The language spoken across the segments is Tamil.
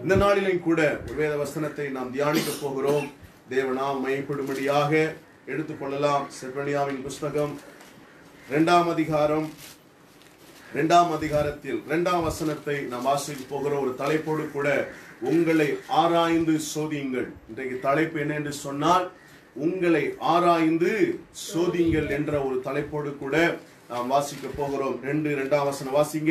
இந்த நாளிலும் கூட ஒரு வேத வசனத்தை நாம் தியானிக்க போகிறோம் தேவனாம் மையப்படும்படியாக எடுத்துக்கொள்ளலாம் செப்பனியாவின் புஸ்தகம் இரண்டாம் அதிகாரம் இரண்டாம் அதிகாரத்தில் இரண்டாம் வசனத்தை நாம் வாசிக்க போகிற ஒரு தலைப்போடு கூட உங்களை ஆராய்ந்து சோதியுங்கள் இன்றைக்கு தலைப்பு என்ன என்று சொன்னால் உங்களை ஆராய்ந்து சோதியுங்கள் என்ற ஒரு தலைப்போடு கூட நாம் வாசிக்க போகிறோம் ரெண்டு இரண்டாம் வசனம் வாசிங்க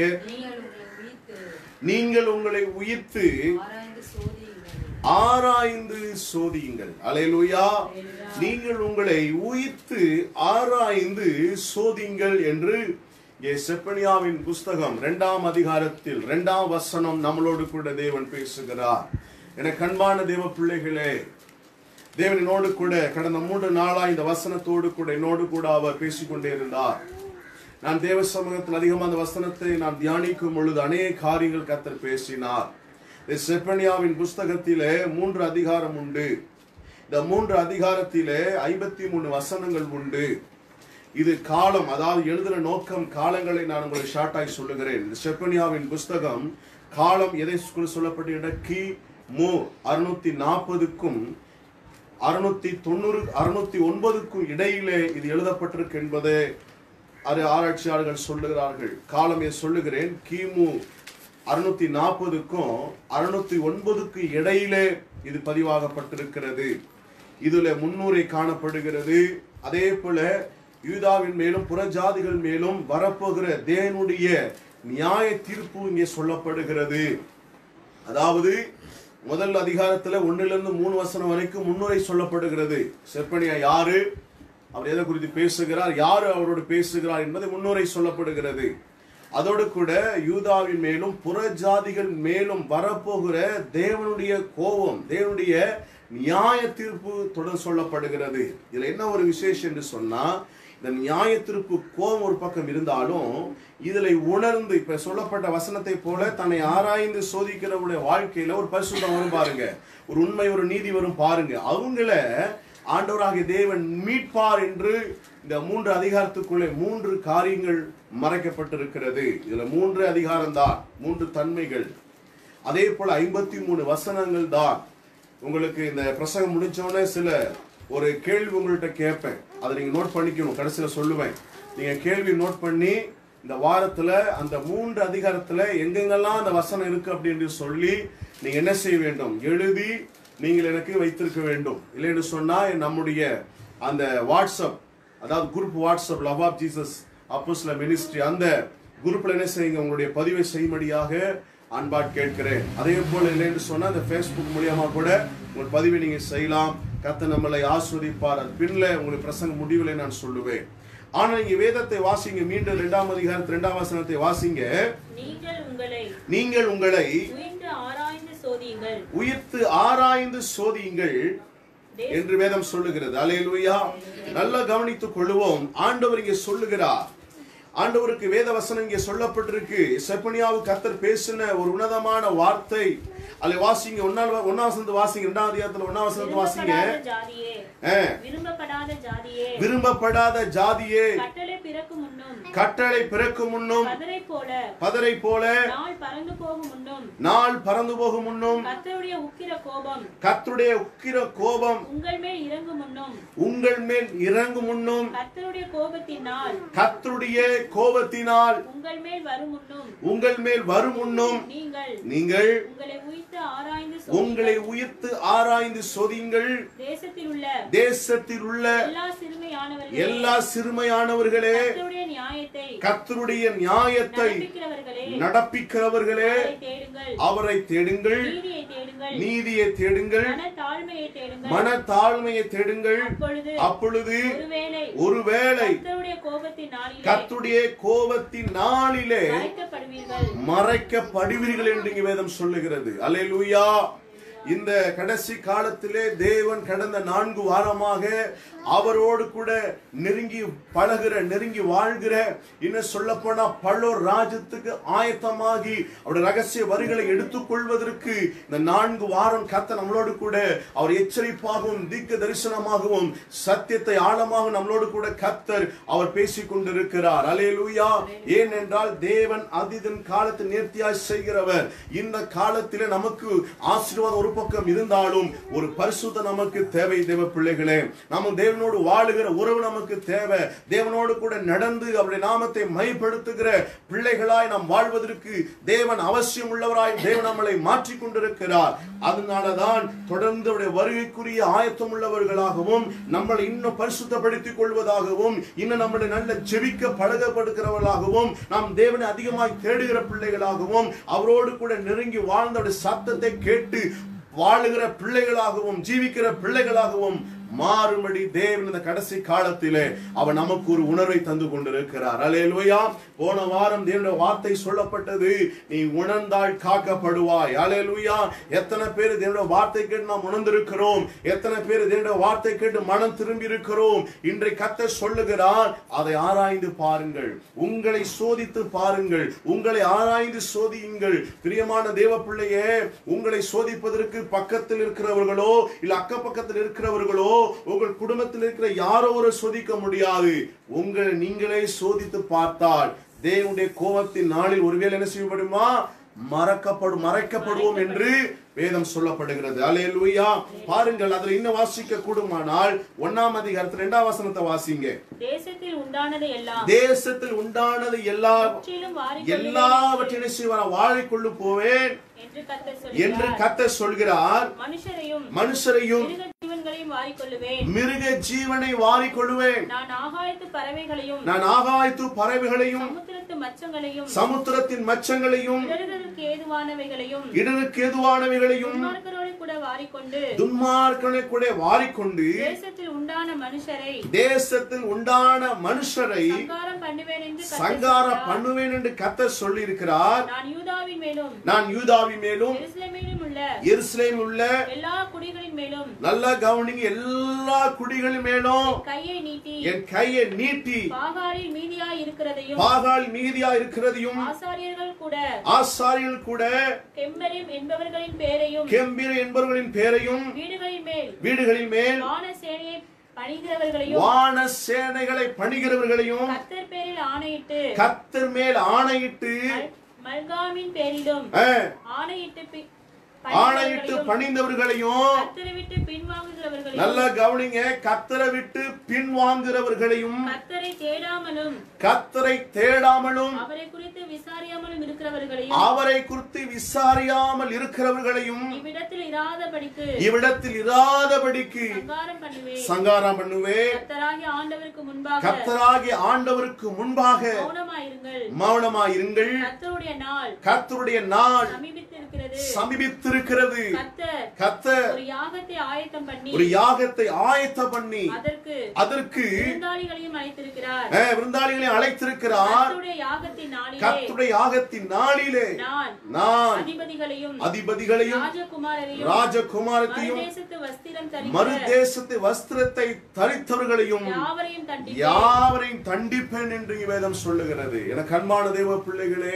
நீங்கள் உங்களை உயிர்த்து நீங்கள் உங்களை உயிர்த்து ஆராய்ந்து சோதியுங்கள் ஆராய்ந்து சோதியுங்கள் அலையலுயா நீங்கள் உங்களை உயிர்த்து ஆராய்ந்து சோதியுங்கள் என்று இங்கே செப்பனியாவின் புஸ்தகம் இரண்டாம் அதிகாரத்தில் இரண்டாம் வசனம் நம்மளோடு கூட தேவன் பேசுகிறார் என கண்பான தேவ பிள்ளைகளே தேவன் என்னோடு கூட கடந்த மூன்று நாளா இந்த வசனத்தோடு கூட என்னோடு கூட அவர் பேசிக்கொண்டே இருந்தார் நான் தேவ சமூகத்தில் அதிகமாக அந்த வசனத்தை நான் தியானிக்கும் பொழுது அநேக காரியங்கள் கத்தர் பேசினார் இந்த செப்பனியாவின் புஸ்தகத்திலே மூன்று அதிகாரம் உண்டு இந்த மூன்று அதிகாரத்திலே ஐம்பத்தி மூணு வசனங்கள் உண்டு இது காலம் அதாவது எழுதுற நோக்கம் காலங்களை நான் உங்களுக்கு ஷார்ட்டாய் சொல்லுகிறேன் இந்த செப்பனியாவின் புஸ்தகம் காலம் எதை சொல்லப்பட்டு கி மு அறுநூத்தி நாற்பதுக்கும் அறுநூத்தி தொண்ணூறு அறுநூத்தி ஒன்பதுக்கும் இடையிலே இது எழுதப்பட்டிருக்கு என்பதை அது ஆராய்ச்சியாளர்கள் சொல்லுகிறார்கள் காலம் எது சொல்லுகிறேன் கிமு அறுநூத்தி நாற்பதுக்கும் அறுநூத்தி ஒன்பதுக்கு இடையிலே இது பதிவாகப்பட்டிருக்கிறது இதுல முன்னூரை காணப்படுகிறது அதே போல யூதாவின் மேலும் புறஜாதிகள் மேலும் வரப்போகிற தேவனுடைய நியாய தீர்ப்பு இங்கே சொல்லப்படுகிறது அதாவது முதல் அதிகாரத்துல ஒண்ணுல இருந்து மூணு வசனம் வரைக்கும் முன்னுரை சொல்லப்படுகிறது செப்பனியா யாரு அவர் எதை குறித்து பேசுகிறார் யாரு அவரோடு பேசுகிறார் என்பது முன்னுரை சொல்லப்படுகிறது அதோடு கூட யூதாவின் மேலும் புறஜாதிகள் மேலும் வரப்போகிற தேவனுடைய கோபம் தேவனுடைய நியாய தீர்ப்பு தொடர் சொல்லப்படுகிறது இதுல என்ன ஒரு விசேஷம் என்று சொன்னா இந்த நியாய தீர்ப்பு கோபம் ஒரு பக்கம் இருந்தாலும் இதுல உணர்ந்து இப்ப சொல்லப்பட்ட வசனத்தை போல தன்னை ஆராய்ந்து சோதிக்கிறவருடைய வாழ்க்கையில ஒரு பரிசுத்தம் வரும் பாருங்க ஒரு உண்மை ஒரு நீதி வரும் பாருங்க அவங்கள ஆண்டவராகிய தேவன் மீட்பார் என்று இந்த மூன்று அதிகாரத்துக்குள்ளே மூன்று காரியங்கள் மறைக்கப்பட்டிருக்கிறது இதுல மூன்று அதிகாரம் தான் மூன்று தன்மைகள் அதே போல ஐம்பத்தி மூணு வசனங்கள் தான் உங்களுக்கு இந்த பிரசங்கம் முடிச்சோடனே சில ஒரு கேள்வி உங்கள்கிட்ட கேட்பேன் அதை நீங்க நோட் பண்ணிக்கணும் கடைசியில சொல்லுவேன் நீங்க கேள்வி நோட் பண்ணி இந்த வாரத்துல அந்த மூன்று அதிகாரத்துல எங்கெங்கெல்லாம் அந்த வசனம் இருக்கு அப்படின்னு சொல்லி நீங்க என்ன செய்ய வேண்டும் எழுதி நீங்கள் எனக்கு வைத்திருக்க வேண்டும் இல்லைன்னு சொன்னா நம்முடைய அந்த வாட்ஸ்அப் அதாவது group WhatsApp love of Jesus apostle ministry அந்த குரூப்ல என்ன செய்யுங்க உங்களுடைய பதிவை செய்யும்படியாக அன்பாட் கேட்கிறேன் அதே போல இல்லைன்னு சொன்னா அந்த ஃபேஸ்புக் மூலியமா கூட உங்கள் பதிவை நீங்க செய்யலாம் கத்த நம்மளை ஆஸ்வதிப்பார் அது பின்ல உங்களுக்கு பிரசங்க முடிவில் நான் சொல்லுவேன் ஆனா நீங்க வேதத்தை வாசிங்க மீண்டும் இரண்டாம் அதிகாரத்து இரண்டாம் வசனத்தை வாசிங்க நீங்கள் உங்களை நீங்கள் உங்களை உயிர்த்து ஆராய்ந்து சோதியுங்கள் உயிர்த்து ஆராய்ந்து சோதியுங்கள் என்று வேதம் சொல்லுகிறது அலையலுயா நல்லா கவனித்துக் கொள்வோம் ஆண்டவர் இங்கே சொல்லுகிறார் ஆண்டவருக்கு வேத வசனம் இங்கே சொல்லப்பட்டிருக்கு செப்பனியாவு கத்தர் பேசின ஒரு உன்னதமான வார்த்தை அல்ல வாசிங்க ஒன்னால் ஒன்னாம் வசனத்து வாசிங்க இரண்டாம் அதிகாரத்துல ஒன்னாம் வசனத்து வாசிங்க விரும்பப்படாத ஜாதியே ஆ, விரும்பப்படாத ஜாதியே விரும்பப்படாத ஜாதியே கட்டளை பிறக்கும் முன்னும் கட்டளை பிறக்கும் முன்னும் கதரை போல பதரை போல நாள் பறந்து போகும் முன்னும் நாள் பறந்து போகும் முன்னும் கர்த்தருடைய உக்கிர கோபம் கர்த்தருடைய உக்கிர கோபம் உங்கள் மேல் இறங்கும் முன்னும் உங்கள் மேல் இறங்கும் முன்னும் கர்த்தருடைய கோபத்தினால் கர்த்தருடைய கோபத்தினால் உங்கள் மேல் வரும் முன்னும் உங்கள் மேல் வரும் முன்னும் நீங்கள் நீங்கள் உங்களை உயிர்த்து ஆராய்ந்து உங்களை சோதியுங்கள். உயிர்த்து ஆராய்ந்து சோதியுங்கள் தேசத்தில் உள்ள தேசத்தில் உள்ள எல்லா சிறுமையானவர்களே எல்லா சிறுமையானவர்களே கர்த்தருடைய நியாயத்தை கர்த்தருடைய நியாயத்தை நடப்பிக்கிறவர்களே நடப்பிக்கிறவர்களே அவரை தேடுங்கள் அவரை தேடுங்கள் நீதியை தேடுங்கள் நீதியை தேடுங்கள் மன தாழ்மையை தேடுங்கள் மன தாழ்மையை தேடுங்கள் அப்பொழுது அப்பொழுது ஒருவேளை ஒருவேளை கர்த்தருடைய கோபத்தின் நாளிலே கர்த்தருடைய கோபத்தின் நாளிலே மறைக்கப்படுவீர்கள் மறைக்கப்படுவீர்கள் என்று இங்கு வேதம் சொல்லுகிறது அல்லேலூயா இந்த கடைசி காலத்திலே தேவன் கடந்த நான்கு வாரமாக அவரோடு கூட நெருங்கி பழகுற நெருங்கி வாழ்கிற இன்னும் சொல்லப்போனா பல்லோர் ராஜ்யத்துக்கு ஆயத்தமாகி அவருடைய ரகசிய வரிகளை எடுத்துக்கொள்வதற்கு இந்த நான்கு வாரம் கத்த நம்மளோடு கூட அவர் எச்சரிப்பாகவும் தீர்க்க தரிசனமாகவும் சத்தியத்தை ஆழமாக நம்மளோடு கூட கத்தர் அவர் பேசிக் கொண்டிருக்கிறார் அலேலூயா ஏனென்றால் தேவன் அதிதன் காலத்தை நேர்த்தியாய் செய்கிறவர் இந்த காலத்திலே நமக்கு ஆசீர்வாதம் ஒரு பக்கம் இருந்தாலும் ஒரு பரிசுத்த நமக்கு தேவை தேவ பிள்ளைகளே நம்ம தேவனோடு வாழுகிற உறவு நமக்கு தேவை தேவனோடு கூட நடந்து அவருடைய நாமத்தை மைப்படுத்துகிற பிள்ளைகளாய் நாம் வாழ்வதற்கு தேவன் அவசியம் உள்ளவராய் தேவன் நம்மளை மாற்றிக் கொண்டிருக்கிறார் அதனாலதான் தொடர்ந்து அவருடைய வருகைக்குரிய ஆயத்தம் உள்ளவர்களாகவும் நம்மளை இன்னும் பரிசுத்தப்படுத்திக் கொள்வதாகவும் இன்னும் நம்மளை நல்ல ஜெபிக்க பழகப்படுகிறவர்களாகவும் நாம் தேவனை அதிகமாய் தேடுகிற பிள்ளைகளாகவும் அவரோடு கூட நெருங்கி வாழ்ந்த அவருடைய சத்தத்தை கேட்டு வாழுகிற பிள்ளைகளாகவும் ஜீவிக்கிற பிள்ளைகளாகவும் மாறும்படி தேவன் இந்த கடைசி காலத்திலே அவர் நமக்கு ஒரு உணர்வை தந்து கொண்டிருக்கிறார் அலேலுயா போன வாரம் தேவனுடைய வார்த்தை சொல்லப்பட்டது நீ உணர்ந்தால் காக்கப்படுவாய் அலேலுயா எத்தனை பேர் தேவனுடைய வார்த்தை கேட்டு நாம் உணர்ந்திருக்கிறோம் எத்தனை பேர் தேவனுடைய வார்த்தை கேட்டு மனம் திரும்பி இருக்கிறோம் இன்றைக்கு கத்த சொல்லுகிறார் அதை ஆராய்ந்து பாருங்கள் உங்களை சோதித்து பாருங்கள் உங்களை ஆராய்ந்து சோதியுங்கள் பிரியமான தேவ பிள்ளையே உங்களை சோதிப்பதற்கு பக்கத்தில் இருக்கிறவர்களோ இல்ல அக்க பக்கத்தில் இருக்கிறவர்களோ உங்கள் குடும்பத்தில் இருக்கிற யாரோ ஒரு சோதிக்க முடியாது உங்களை நீங்களே சோதித்து பார்த்தால் தேவனுடைய கோபத்தின் நாளில் ஒருவேளை என்ன செய்யப்படுமா மறக்கப்படும் மறைக்கப்படுவோம் என்று வேதம் சொல்லப்படுகிறது அல்லேலூயா பாருங்கள் அதுல இன்னும் வாசிக்க கூடுமானால் ஒன்னாம் அதிகாரத்தில் இரண்டாம் வசனத்தை வாசிங்க தேசத்தில் உண்டானது எல்லாம் தேசத்தில் உண்டானது எல்லா முற்றிலும் வாரிக்கொள்ளுவேன் எல்லாவற்றையும் செய்வான் வாழைக்கொள்ளு போவேன் என்று கர்த்தர் என்று சொல்கிறார் கத்த சொல்கிறார் மனுஷரையும் மனுஷரையும் மிருக ஜீவன்களையும் வாரிக்கொள்ளுவேன் மிருக ஜீவனை வாரிக்கொள்வேன் நான் ஆகாயத்து பறவைகளையும் நான் ஆகாயத்து பறவைகளையும் சமுத்திரத்து மச்சங்களையும் சமுத்திரத்தின் மச்சங்களையும் இடறுதலுக்கு ஏதுவானவைகளையும் இடருக்கு எதுவானவைகளையும் துன்மார்க்கரோடு கூட வாரிக்கொண்டு துன்மார்க்கனை கூட வாரிக்கொண்டு தேசத்தில் உண்டான மனுஷரை தேசத்தில் உண்டான மனுஷரை சங்காரம் பண்ணுவேன் என்று கர்த்தர் சங்காரம் சொல்கிறார். பண்ணுவேன் என்று கத்த சொல்லி இருக்கிறார் நான் யூதாவின் மேலும் நான் யூதாவி மேலும் எருசலேமிலும் உள்ள எருசலேம் உள்ள எல்லா குடிகளின் மேலும் நல்லா கவனிங்க எல்லா குடிகள் மேலும் கையை நீட்டி என் கையை நீட்டி பாகாரில் மீதியாய் இருக்கிறதையும் பாகால் மீதியா இருக்கிறதையும் ஆசாரியர்கள் கூட ஆசாரியர்கள் கூட கெம்பரிம் என்பவர்களின் பேரையும் கெம்பீர என்பவர்களின் பேரையும் வீடுகளின் மேல் வீடுகளின் மேல் வான சேனையை பணிகிறவர்களையும் வான சேனைகளை பணிகிறவர்களையும் கர்த்தர் பேரில் ஆணையிட்டு கத்தர் மேல் ஆணையிட்டு மல்- மல்காமின் பேரிலும் அஹ், ஆணையிட்டு பி- ஆணையிட்டு பணிகிறவர்களையும் பணிந்தவர்களையும் கர்த்தரை விட்டு பின்வாங்குகிறவர்களையும் நல்லா கவனிங்க கத்தரை விட்டு பின்வாங்குகிறவர்களையும் கர்த்தரை தேடாமலும் கத்தரை தேடாமலும் அவரை குறித்து விசாரியாமலும் இருக்கிறவர்களையும் அவரை குறித்து விசாரியாமல் இருக்கிறவர்களையும் இவ்விடத்தில் இராதபடிக்கு இவ்விடத்தில் இராதபடிக்கு சங்காரம் பண்ணுவேன் சங்காரம் பண்ணுவே கர்த்தராகிய ஆண்டவருக்கு முன்பாக கத்தராகிய ஆண்டவருக்கு முன்பாக மௌனமாயிருங்கள் மௌனமாயிருங்கள் கர்த்தருடைய நாள் கர்த்தருடைய நாள் சமீபித்திருக்கிறது சமீபித்திருக்கிறது கர்த்தர் கத்தர் ஒரு யாகத்தை ஆயத்தம் பண்ணி ஒரு யாகத்தை ஆயத்த பண்ணி அதற்கு அதற்கு விருந்தாளிகளையும் அழைத்திருக்கிறார் அஹ், விருந்தாளிகளை அழைத்திருக்கிறார் கர்த்தருடைய யாகத்தின் நாளிலே கர்த்தருடைய யாகத்தின் நாளிலே நான் நான் அதிபதிகளையும் அதிபதிகளையும் ராஜகுமாரரையும் ராஜகுமாரத்தையும் மறுதேசத்து வஸ்திரம் தரிக்கிற மறுதேசத்து வஸ்திரத்தை தரித்தவர்களையும் யாவரையும் தண்டி யாவரையும் தண்டிப்பேன் என்று இங்கே வேதம் சொல்லுகிறது என கண்பான தேவ பிள்ளைகளே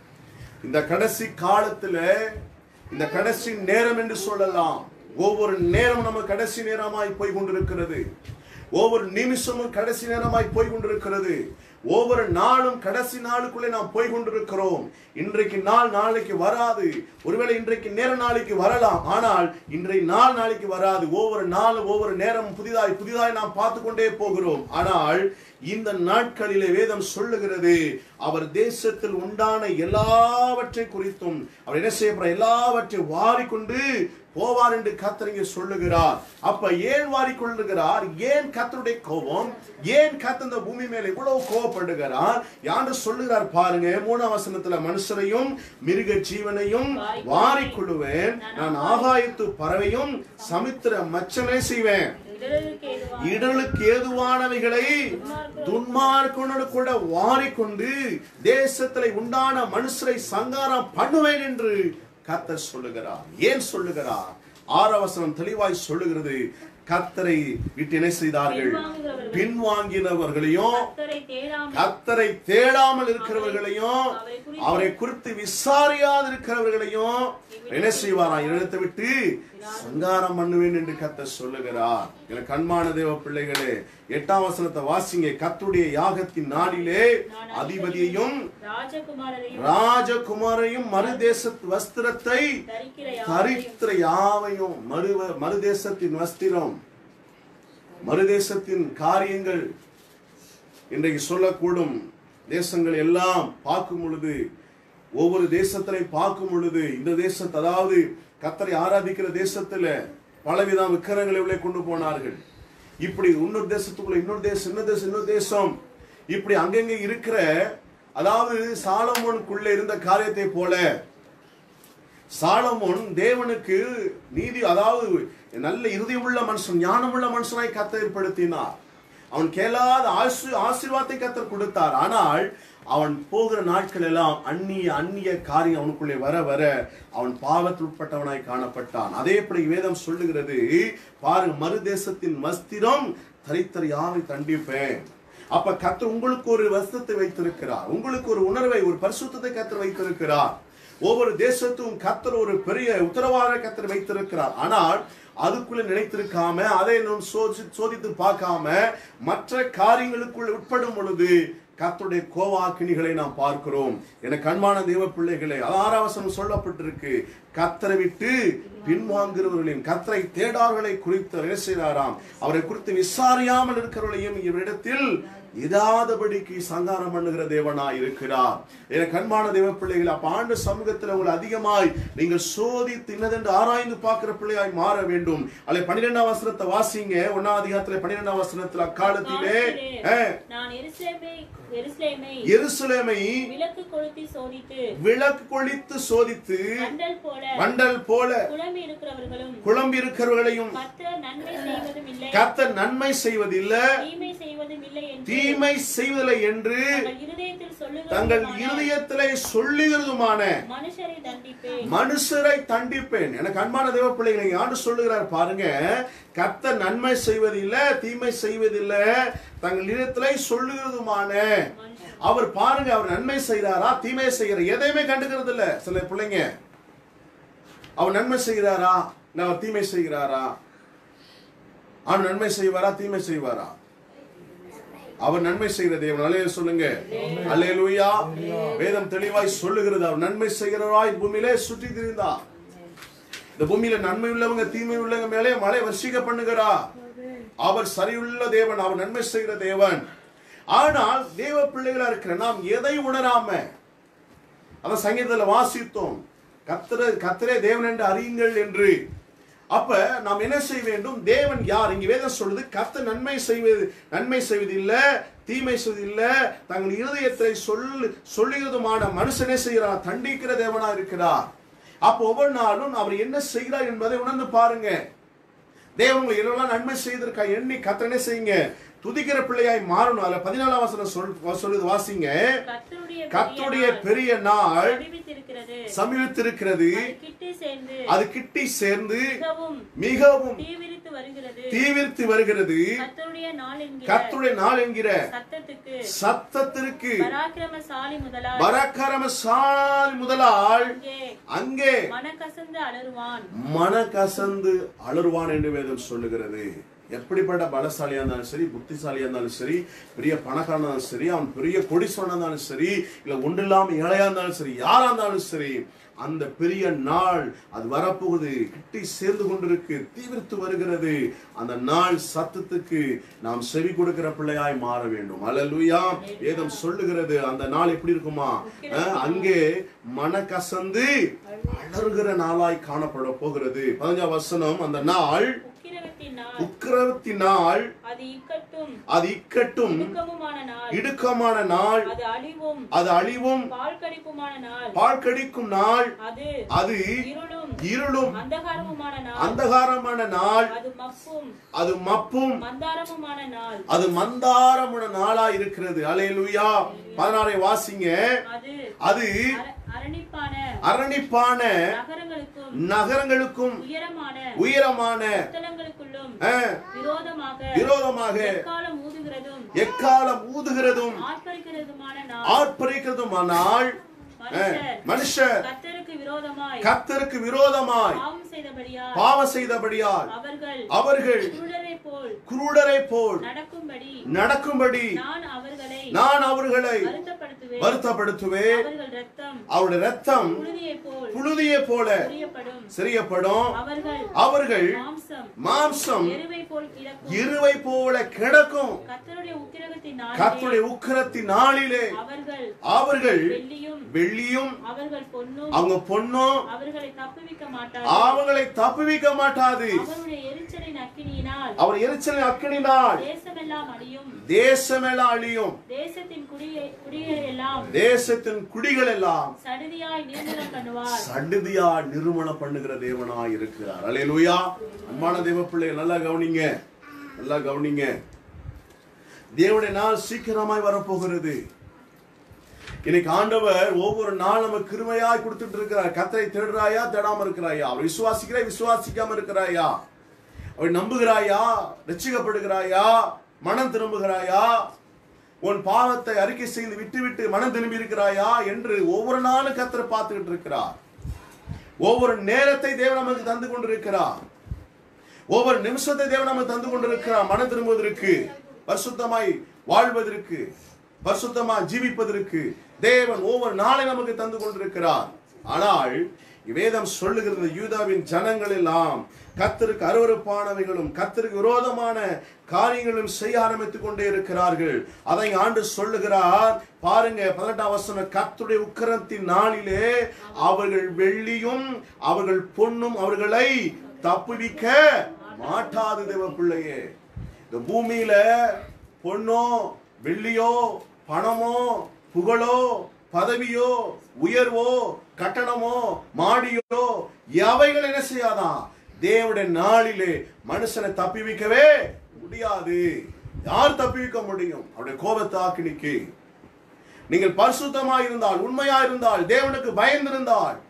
இந்த கடைசி காலத்துல இந்த கடைசி நேரம் என்று சொல்லலாம் ஒவ்வொரு நேரம் நம்ம கடைசி நேரமாய் போய் கொண்டிருக்கிறது ஒவ்வொரு நிமிஷமும் கடைசி நேரமாய் போய் கொண்டிருக்கிறது ஒவ்வொரு நாளும் கடைசி நாளுக்குள்ளே நாம் போய் கொண்டிருக்கிறோம் இன்றைக்கு நாள் நாளைக்கு வராது ஒருவேளை இன்றைக்கு நேர நாளைக்கு வரலாம் ஆனால் இன்றைய நாள் நாளைக்கு வராது ஒவ்வொரு நாளும் ஒவ்வொரு நேரம் புதிதாய் புதிதாய் நாம் பார்த்து கொண்டே போகிறோம் ஆனால் இந்த நாட்களிலே வேதம் சொல்லுகிறது அவர் தேசத்தில் உண்டான எல்லாவற்றை குறித்தும் அவர் என்ன செய்ய போறார் எல்லாவற்றையும் வாரிக்கொண்டு போவார் என்று கர்த்தர் இங்கே சொல்லுகிறார் அப்ப ஏன் வாரிக்கொள்ளுகிறார் ஏன் கர்த்தருடைய கோபம் ஏன் கர்த்தர் இந்த பூமி மேல இவ்வளவு கோபப்படுகிறார் யாண்டு சொல்லுகிறார் பாருங்க மூணாம் வசனத்துல மனுஷரையும் மிருக ஜீவனையும் வாரிக்கொள்ளுவேன் நான் ஆகாயத்து பறவையும் சமுத்திர மச்சமே செய்வேன் இடருக்கு ஏதுவான இடலுக்கு ஏதுவானவைகளை துன்மார்க்கனோடு கூட வாரிக்கொண்டு தேசத்திலே உண்டான மனுஷரை சங்காரம் பண்ணுவேன் என்று கர்த்தர் சொல்லுகிறார் ஏன் சொல்லுகிறார் ஆறாம் வசனம் தெளிவாய் சொல்லுகிறது கத்தரை விட்டு என்ன செய்தார்கள் பின்வாங்குகிறவர்கள் பின்வாங்கினவர்களையும் கர்த்தரை தேடாமல் கத்தரை தேடாமல் இருக்கிறவர்களையும் அவரை குறித்து அவரை குறித்து விசாரியாது இருக்கிறவர்களையும் என்ன செய்வாராம் இடத்தை விட்டு சங்காரம் பண்ணுவேன் என்று கத்த சொல்லுகிறார் என கண்மான தேவ பிள்ளைகளே எட்டாம் வசனத்தை வாசிங்க கத்துடைய யாகத்தின் நாளிலே அதிபதியையும் ராஜகுமாரரையும் ராஜகுமாரையும் மறுதேசத்து வஸ்திரத்தை தரிக்கிற யாவரையும் தரித்திர யாவையும் மறு மறுதேசத்தின் வஸ்திரம் மறுதேசத்தின் காரியங்கள் இன்றைக்கு சொல்லக்கூடும் தேசங்கள் எல்லாம் பார்க்கும் பொழுது ஒவ்வொரு தேசத்திலே பார்க்கும் பொழுது இந்த தேசத்தை அதாவது கத்தரை ஆராதிக்கிற தேசத்துல பலவித விக்கிரங்களை உள்ளே கொண்டு போனார்கள் இப்படி இன்னொரு தேசத்துக்குள்ள இன்னொரு தேசம் இன்னொரு தேசம் இன்னொரு தேசம் இப்படி அங்கங்க இருக்கிற அதாவது சாலமோனுக்குள்ள இருந்த காரியத்தை போல சாலமோன் தேவனுக்கு நீதி அதாவது நல்ல இறுதியுள்ள மனுஷன் ஞானமுள்ள மனுஷனாய் கத்த ஏற்படுத்தினார் அவன் கேளாத ஆசு ஆசீர்வாதத்தை கத்தர் கொடுத்தார் ஆனால் அவன் போகிற நாட்கள் எல்லாம் அந்நிய அந்நிய காரியம் அவனுக்குள்ளே வர வர அவன் பாவத்தில் உட்பட்டவனாய் காணப்பட்டான் அதே போல வேதம் சொல்லுகிறது பாருங்க மறுதேசத்தின் வஸ்திரம் தரித்தர் யாவை தண்டிப்பேன் அப்ப கத்தர் உங்களுக்கு ஒரு வஸ்திரத்தை வைத்திருக்கிறார் உங்களுக்கு ஒரு உணர்வை ஒரு பரிசுத்தத்தை கத்தர் வைத்திருக்கிறார் ஒவ்வொரு தேசத்தும் கத்தர் ஒரு பெரிய உத்தரவாத கத்தர் வைத்திருக்கிறார் ஆனால் அதுக்குள்ள நினைத்திருக்காம அதை நாம் சோதி- சோதித்து பார்க்காம மற்ற காரியங்களுக்குள் உட்படும் பொழுது கர்த்தருடைய கோவாக்கினிகளை நாம் பார்க்கிறோம் என கண்மான தேவ பிள்ளைகளே அதாராவசனம் சொல்லப்பட்டிருக்கு கத்தரை விட்டு பின்வாங்குகிறவர்களையும் கத்தரை தேடார்களை குறித்து என்ன செய்கிறாராம் அவரை குறித்து விசாரியாமல் இருக்கிறவர்களையும் இவரிடத்தில் இதாதபடிக்கு சங்காரம் பண்ணுகிற தேவனா இருக்கிறார் என கண்மான தேவ பிள்ளைகள் அப்ப ஆண்டு சமூகத்தில் உங்களை அதிகமாய் நீங்கள் சோதி தின்னதென்று ஆராய்ந்து பார்க்கிற பிள்ளையாய் மாற வேண்டும் அல்ல பன்னிரெண்டாம் வசனத்தை வாசிங்க ஒன்னாம் அதிகாரத்துல பன்னிரெண்டாம் வசனத்துல அக்காலத்திலே ஆ, நான் எருசலேமை எருசலேமை எருசலேமை விளக்கு கொளுத்தி சோதித்து விளக்கு கொளித்து சோதித்து மண்டல் போல வண்டல் போல குழம்பி இருக்கிறவர்களும் குழம்பி இருக்கிறவர்களையும் கர்த்தர் நன்மை செய்வதும் இல்லை கர்த்தர் நன்மை செய்வதில்லை தீமை செய்வதும் இல்லை என்று தீமை செய்வதில்லை என்று தங்கள் இருதயத்தில் தங்கள் சொல்லுகிறதுமான இருதயத்திலே சொல்லுகிறதுமான மனுஷரை தண்டிப்பேன் மனுஷரை தண்டிப்பேன் எனக்கு அன்பான தேவ பிள்ளைகளை ஆண்டு சொல்லுகிறார் பாருங்க கர்த்தர் நன்மை செய்வதில்லை தீமை செய்வதில்லை தங்கள் இடத்திலே சொல்லுகிறதுமான அவர் பாருங்க அவர் நன்மை செய்கிறாரா தீமை செய்கிற எதையுமே கண்டுக்கிறது இல்ல சில பிள்ளைங்க அவர் நன்மை செய்கிறாரா இல்ல அவர் தீமை செய்கிறாரா அவர் நன்மை செய்வாரா தீமை செய்வாரா அவர் நன்மை செய்கிற தேவன் அலைய சொல்லுங்க அல்லேலூயா வேதம் தெளிவாய் சொல்லுகிறது அவர் நன்மை செய்கிறவராய் பூமியிலே சுற்றி திரிந்தார் இந்த பூமியில நன்மை உள்ளவங்க தீமை உள்ளவங்க மேலே மழை வர்ஷிக்க பண்ணுகிறா அவர் சரியுள்ள தேவன் அவர் நன்மை செய்கிற தேவன் ஆனால் தேவ பிள்ளைகளா இருக்கிற நாம் எதை உணராம அத சங்கீதத்துல வாசித்தோம் கத்திர கத்திரே தேவன் என்று அறியுங்கள் என்று அப்ப நாம் என்ன செய்ய வேண்டும் தேவன் யார் இங்க வேதம் சொல்லுது கத்த நன்மை செய்வது நன்மை செய்வதில்ல தீமை செய்வதில்ல தங்கள் இருதயத்தை சொல் சொல்லுகிறதுமான மனுஷனே செய்கிறார் தண்டிக்கிற தேவனா இருக்கிறார் அப்போ ஒவ்வொரு நாளும் அவர் என்ன செய்கிறார் என்பதை உணர்ந்து பாருங்க தேவன் உங்களை எல்லாம் நன்மை செய்திருக்கா எண்ணி கத்தனை செய்யுங்க துதிக்கிற பிள்ளையாய் மாறணும் அதுல பதினாலாம் வசனம் சொல் சொல்லுது வாசிங்க கர்த்தருடைய கத்துடைய பெரிய நாள் அறிவித்திருக்கிறது சமீபத்திருக்கிறது அது கிட்டே சேர்ந்து அது கிட்டி சேர்ந்து மிகவும் மிகவும் தீவிரித்து வருகிறது தீவிர்த்து வருகிறது கர்த்தருடைய நாள் என்கிற கர்த்தருடைய நாள் என்கிற சத்தத்துக்கு சத்தத்திற்கு பராக்கிரமசாலி முதலால் பரக்கரமசாலி முதலாள் அங்கே அங்கே மனக்கசந்து அலறுவான் மனக்கசந்து அலறுவான் என்று வேதம் சொல்லுகிறது எப்படிப்பட்ட பலசாலியா இருந்தாலும் சரி புத்திசாலியா இருந்தாலும் சரி பெரிய பணக்காரனா இருந்தாலும் சரி அவன் பெரிய கொடிசோனா இருந்தாலும் சரி இல்ல ஒன்று இல்லாம ஏழையா இருந்தாலும் சரி யாரா இருந்தாலும் சரி அந்த பெரிய நாள் அது வரப்போகுது கிட்டி சேர்ந்து கொண்டிருக்கு தீவிரத்து வருகிறது அந்த நாள் சத்தத்துக்கு நாம் செவி கொடுக்கிற பிள்ளையாய் மாற வேண்டும் அல்லேலூயா வேதம் சொல்லுகிறது அந்த நாள் எப்படி இருக்குமா அஹ், அங்கே மனக்கசந்து அலறுகிற நாளாய் காணப்பட போகிறது பதினஞ்சாம் வசனம் அந்த நாள் உக்கிர உக்கிரத்தினால் உக்கிரத்தினால் அது இக்கட்டும் அது இக்கட்டும் இடுக்கமுமான நாள் இடுக்கமான நாள் அது அழிவும் அது அழிவும் பால் கடிப்புமான நாள் பால் கடிக்கும் நாள் அது அது இருளும் இருளும் அந்தகாரமுமான நாள் அந்தகாரமான நாள் அது மப்பும் அது மப்பும் மந்தாரமுமான நாள் அது மந்தாரமுன நாளா இருக்கிறது அலையலுயா பதினாறை வாசிங்க அது அது அர- அரணிப்பான அரணிப்பான நகரங்களுக்கும் நகரங்களுக்கும் உயரமான உயரமான ஸ்தலங்களுக்குள்ளும் அஹ், விரோதமாக விரோதமாக எக்காலம் ஊதுகிறதும் எக்காலம் ஊதுகிறதும் ஆர்ப்பரிக்கிறதுமான நாள் ஆர்ப்பரிக்கிறதுமானால் மனுஷர் மனுஷர் கர்த்தருக்கு விரோதமாய் கர்த்தருக்கு விரோதமாய் பாவம் செய்தபடியால் பாவம் செய்தபடியால் அவர்கள் அவர்கள் குருடரை போல் குருடரை போல் நடக்கும்படி நடக்கும்படி நான் அவர்களை நான் அவர்களை வருத்தப்படுத்துவேன் வருத்தப்படுத்துவேன் அவர்கள் ரத்தம் அவருடைய ரத்தம் புழுதியை போல் புழுதியை போல புரியப்படும் சிறியப்படும் அவர்கள் அவர்கள் மாம்சம் மாம்சம் எருவை போல் கிடக்கும் இருவை போல கிடக்கும் கர்த்தருடைய உக்கிரகத்தின் நாளிலே கர்த்தருடைய உக்கிரத்தின் நாளிலே அவர்கள் அவர்கள் வெள்ளியும் வெள்ளியும் அவர்கள் பொன்னும் அவங்க பொண்ணும் அவர்களை தப்புவிக்க மாட்டார்கள் அவங்களை தப்புவிக்க மாட்டாது அவருடைய எரிச்சலின் அக்கினியினால் அவர் எரிச்சலின் அக்கினினால் தேசமெல்லாம் அழியும் தேசமெல்லாம் அழியும் தேசத்தின் குடியை குடியை எல்லாம் தேசத்தின் குடிகள் எல்லாம் சடுதியாய் நிர்மூலம் பண்ணுவார் சடுதியா நிறுவனம் பண்ணுகிற தேவனா இருக்கிறார் அலையலூயா அன்பான தேவ பிள்ளை நல்லா கவனிங்க நல்லா கவனிங்க தேவனுடைய நாள் சீக்கிரமாய் வரப்போகிறது இன்னைக்கு ஆண்டவர் ஒவ்வொரு நாள் நமக்கு கிருமையாய் கொடுத்துட்டு இருக்கிறார் கத்தரை தேடுறாயா தேடாம இருக்கிறாயா அவர் விசுவாசிக்கிறாய் விசுவாசிக்காம இருக்கிறாயா அவரை நம்புகிறாயா ரட்சிக்கப்படுகிறாயா மனம் திரும்புகிறாயா உன் பாவத்தை அறிக்கை செய்து விட்டுவிட்டு மனம் திரும்பி இருக்கிறாயா என்று ஒவ்வொரு நாளும் கத்தரை பார்த்துக்கிட்டு இருக்கிறார் ஒவ்வொரு நேரத்தை தேவன் நமக்கு தந்து கொண்டிருக்கிறார் ஒவ்வொரு நிமிஷத்தை தேவன் நமக்கு தந்து கொண்டிருக்கிறார் மனம் திரும்புவதற்கு பரிசுத்தமாய் வாழ்வதற்கு பரிசுத்தமாய் ஜீவிப்பதற்கு தேவன் ஒவ்வொரு நாளை நமக்கு தந்து கொண்டிருக்கிறார் ஆனால் வேதம் சொல்லுகிறது யூதாவின் ஜனங்கள் எல்லாம் கத்தருக்கு அருவருப்பானவைகளும் கத்தருக்கு விரோதமான காரியங்களும் செய்ய ஆரம்பித்துக் கொண்டே இருக்கிறார்கள் அதை ஆண்டு சொல்லுகிறார் பாருங்க பதினெட்டாம் வசனம் கர்த்தருடைய உக்கரத்தின் நாளிலே அவர்கள் வெள்ளியும் அவர்கள் பொன்னும் அவர்களை தப்புவிக்க மாட்டாது தேவ பிள்ளையே இந்த பூமியில பொண்ணோ வெள்ளியோ பணமோ புகழோ பதவியோ உயர்வோ கட்டணமோ மாடியோ எவைகள் என்ன செய்யாதான் தேவனுடைய நாளிலே மனுஷனை தப்பிவிக்கவே முடியாது யார் தப்பிவிக்க முடியும் அவருடைய கோபத்தை ஆக்கினிக்கு நீங்கள் பரிசுத்தமாய் இருந்தால் உண்மையா இருந்தால் தேவனுக்கு பயந்திருந்தால்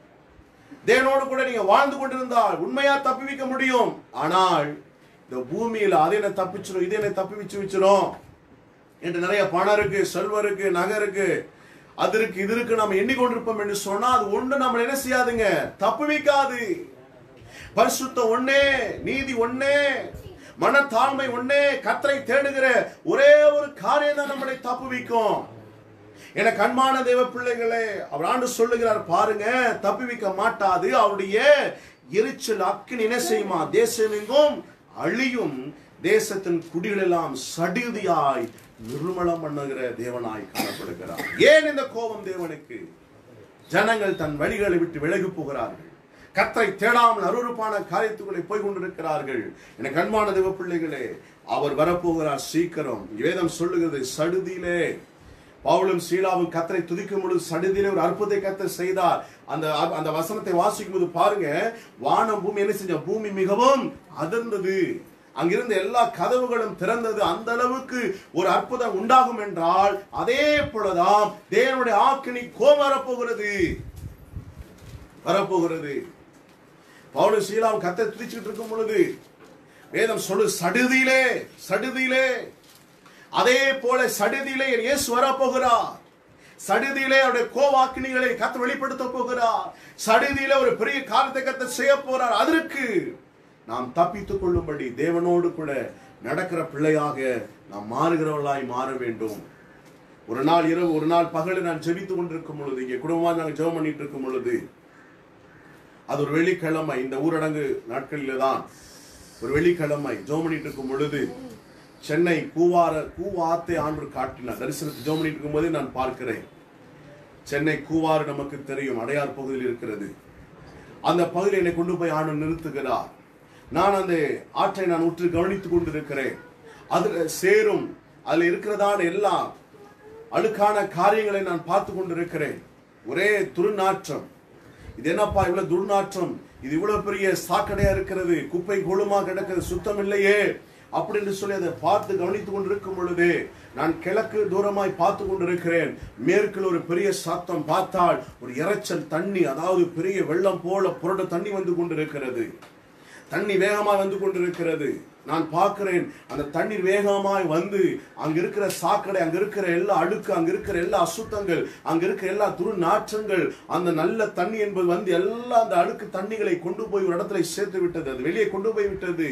தேவனோடு கூட நீங்க வாழ்ந்து கொண்டிருந்தால் உண்மையா தப்பிவிக்க முடியும் ஆனால் இந்த பூமியில அதை என்ன தப்பிச்சிரும் இதை என்ன தப்பி வச்சு வச்சிரும் என்று நிறைய பணம் இருக்கு செல்வம் இருக்கு நகை இருக்கு அது இருக்கு இது இருக்கு நம்ம எண்ணிக்கொண்டிருப்போம் என்று சொன்னா அது ஒன்று நம்ம என்ன செய்யாதுங்க தப்பு வைக்காது பரிசுத்தம் ஒண்ணே நீதி ஒண்ணே மனத்தாழ்மை ஒண்ணே கத்தரை தேடுகிற ஒரே ஒரு காரியம் தான் நம்மளை தப்பு வைக்கும் என கண்மான தேவ பிள்ளைகளே அவர் ஆண்டு சொல்லுகிறார் பாருங்க தப்புவிக்க மாட்டாது அவருடைய எரிச்சல் அக்கினி என்ன செய்யுமா தேசம் எங்கும் அழியும் தேசத்தின் குடிகள் எல்லாம் சடிதியாய் நிர்மலம் பண்ணுகிற தேவனாய் காணப்படுகிறார் ஏன் இந்த கோபம் தேவனுக்கு ஜனங்கள் தன் வழிகளை விட்டு விலகி போகிறார்கள் கத்தரை தேடாமல் அருவருப்பான காரியத்துக்குள்ளே போய் கொண்டிருக்கிறார்கள் என கண்மான தேவ பிள்ளைகளே அவர் வரப்போகிறார் சீக்கிரம் வேதம் சொல்லுகிறது சடுதியிலே பவுலும் சீலாவும் கத்தரை துதிக்கும் பொழுது சடுதியிலே ஒரு அற்புதத்தை கத்தர் செய்தார் அந்த அந்த வசனத்தை வாசிக்கும் போது பாருங்க வானம் பூமி என்ன செஞ்ச பூமி மிகவும் அதிர்ந்தது அங்கிருந்த எல்லா கதவுகளும் திறந்தது அந்த அளவுக்கு ஒரு அற்புதம் உண்டாகும் என்றால் அதே போலதான் தேவனுடைய ஆக்கினி கோபம் வரப்போகிறது வரப்போகிறது பவுலு சீலாவும் கத்தை துதிச்சுட்டு இருக்கும் பொழுது வேதம் சொல்லு சடுதியிலே சடுதியிலே அதே போல சடுதியிலே என் இயேசு வரப்போகிறார் சடுதியிலே அவருடைய கோவாக்கினிகளை கத்து வெளிப்படுத்த போகிறார் சடுதியிலே ஒரு பெரிய காரியத்தை கத்த செய்ய போறார் அதற்கு நாம் தப்பித்துக் கொள்ளும்படி தேவனோடு கூட நடக்கிற பிள்ளையாக நாம் மாறுகிறவர்களாய் மாற வேண்டும் ஒரு நாள் இரவு ஒரு நாள் பகலில் நான் ஜெபித்துக் கொண்டிருக்கும் பொழுது இங்கே குடும்பமாக நாங்கள் ஜெபம் பண்ணிட்டு இருக்கும் பொழுது அது ஒரு வெள்ளிக்கிழமை இந்த ஊரடங்கு நாட்களிலே தான் ஒரு வெள்ளிக்கிழமை ஜெபம் பண்ணிட்டு இருக்கும் பொழுது சென்னை கூவார கூவாத்தை ஆண்டு காட்டினார் தரிசனத்தை ஜெபம் பண்ணிட்டு இருக்கும்போதே நான் பார்க்கிறேன் சென்னை கூவாறு நமக்கு தெரியும் அடையார் பகுதியில் இருக்கிறது அந்த பகுதியில் என்னை கொண்டு போய் ஆண்டு நிறுத்துகிறார் நான் அந்த ஆற்றை நான் உற்று கவனித்துக் கொண்டிருக்கிறேன் அதுல சேரும் அதுல இருக்கிறதான எல்லா அழுக்கான காரியங்களை நான் பார்த்து கொண்டிருக்கிறேன் ஒரே துர்நாற்றம் இது என்னப்பா இவ்வளவு துர்நாற்றம் இது இவ்வளவு பெரிய சாக்கடையா இருக்கிறது குப்பை கொழுமா கிடக்கிறது சுத்தம் இல்லையே அப்படின்னு சொல்லி அதை பார்த்து கவனித்துக் கொண்டிருக்கும் பொழுது நான் கிழக்கு தூரமாய் பார்த்து கொண்டிருக்கிறேன் மேற்கில் ஒரு பெரிய சத்தம் பார்த்தால் ஒரு இரைச்சல் தண்ணி அதாவது பெரிய வெள்ளம் போல புரட்ட தண்ணி வந்து கொண்டிருக்கிறது தண்ணி வேகமாய் வந்து கொண்டிருக்கிறது நான் பார்க்கிறேன் அந்த தண்ணீர் வேகமாய் வந்து அங்க இருக்கிற சாக்கடை அங்க இருக்கிற எல்லா அழுக்கு அங்க இருக்கிற எல்லா அசுத்தங்கள் அங்க இருக்கிற எல்லா துர்நாற்றங்கள் அந்த நல்ல தண்ணி என்பது வந்து எல்லா அந்த அழுக்கு தண்ணிகளை கொண்டு போய் ஒரு இடத்துல சேர்த்து விட்டது அது வெளியே கொண்டு போய் விட்டது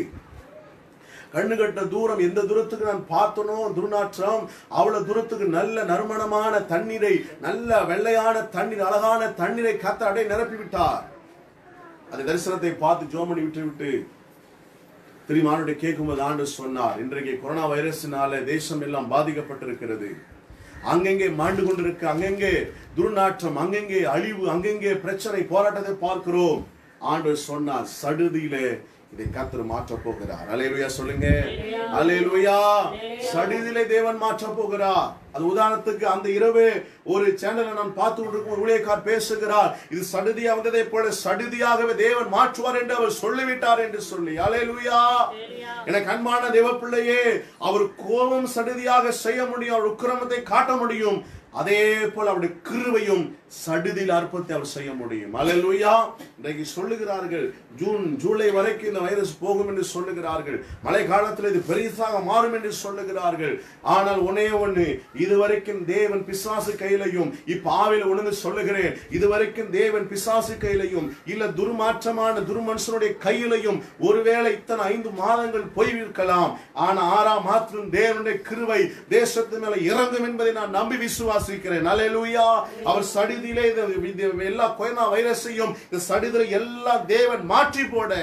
கண்ணு கட்ட தூரம் எந்த தூரத்துக்கு நான் பார்த்தனோ துர்நாற்றம் அவ்வளவு தூரத்துக்கு நல்ல நறுமணமான தண்ணீரை நல்ல வெள்ளையான தண்ணீர் அழகான தண்ணீரை கத்த அடை நிரப்பி விட்டார் அந்த தரிசனத்தை பார்த்து ஜோமணி விட்டு விட்டு திரும்பி ஆண்டுடைய கேட்கும்போது ஆண்டு சொன்னார் இன்றைக்கு கொரோனா வைரஸினால தேசம் எல்லாம் பாதிக்கப்பட்டிருக்கிறது அங்கெங்கே மாண்டு கொண்டிருக்க அங்கெங்கே துர்நாற்றம் அங்கெங்கே அழிவு அங்கெங்கே பிரச்சனை போராட்டத்தை பார்க்கிறோம் ஆண்டு சொன்னார் சடுதியிலே இதை கத்தர் மாற்ற போகிறார் அலையலுயா சொல்லுங்க அலையலுயா சடுதியிலே தேவன் மாற்ற போகிறார் அது உதாரணத்துக்கு அந்த இரவு ஒரு சேனலை நான் பார்த்து கொண்டிருக்கும் ஒரு ஊழியக்கார் பேசுகிறார் இது சடுதியா வந்ததை போல சடுதியாகவே தேவன் மாற்றுவார் என்று அவர் சொல்லிவிட்டார் என்று சொல்லி அலையலுயா எனக்கு அன்பான தேவ பிள்ளையே அவர் கோபம் சடுதியாக செய்ய முடியும் அவர் உக்கிரமத்தை காட்ட முடியும் அதே போல அவருடைய கிருவையும் சடுதியில் அற்பத்தை அவர் செய்ய முடியும் அலையலுயா இன்றைக்கு சொல்லுகிறார்கள் ஜூன் ஜூலை வரைக்கும் இந்த வைரஸ் போகும் என்று சொல்லுகிறார்கள் மழை காலத்தில் இது பெரிதாக மாறும் என்று சொல்லுகிறார்கள் ஆனால் ஒன்னே ஒண்ணு இதுவரைக்கும் தேவன் பிசாசு கையிலையும் இப்ப ஆவில உணர்ந்து சொல்லுகிறேன் இதுவரைக்கும் தேவன் பிசாசு கையிலையும் இல்ல துர்மாற்றமான துர்மனுஷனுடைய கையிலையும் ஒருவேளை இத்தனை ஐந்து மாதங்கள் போய்விருக்கலாம் ஆனா ஆறாம் மாத்திரம் தேவனுடைய கிருவை தேசத்து மேல இறங்கும் என்பதை நான் நம்பி விசுவாசிக்கிறேன் அல்லேலூயா அவர் சடிதியிலே இந்த இந்த எல்லா கொரோனா வைரஸையும் இந்த சடிதில எல்லாம் தேவன் மாற்றி போட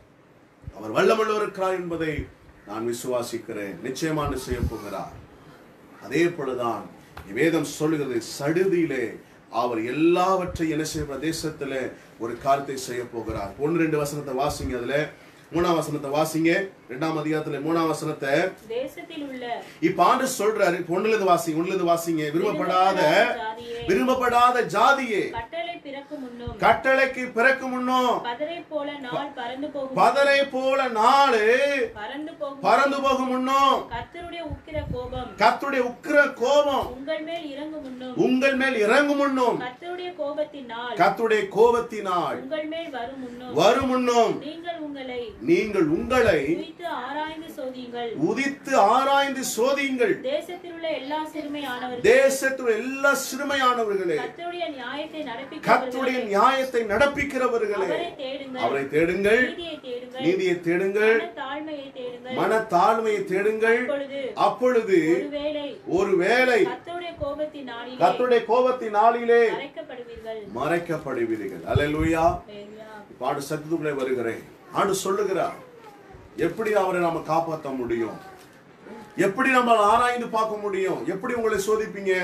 அவர் வல்லமுள்ளவர் இருக்கிறார் என்பதை நான் விசுவாசிக்கிறேன் நிச்சயமான செய்ய போகிறார் அதே போலதான் வேதம் சொல்லுகிறது சடுதியிலே அவர் எல்லாவற்றையும் என்ன செய்ய தேசத்துல ஒரு காரியத்தை செய்ய போகிறார் ஒன்று ரெண்டு வசனத்தை வாசிங்க அதுல மூணாம் வசனத்தை வாசிங்க ரெண்டாம் அதிகாரத்துல மூணாம் வசனத்தை தேசத்தில் உள்ள இப்ப ஆண்டு சொல்றாரு இப்ப ஒண்ணுல இருந்து வாசிங்க ஒண்ணுல இருந்து வாசிங்க விரும்பப்படாத ஜாதியே, விரும்பப்படாத ஜாதியே கட்டளை பிறக்கும் முன்னும் கட்டளைக்கு பிறக்கும் முன்னும் பதரை போல நாள் பறந்து போகும் பதரை போல நாளு பறந்து போகும் பறந்து போகும் முன்னும் கர்த்தருடைய உக்கிர கோபம் கர்த்தருடைய உக்கிர கோபம் உங்கள் மேல் இறங்கும் முன்னும் உங்கள் மேல் இறங்கும் முன்னும் கர்த்தருடைய கோபத்தினால் கர்த்தருடைய கோபத்தினால் உங்கள் மேல் வரும் முன்னும் வரும் முன்னும் நீங்கள் உங்களை நீங்கள் உங்களை குறித்து ஆராய்ந்து சோதியுங்கள் உதித்து ஆராய்ந்து சோதியுங்கள் தேசத்தில் உள்ள எல்லா சிறுமையானவர்கள் தேசத்தில் எல்லா சிறுமையானவர்களே கர்த்தருடைய நியாயத்தை நடப்பிக்கிறவர்களே கர்த்தருடைய நியாயத்தை நடப்பிக்கிறவர்களே அவரை தேடுங்கள் அவரை தேடுங்கள் நீதியை தேடுங்கள் நீதியை தேடுங்கள் மன தாழ்மையை தேடுங்கள் மன தாழ்மையை தேடுங்கள் அப்பொழுது அப்பொழுது ஒருவேளை ஒருவேளை கர்த்தருடைய கோபத்தின் நாளிலே கர்த்தருடைய கோபத்தின் நாளிலே மறைக்கப்படுவீர்கள் மறைக்கப்படுவீர்கள் அல்லேலூயா ஹalleluya. பாடு சத்துக்குள்ளே வருகிறேன் ஆண்டு சொல்லுகிறார் எப்படி அவரை நாம காப்பாற்ற முடியும் எப்படி நம்ம ஆராய்ந்து பார்க்க முடியும் எப்படி உங்களை சோதிப்பீங்க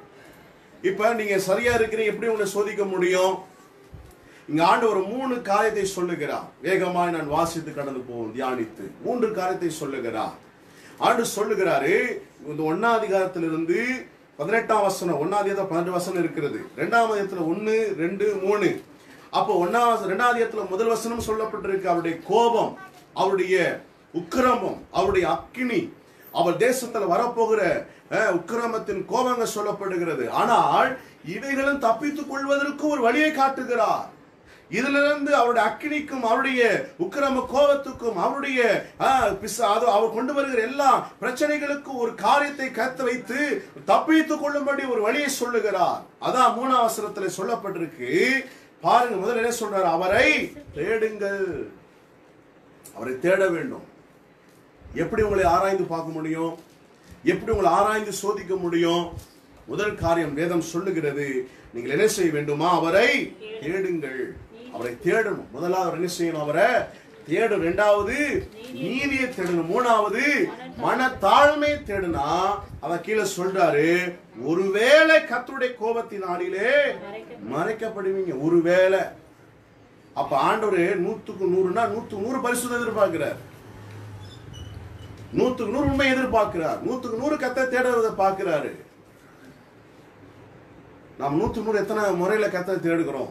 இப்ப நீங்க சரியா இருக்கிறீங்க எப்படி உங்களை சோதிக்க முடியும் இங்க ஆண்டு ஒரு மூணு காரியத்தை சொல்லுகிறார் வேகமாய் நான் வாசித்து கடந்து போவோம் தியானித்து மூன்று காரியத்தை சொல்லுகிறார் ஆண்டு சொல்லுகிறாரு இந்த ஒன்னாம் அதிகாரத்திலிருந்து பதினெட்டாம் வசனம் ஒன்னாம் அதிகாரத்தில் பன்னெண்டு வசனம் இருக்கிறது ரெண்டாம் அதிகாரத்துல ஒன்னு ரெண்டு மூணு அப்போ ஒன்னாம் ரெண்டாம் அதிகாரத்துல முதல் வசனம் சொல்லப்பட்டிருக்கு அவருடைய கோபம் அவருடைய உக்கிரமம் அவருடைய அக்கினி அவர் தேசத்துல வரப்போகிற அஹ், உக்கிரமத்தின் கோபங்க சொல்லப்படுகிறது ஆனால் இவைகளும் தப்பித்துக் கொள்வதற்கு ஒரு வழியை காட்டுகிறார் இதிலிருந்து அவருடைய அக்கினிக்கும் அவருடைய உக்கிரம கோபத்துக்கும் அவருடைய ஆஹ், பிச- அது அவர் கொண்டு வருகிற எல்லா பிரச்சனைகளுக்கும் ஒரு காரியத்தை கத்து வைத்து தப்பித்துக் கொள்ளும்படி ஒரு வழியை சொல்லுகிறார் அதான் மூணாம் அவசரத்தில் சொல்லப்பட்டிருக்கு பாருங்க முதல்ல என்ன சொல்றார் அவரை தேடுங்கள் அவரை தேட வேண்டும் எப்படி உங்களை ஆராய்ந்து பார்க்க முடியும் எப்படி உங்களை ஆராய்ந்து சோதிக்க முடியும் முதல் காரியம் வேதம் சொல்லுகிறது நீங்கள் என்ன செய்ய வேண்டுமா அவரை தேடுங்கள் அவரை தேடணும் முதலாவது அவர் என்ன செய்யணும் அவரை தேடும் இரண்டாவது நீதியை தேடணும் மூணாவது மன தாழ்மை தேடுனா அவன் கீழே சொல்றாரு ஒருவேளை கர்த்தருடைய கோபத்தின் நாளிலே மறைக்கப்படுவீங்க ஒருவேளை அப்ப ஆண்டவர் நூத்துக்கு நூறுனா நூத்துக்கு நூறு பரிசுத்தம் எதிர்பார்க்கிறார் நூத்துக்கு நூறு உண்மை எதிர்பார்க்கிறார் நூத்துக்கு நூறு கத்தை தேடுறதை பார்க்கிறாரு நாம் நூத்துக்கு நூறு எத்தனை முறையில கத்தை தேடுகிறோம்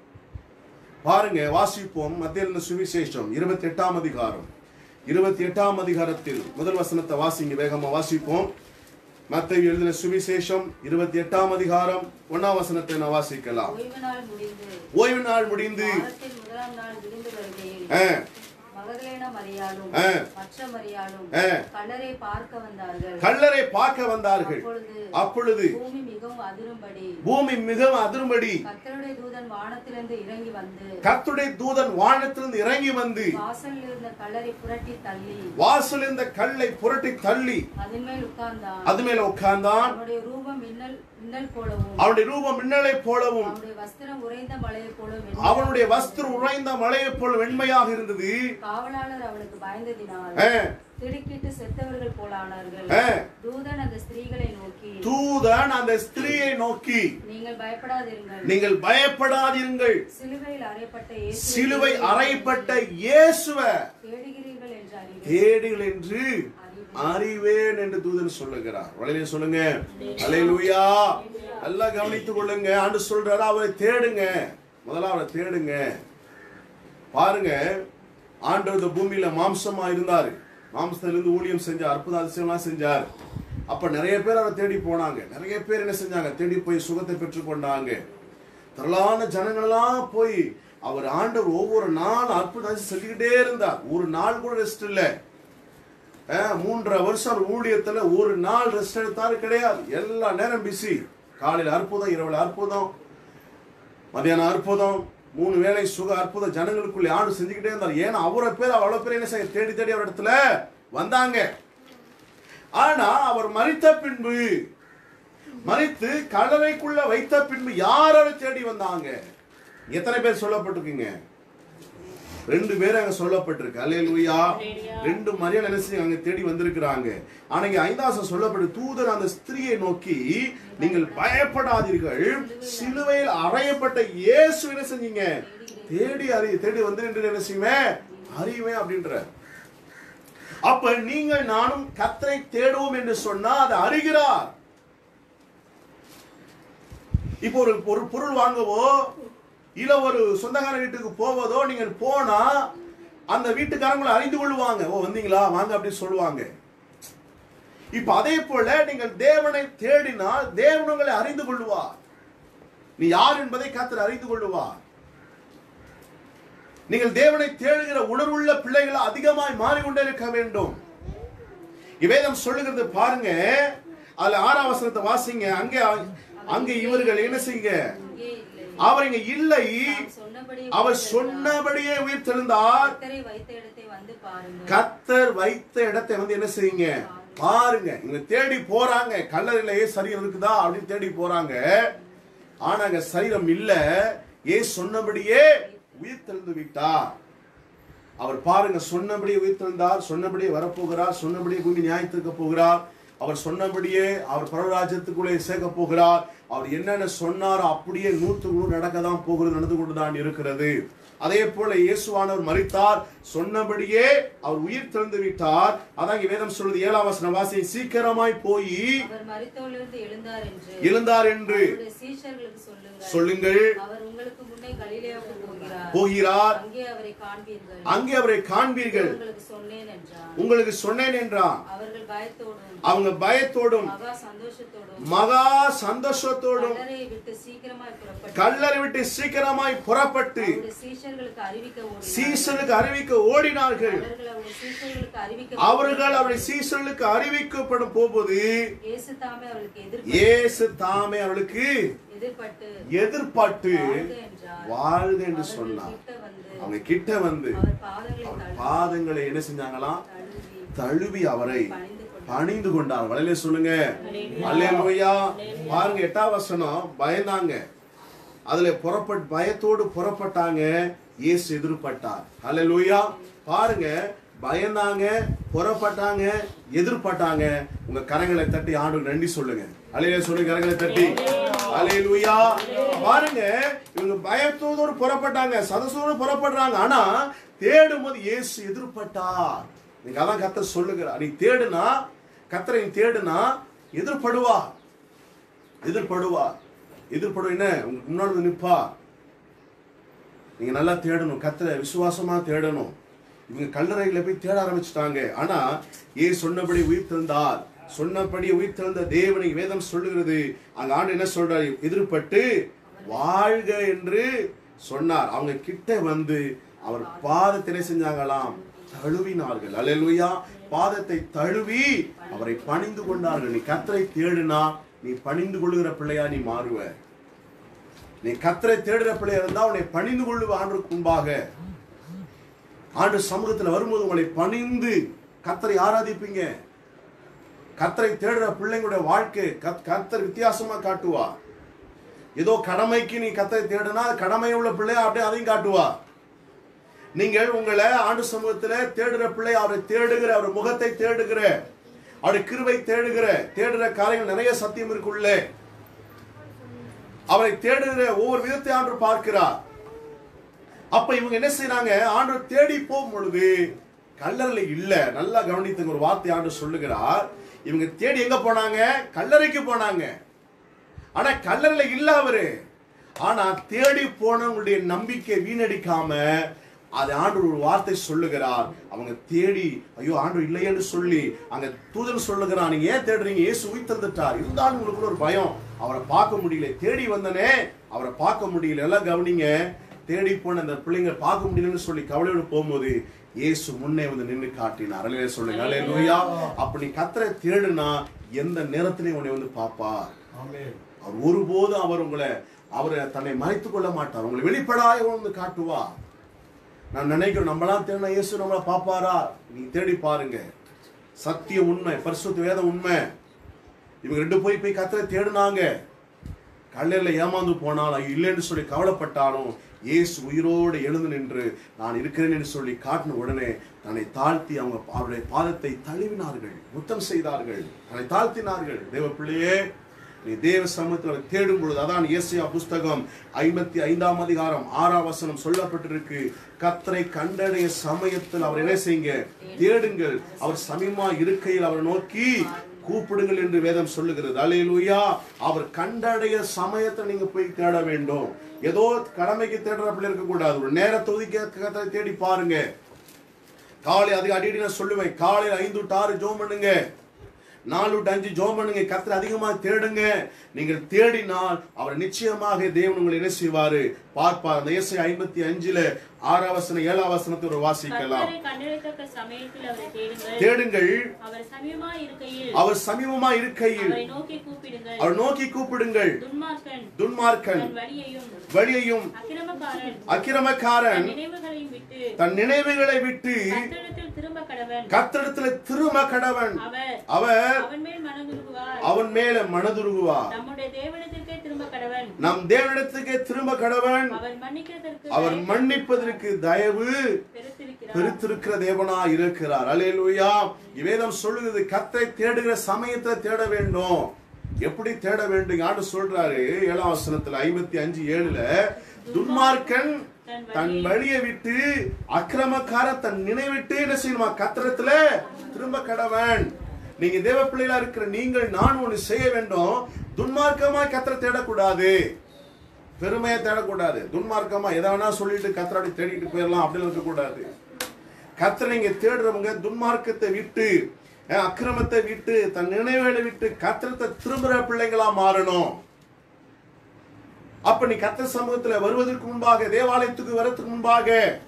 பாருங்க வாசிப்போம் மத்திய சுவிசேஷம் இருபத்தி எட்டாம் அதிகாரம் இருபத்தி எட்டாம் அதிகாரத்தில் முதல் வசனத்தை வாசிங்க வேகமா வாசிப்போம் மத்திய எழுதின சுவிசேஷம் இருபத்தி எட்டாம் அதிகாரம் ஒன்னாம் வசனத்தை நான் வாசிக்கலாம் ஓய்வு நாள் முடிந்து ஓய்வு நாள் முடிந்து வாரத்தின் முதலாம் நாள் விருந்து வருகையில் ஆ, மகதலேன மரியாளும் ஆ. மற்ற மரியாளும் ஆ. கல்லறை பார்க்க வந்தார்கள் கல்லறை பார்க்க வந்தார்கள் அப்பொழுது அப்பொழுது பூமி மிகவும் அதிரும்படி பூமி மிகவும் அதிரும்படி கர்த்தருடைய தூதன் வானத்திலிருந்து இறங்கி வந்து கர்த்தருடைய தூதன் வானத்திலிருந்து இறங்கி வந்து வாசலில் இருந்த கல்லறை புரட்டி தள்ளி வாசல் இந்த கல்லை புரட்டி தள்ளி அதன் மேல் உட்கார்ந்தான் அது மேல உட்கார்ந்தான் அவனுடைய ரூபம் மின்னல் மின்னல் போலவும் அவனுடைய ரூபம் மின்னலை போலவும் அவனுடைய வஸ்திரம் உறைந்த மலையை போலவும் அவனுடைய வஸ்திரம் உறைந்த மலையைப் போல வெண்மையாக இருந்தது காவலாளர் அவனுக்கு பயந்ததினால் ஆ, திடுக்கிட்டு செத்தவர்கள் போலானார்கள் ஆ. தூதன் அந்த ஸ்திரீகளை நோக்கி தூதன் அந்த ஸ்திரீயை நோக்கி நீங்கள் பயப்படாதிருங்கள் நீங்கள் பயப்படாதிருங்கள் சிலுவையில் அறையப்பட்ட இயேசுவை சிலுவை அறைப்பட்ட இயேசுவ தேடுகிறீர்கள் என்று அறிவேன் தேடுகள் என்று அறிவேன் என்று தூதன் சொல்லுகிறார் வளையிலே சொல்லுங்க அலையிலுயா நல்லா கவனித்துக் கொள்ளுங்க ஆண்டு சொல்றாரு அவரை தேடுங்க முதல்ல அவரை தேடுங்க பாருங்க ஆண்டவர் இந்த பூமியில மாம்சமா இருந்தாரு மாம்சத்திலிருந்து ஊழியம் செஞ்சார் அற்புத அதிசயம்லாம் செஞ்சார் அப்ப நிறைய பேர் அவரை தேடி போனாங்க நிறைய பேர் என்ன செஞ்சாங்க தேடி போய் சுகத்தை பெற்றுக்கொண்டாங்க திரளான ஜனங்களெல்லாம் போய் அவர் ஆண்டவர் ஒவ்வொரு நாள் அற்புதம் அதிசயம் செஞ்சுக்கிட்டே இருந்தார் ஒரு நாள் கூட ரெஸ்ட் இல்லை அஹ், மூன்றரை வருஷம் அவர் ஊழியத்துல ஒரு நாள் ரெஸ்ட் எடுத்தாரு கிடையாது எல்லா நேரம் பிஸி காலையில அற்புதம் இரவுல அற்புதம் மதியானம் அற்புதம் மூணு வேளை சுக அற்புதம் ஜனங்களுக்குள்ள ஆண்டு செஞ்சுக்கிட்டே இருந்தார் ஏன்னா அவரை பேர் அவ்வளவு பேர் என்ன செய்ய தேடி தேடி அவர் இடத்துல வந்தாங்க ஆனா அவர் மறித்த பின்பு மறித்து கல்லறைக்குள்ள வைத்த பின்பு யார் அவரை தேடி வந்தாங்க எத்தனை பேர் சொல்லப்பட்டிருக்கீங்க ரெண்டு பேர் அங்க சொல்லப்பட்டிருக்கு அல்லேலூயா ரெண்டு மரியாதை என்ன செஞ்சு அங்க தேடி வந்திருக்கிறாங்க ஆனா இங்க ஐந்தாசம் சொல்லப்பட்டு தூதர் அந்த ஸ்திரியை நோக்கி நீங்கள் பயப்படாதீர்கள் சிலுவையில் அறையப்பட்ட இயேசு என்ன செஞ்சீங்க தேடி அறி தேடி வந்து நின்று என்ன செய்வேன் அறிவேன் அப்படின்ற அப்ப நீங்கள் நானும் கத்தரை தேடுவோம் என்று சொன்னா அதை அறிகிறார் இப்போ ஒரு ஒரு பொருள் வாங்கவோ இல்ல ஒரு சொந்தக்கார வீட்டுக்கு போவதோ நீங்க போனா அந்த வீட்டுக்காரங்களை அறிந்து கொள்வாங்க ஓ வந்தீங்களா வாங்க அப்படி சொல்லுவாங்க இப்ப அதே போல நீங்கள் தேவனை தேடினால் தேவன் உங்களை அறிந்து கொள்வார் நீ யார் என்பதை கத்தர் அறிந்து கொள்வார் நீங்கள் தேவனை தேடுகிற உணர்வுள்ள பிள்ளைகளை அதிகமாய் மாறிக்கொண்டே இருக்க வேண்டும் இவேதம் சொல்லுகிறது பாருங்க அதுல ஆறாம் வசனத்தை வாசிங்க அங்கே அங்கே இவர்கள் என்ன செய்யுங்க இங்கே இல்லை அவர் இங்க இல்லை நாம் சொன்னபடி அவர் சொன்னபடியே உயிர் தெழுந்தார் கர்த்தரை வைத்த இடத்தை வந்து பாருங்கள் கத்தர் வைத்த இடத்தை வந்து என்ன செய்யுங்க பாருங்க இவங்க தேடி போறாங்க கல்லறையிலேயே சரீரம் இருக்குதா அப்படின்னு தேடி போறாங்க ஆனா அங்க சரீரம் இல்ல ஏ சொன்னபடியே உயிர் தெழுந்து விட்டார் அவர் பாருங்க சொன்னபடியே உயிர் தெழுந்தார் சொன்னபடியே வரப்போகிறார் சொன்னபடியே பூமி நியாயத்திருக்க போகிறார் அவர் சொன்னபடியே அவர் பரவராஜ்யத்துக்குள்ளே சேர்க்க போகிறார் அவர் என்னென்ன சொன்னாரோ அப்படியே நூற்றுக்கு நூறு நடக்க தான் போகிறது நடந்து கொண்டுதான் இருக்கிறது அதே போல இயேசுவானவர் மரித்தார் சொன்னபடியே அவர் உயிர் திறந்து விட்டார் அதான் இங்க வேதம் சொல்றது ஏழாம் வசன வாசி சீக்கிரமாய் போய் அவர் மரித்தோலிருந்து எழுந்தார் என்று எழுந்தார் என்று அவருடைய சீஷர்களுக்கு சொல்லுங்கள் சொல்லுங்கள் அவர் உங்களுக்கு முன்னே கலிலேயாவுக்கு போகிறார் போகிறார் அங்கே அவரை காண்பீர்கள் அங்கே அவரை காண்பீர்கள் உங்களுக்கு சொன்னேன் என்றார் உங்களுக்கு சொன்னேன் என்றான் அவர்கள் பயத்தோடும் அவங்க பயத்தோடும் மகா சந்தோஷத்தோடும் மகா சந்தோஷத்தோடும் கல்லறையை விட்டு சீக்கிரமாய் புறப்பட்டு கல்லறை விட்டு சீக்கிரமாய் புறப்பட்டு அவருடைய சீஷர்களுக்கு அறிவிக்க ஓடினார் சீசனுக்கு அறிவிக்க ஓடினார்கள் அவர்கள் அவருடைய சீஷர்களுக்கு அறிவிக்க அவர்கள் அவருடைய சீசனுக்கு அறிவிக்கப்படும் போகும்போது இயேசு தாமே அவர்களுக்கு எதிர்ப்பு இயேசு தாமே அவளுக்கு எதிர்பட்டு எதிர்பார்த்து வாழ்க என்றார் வாழ்க என்று அவர்கள் சொன்னார் கிட்ட வந்து அவங்க கிட்ட வந்து அவர் பாதங்களை அவர் தழுவி பாதங்களை என்ன செஞ்சாங்களாம் தழுவி தழுவி அவரை பணிந்து கொண்டார் பணிந்து கொண்டார் வளையில சொல்லுங்க அல்லேலூயா பாருங்க எட்டாம் வசனம் பயந்தாங்க அதுல புறப்பட்டு பயத்தோடு புறப்பட்டாங்க இயேசு எதிர்பட்டார் அல்லேலூயா பாருங்க பயந்தாங்க புறப்பட்டாங்க எதிர்பட்டாங்க உங்க கரங்களை தட்டி ஆண்டு நன்றி சொல்லுங்க அலையில சொல்லி கரங்களை தட்டி அலையிலுயா பாருங்க இவங்க பயத்தோடு புறப்பட்டாங்க சதசோடு புறப்படுறாங்க ஆனா தேடும் போது இயேசு எதிர்பட்டார் நீங்க அதான் கத்த சொல்லுகிறார் நீ தேடுனா கத்தரை நீ தேடுனா எதிர்படுவா எதிர்படுவா எதிர்படும் என்ன உங்களுக்கு முன்னாடி வந்து நிப்பா நீங்க நல்லா தேடணும் கத்தரை விசுவாசமா தேடணும் இவங்க கல்லறைகளை போய் தேட ஆரம்பிச்சிட்டாங்க ஆனா ஏ சொன்னபடி உயிர்த்தெழுந்தார் சொன்னபடி உயிர்த்தெழுந்த தேவனை வேதம் சொல்லுகிறது அங்க ஆண்டு என்ன சொல்றாரு எதிர்பட்டு வாழ்க என்று சொன்னார் அவங்க கிட்ட வந்து அவர் பாதத்தினை செஞ்சாங்களாம் தழுவினார்கள் அல்லேலூயா பாதத்தை தழுவி அவரை பணிந்து கொண்டார்கள் நீ கத்தரை தேடுனா நீ பணிந்து கொள்ளுகிற பிள்ளையா நீ மாறுவ நீ கத்தரை தேடுற பிள்ளையா இருந்தா உன்னை பணிந்து கொள்ளுவ ஆண்டுக்கு முன்பாக ஆண்டு சமூகத்தில் வரும்போது உங்களை பணிந்து கத்தரை ஆராதிப்பீங்க கத்தரை தேடுற பிள்ளைங்களுடைய வாழ்க்கை கத்- கத்தர் வித்தியாசமா காட்டுவா ஏதோ கடமைக்கு நீ கத்தரை தேடுனா அது கடமை உள்ள பிள்ளையா அப்படியே அதையும் காட்டுவா நீங்கள் உங்களை ஆண்டு சமூகத்துல தேடுற பிள்ளை அவரை தேடுகிற அவர் முகத்தை தேடுகிற அவருடைய கிருபை தேடுகிற தேடுற காரியங்கள் நிறைய சத்தியம் இருக்குள்ளே அவரை தேடுகிற ஒவ்வொரு விதத்தை ஆண்டு பார்க்கிறார் அப்ப இவங்க என்ன செய்றாங்க ஆண்டு தேடி போகும் பொழுது கல்லறையில இல்ல நல்லா கவனித்துங்க ஒரு வார்த்தை ஆண்டு சொல்லுகிறார் இவங்க தேடி எங்க போனாங்க கல்லறைக்கு போனாங்க ஆனா கல்லறையில இல்ல அவரு ஆனா தேடி போனவங்களுடைய நம்பிக்கை வீணடிக்காம அது ஆண்டு ஒரு வார்த்தை சொல்லுகிறார் அவங்க தேடி ஐயோ ஆண்டு இல்லையேன்னு சொல்லி அங்க தூதன் சொல்லுகிறான் நீங்க ஏன் தேடுறீங்க இயேசு உயிர்த்தெழுந்துட்டார் இருந்தாலும் உங்களுக்கு ஒரு பயம் அவரை பார்க்க முடியல தேடி வந்தனே அவரை பார்க்க முடியல எல்லாம் கவனிங்க தேடி போன அந்த பிள்ளைங்க பார்க்க முடியலன்னு சொல்லி கவலையோடு போகும்போது இயேசு முன்னே வந்து நின்று காட்டினார் அல்லையா சொல்லுங்க அல்லேலூயா அப்ப நீ கத்தரை தேடுனா எந்த நேரத்திலையும் உன்னை வந்து பாப்பார் அவர் ஒருபோதும் அவர் உங்களை அவரை தன்னை மறைத்துக் கொள்ள மாட்டார் உங்களை வெளிப்படாய வந்து காட்டுவா நான் நினைக்கிறேன் நம்மளாம் தேடின இயேசு நம்மளை பாப்பாரா நீ தேடி பாருங்க சத்தியம் உண்மை பரிசுத்த வேதம் உண்மை இவங்க ரெண்டு போய் போய் கத்தரை தேடுனாங்க கல்லறையில் ஏமாந்து போனாலும் இல்லைன்னு சொல்லி கவலைப்பட்டாலும் இயேசு உயிரோடு எழுந்து நின்று நான் இருக்கிறேன் என்று சொல்லி காட்டின உடனே தன்னை தாழ்த்தி அவங்க அவருடைய பாதத்தை தழுவினார்கள் முத்தம் செய்தார்கள் தன்னை தாழ்த்தினார்கள் தேவ பிள்ளையே நீ தேவ சமூகத்தில் தேடும் பொழுது அதான் ஏசியா புஸ்தகம் ஐம்பத்தி ஐந்தாம் அதிகாரம் ஆறாம் வசனம் சொல்லப்பட்டிருக்கு கத்தரை கண்டடைய சமயத்தில் அவர் என்ன செய்யுங்க தேடுங்கள் அவர் சமயமா இருக்கையில் அவரை நோக்கி கூப்பிடுங்கள் என்று வேதம் சொல்லுகிறது அல்லேலூயா அவர் கண்டடைய சமயத்தை நீங்க போய் தேட வேண்டும் ஏதோ கடமைக்கு தேடுற பிள்ளை இருக்க கூடாது ஒரு நேரத்தை ஒதுக்கி கர்த்தரை தேடி பாருங்க காலை அதிக அடிக்கடி நான் சொல்லுவேன் காலையில் ஐந்து டு ஆறு ஜோம் பண்ணுங்க நாலு டு அஞ்சு ஜோம் பண்ணுங்க கர்த்தரை அதிகமாக தேடுங்க நீங்கள் தேடினால் அவர் நிச்சயமாக தேவன் உங்களை என்ன செய்வாரு பார்ப்பார் அந்த இயேசு ஐம்பத்தி அஞ்சுல ஆறாம் வசனம் ஏழாம் வசனத்தை ஒரு வாசிக்கலாம் கர்த்தரை கண்டடைத்தக்க சமயத்தில் அவரை தேடுங்கள் தேடுங்கள் அவர் சமயமா இருக்கையில் அவர் சமீபமா இருக்கையில் அவரை நோக்கி கூப்பிடுங்கள் அவர் நோக்கி கூப்பிடுங்கள் துன்மார்க்கன் துன்மார்க்கன் தன் வழியையும் வழியையும் அக்கிரமக்காரன் அக்கிரமக்காரன் தன் நினைவுகளையும் விட்டு தன் நினைவுகளை விட்டு கர்த்தரிடத்தில் திரும்ப கடவன் கத்தடத்துல திரும்ப கடவன் அவர் அவர் அவன் மேல் மனதுருகுவார் அவன் மேல மனதுருகுவார் நம்முடைய தேவனத்திற்கே திரும்ப கடவன் நம் தேவனிடத்துக்கே திரும்ப கடவன் அவர் மன்னிக்கிறதற்கு அவர் மன்னிப்பதற்கு தயவு பெருத்திருக்கிறார் பெருத்திருக்கிற தேவனா இருக்கிறார் அல்லேலூயா வேதம் சொல்லுகிறது கத்தை தேடுகிற சமயத்தை தேட வேண்டும் எப்படி தேட வேண்டும் ஆண்டு சொல்றாரு ஏழாம் வசனத்துல ஐம்பத்தி அஞ்சு ஏழுல துன்மார்க்கன் தன் வழியை விட்டு அக்கிரமக்கார தன் நினைவிட்டு என்ன செய்யணுமா கத்திரத்துல திரும்ப கடவன் நீங்க தேவ பிள்ளைகளா இருக்கிற நீங்கள் நான் ஒண்ணு செய்ய வேண்டும் துன்மார்க்கமாய் கத்திர தேடக்கூடாது பெருமையை தேடக்கூடாது துன்மார்க்கமா எதை வேணா சொல்லிட்டு கத்தராடி தேடிட்டு போயிடலாம் அப்படின்னு இருக்கக்கூடாது கத்தரை நீங்க தேடுறவங்க துன்மார்க்கத்தை விட்டு அஹ், அக்கிரமத்தை விட்டு தன் நினைவுகளை விட்டு கத்திரத்தை திரும்புற பிள்ளைங்களா மாறணும் அப்ப நீ கத்திர சமூகத்துல வருவதற்கு முன்பாக தேவாலயத்துக்கு வரதுக்கு முன்பாக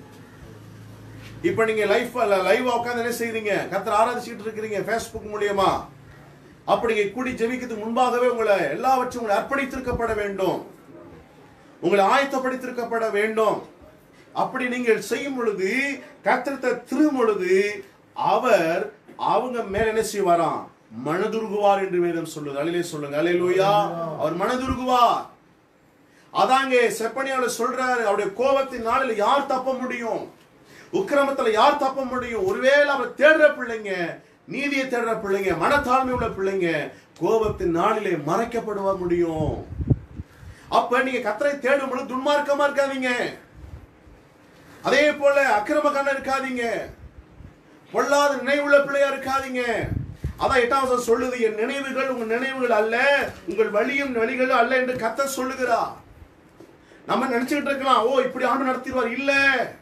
இப்ப நீங்க லைஃப் லைவ் உட்கார்ந்து என்ன செய்றீங்க கத்தர் ஆராதிச்சுட்டு இருக்கிறீங்க ஃபேஸ்புக் மூலியமா அப்படி நீங்க கூடி ஜெபிக்கிறதுக்கு முன்பாகவே உங்களை எல்லாவற்றும் உங்களை அர்ப்பணித்திருக்கப்பட வேண்டும் உங்களை ஆயத்தப்படுத்திருக்கப்பட வேண்டும் அப்படி நீங்கள் செய்யும் பொழுது கத்திரத்தை திரும்பும் பொழுது அவர் அவங்க மேல என்ன செய்வாராம் மனதுருகுவார் என்று வேதம் சொல்லுது அலையிலே சொல்லுங்க அலையிலூயா அவர் மனதுருகுவார் அதாங்க செப்பனியால சொல்றாரு அவருடைய கோபத்தின் நாளில் யார் தப்ப முடியும் உக்கிரமத்துல யார் தப்ப முடியும் ஒருவேளை அவர் தேடுற பிள்ளைங்க நீதியை தேடுற பிள்ளைங்க மனத்தாழ்மை உள்ள பிள்ளைங்க கோபத்தின் நாளிலே மறைக்கப்படுவ முடியும் அப்ப நீங்க கத்தரை தேடும் பொழுது துன்மார்க்கமா இருக்காதீங்க அதே போல அக்கிரமக்காரன் இருக்காதீங்க பொல்லாத நினைவுள்ள பிள்ளையா இருக்காதீங்க அதான் எட்டாம் வசனம் சொல்லுது என் நினைவுகள் உங்கள் நினைவுகள் அல்ல உங்கள் வழியும் வழிகளும் அல்ல என்று கத்தர் சொல்லுகிறா நம்ம நினைச்சுக்கிட்டு இருக்கலாம் ஓ இப்படி ஆண்டு நடத்திடுவார் இல்ல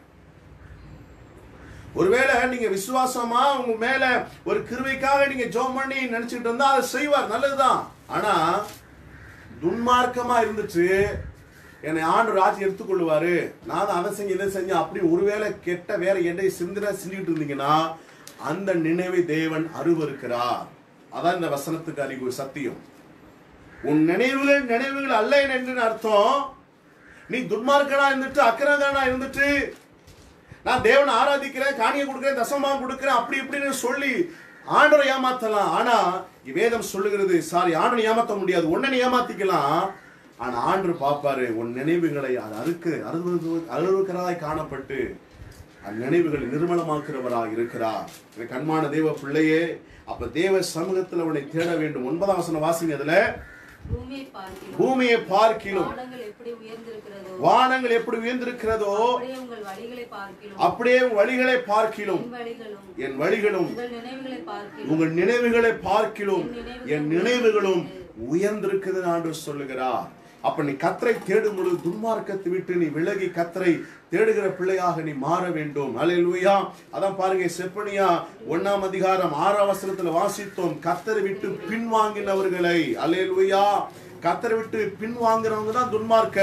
ஒருவேளை நீங்க விசுவாசமா உங்க மேல ஒரு கிருவைக்காக நீங்க ஜோம் பண்ணி நினைச்சிட்டு இருந்தா அதை செய்வார் நல்லதுதான் ஆனா துன்மார்க்கமா இருந்துச்சு என்னை ஆண்டு ராஜ் எடுத்துக்கொள்ளுவாரு நான் தான் அதை செஞ்சு இதை செஞ்சேன் அப்படி ஒருவேளை கெட்ட வேற எடை சிந்தனை செஞ்சுக்கிட்டு இருந்தீங்கன்னா அந்த நினைவை தேவன் அருவருக்கிறார் அதான் இந்த வசனத்துக்கு அறிவு சத்தியம் உன் நினைவுகள் நினைவுகள் அல்ல என்று அர்த்தம் நீ துன்மார்க்கனா இருந்துட்டு அக்கிரகனா இருந்துட்டு நான் தேவனை ஆராதிக்கிறேன் காணியை கொடுக்கிறேன் தசமாக கொடுக்கிறேன் அப்படி இப்படின்னு சொல்லி ஆண்டரை ஏமாத்தலாம் ஆனா வேதம் சொல்லுகிறது சாரி ஆண்டனை ஏமாத்த முடியாது உன்னை ஏமாத்திக்கலாம் ஆனா ஆண்டு பார்ப்பாரு உன் நினைவுகளை அது அறுக்கு அருவது அருவருக்கிறதாய் காணப்பட்டு அந்நினைவுகளை நிர்மலமாக்குறவராக இருக்கிறார் எனக்கு அன்பான தேவ பிள்ளையே அப்ப தேவ சமூகத்தில் அவனை தேட வேண்டும் ஒன்பதாம் வசனம் வாசிங்க அதுல பூமியை பார்க்கிறோம் பூமியை பார்க்கிலும் வானங்கள் எப்படி உயர்ந்திருக்கிறதோ வானங்கள் எப்படி உயர்ந்திருக்கிறதோ அப்படியே உங்கள் வழிகளை பார்க்கிறோம் அப்படியே உன் வழிகளை பார்க்கிலும் என் வழிகளும் என் வழிகளும் உங்கள் நினைவுகளை பார்க்கிறோம் உங்கள் நினைவுகளை பார்க்கிலும் என் நினைவுகளும் உயர்ந்திருக்குது ஆண்டு சொல்லுகிறார் அப்ப நீ கத்தரை தேடும் பொழுது துன்மார்க்கத்தை விட்டு நீ விலகி கத்தரை தேடுகிற பிள்ளையாக நீ மாற வேண்டும் அலையலூயா அதான் பாருங்க செப்பனியா ஒண்ணாம் அதிகாரம் ஆறாம் வசனத்துல வாசித்தோம் கத்தரை விட்டு பின்வாங்கினவர்களை அலையலூயா கத்தரை விட்டு பின்வாங்குறவங்க தான் துன்மார்க்க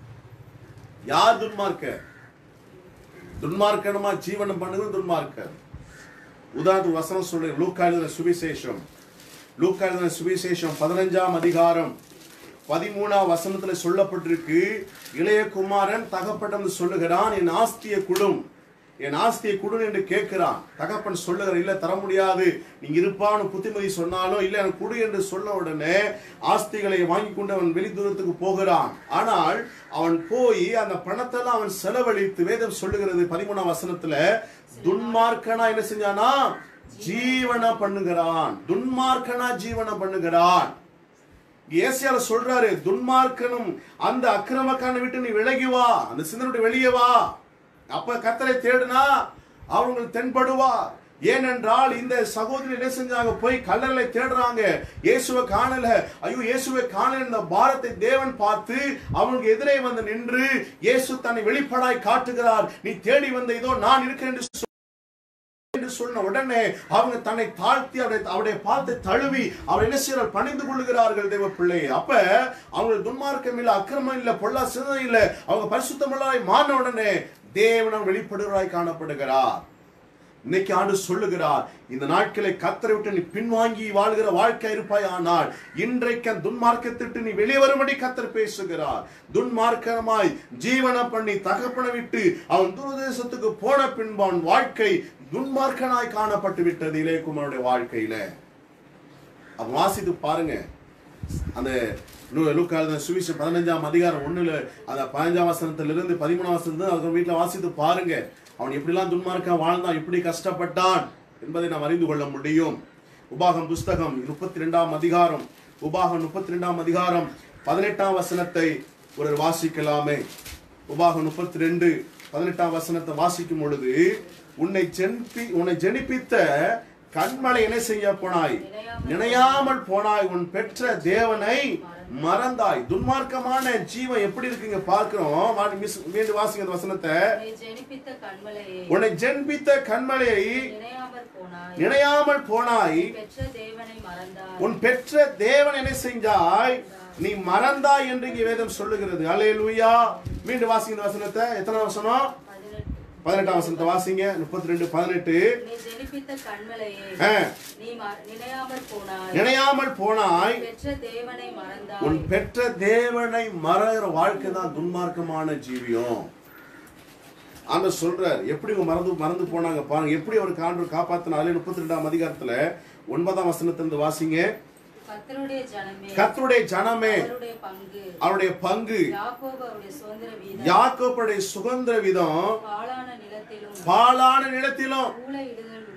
யார் துன்மார்க்க துன்மார்க்கனமா ஜீவனம் பண்ணுகிறது துன்மார்க்க உதாரணத்துக்கு வசனம் சொல்றேன் லூக்கா எழுதின சுவிசேஷம் லூக்கா எழுதின சுவிசேஷம் பதினஞ்சாம் அதிகாரம் பதிமூணாம் வசனத்துல சொல்லப்பட்டிருக்கு இளைய குமாரன் தகப்பட்டம் சொல்லுகிறான் என் ஆஸ்திய குடும் என் ஆஸ்தியை குடு என்று கேட்கிறான் தகப்பன் சொல்லுகிற இல்ல தர முடியாது நீங்க இருப்பான்னு புத்திமதி சொன்னாலும் இல்ல எனக்கு குடு என்று சொன்ன உடனே ஆஸ்திகளை வாங்கி கொண்டு அவன் வெளி தூரத்துக்கு போகிறான் ஆனால் அவன் போய் அந்த பணத்தெல்லாம் அவன் செலவழித்து வேதம் சொல்லுகிறது பதிமூணாம் வசனத்துல துன்மார்க்கனா என்ன செஞ்சானா ஜீவன பண்ணுகிறான் துன்மார்க்கனா ஜீவன பண்ணுகிறான் ஏசியால சொல்றாரு துன்மார்க்கனும் அந்த அக்கிரமக்காரனை விட்டு நீ விலகி வா அந்த சிந்தனுடைய வெளியே வா அப்ப கத்தரை தேடுனா அவங்க தென்படுவா ஏனென்றால் இந்த சகோதரி என்ன செஞ்சாங்க போய் கல்லறை தேடுறாங்க இயேசுவை காணல ஐயோ இயேசுவை காணல இந்த பாரத்தை தேவன் பார்த்து அவனுக்கு எதிரே வந்து நின்று இயேசு தன்னை வெளிப்படாய் காட்டுகிறார் நீ தேடி வந்த இதோ நான் இருக்கேன் என்று சொ- என்று சொன்ன உடனே அவங்க தன்னை தாழ்த்தி அவரை அவருடைய பார்த்து தழுவி அவர் என்ன செய்யறார் பணிந்து கொள்ளுகிறார்கள் தேவ பிள்ளை அப்ப அவங்க துன்மார்க்கம் இல்ல அக்கிரமம் இல்ல பொல்லா சிந்தனை இல்ல அவங்க பரிசுத்தமில்லாய் மாறின உடனே தேவனம் வெளிப்படுகிறாய் காணப்படுகிறார் இன்னைக்கு ஆண்டு சொல்லுகிறார் இந்த நாட்களை கத்தரை விட்டு நீ பின்வாங்கி வாழ்கிற வாழ்க்கை இருப்பாய் ஆனால் இன்றைக்கு அந்த துன்மார்க்கத்திட்டு நீ வெளியே வரும்படி கத்தர் பேசுகிறார் துன்மார்க்கமாய் ஜீவனம் பண்ணி தகப்பனை விட்டு அவன் துருதேசத்துக்கு போன பின்பு அவன் வாழ்க்கை துன்மார்க்கனாய் காணப்பட்டு விட்டது இளையகுமாருடைய வாழ்க்கையில அவன் வாசித்து பாருங்க அந்த லூ- லூக்கா எழுதின சுவிசேஷம் பதினஞ்சாம் அதிகாரம் ஒண்ணுல அந்த பதினஞ்சாம் வசனத்திலிருந்து பதிமூணாம் வசனத்துல அவங்க வீட்டுல வாசித்து பாருங்க அவன் எப்படிலாம் துன்மார்க்கா வாழ்ந்தான் எப்படி கஷ்டப்பட்டான் என்பதை நாம் அறிந்து கொள்ள முடியும் உபாகம் புஸ்தகம் முப்பத்தி ரெண்டாம் அதிகாரம் உபாகம் முப்பத்தி ரெண்டாம் அதிகாரம் பதினெட்டாம் வசனத்தை ஒரு வாசிக்கலாமே உபாகம் முப்பத்தி ரெண்டு பதினெட்டாம் வசனத்தை வாசிக்கும் பொழுது உன்னை ஜெனிப்பி உன்னை ஜெனிப்பித்த கண்மலை என்ன செய்ய போனாய் நினையாமல் போனாய் உன் பெற்ற தேவனை மறந்தாய் துன்மார்க்கமான ஜீவன் எப்படி இருக்குங்க பார்க்கிறோம் வா- மிஸ்- மீண்டும் வாசிங்க அந்த வசனத்தை உன்னை ஜெனிப்பித்த கண்மலையே உன்னை ஜென்பித்த கண்மலையை நினையாமற் போனாய் நினையாமல் போனாய் பெற்ற தேவனை மறந்தாய் உன் பெற்ற தேவன் என்ன செஞ்சாய் நீ மறந்தாய் என்று இங்கே வேதம் சொல்லுகிறது அல்லேலூயா மீண்டும் வாசிங்க இந்த வசனத்தை எத்தனை வசனம் பதினெட்டு பதினெட்டாம் வசனத்தை வாசிங்க முப்பத்தி ரெண்டு பதினெட்டு உன்னை ஜெனிப்பித்த கண்மலையே ஆ. நீ ம- நினையாமற் போனாய் நினையாமல் போனாய் பெற்ற தேவனை மறந்தாய் உன் பெற்ற தேவனை மறகிற வாழ்க்கை தான் துன்மார்க்கமான ஜீவியம் ஆண்டு சொல்றார் எப்படி இவங்க மறந்து மறந்து போனாங்க பாருங்க எப்படி அவர் காண்டு காப்பாத்தினாலே முப்பத்தி ரெண்டாம் அதிகாரத்துல ஒன்பதாம் வசனத்திலிருந்து வாசிங்க கர்த்தருடைய ஜனமே கர்த்தருடைய ஜனமே அவருடைய பங்கு அவருடைய பங்கு யாக்கோபு அவருடைய சுதந்திர வீதம் யாக்கோப்புடைய சுதந்திர விதம் பாழான நிலத்திலும் பாலான நிலத்திலும் ஊழ இடுதல் உள்ள வெறுமையான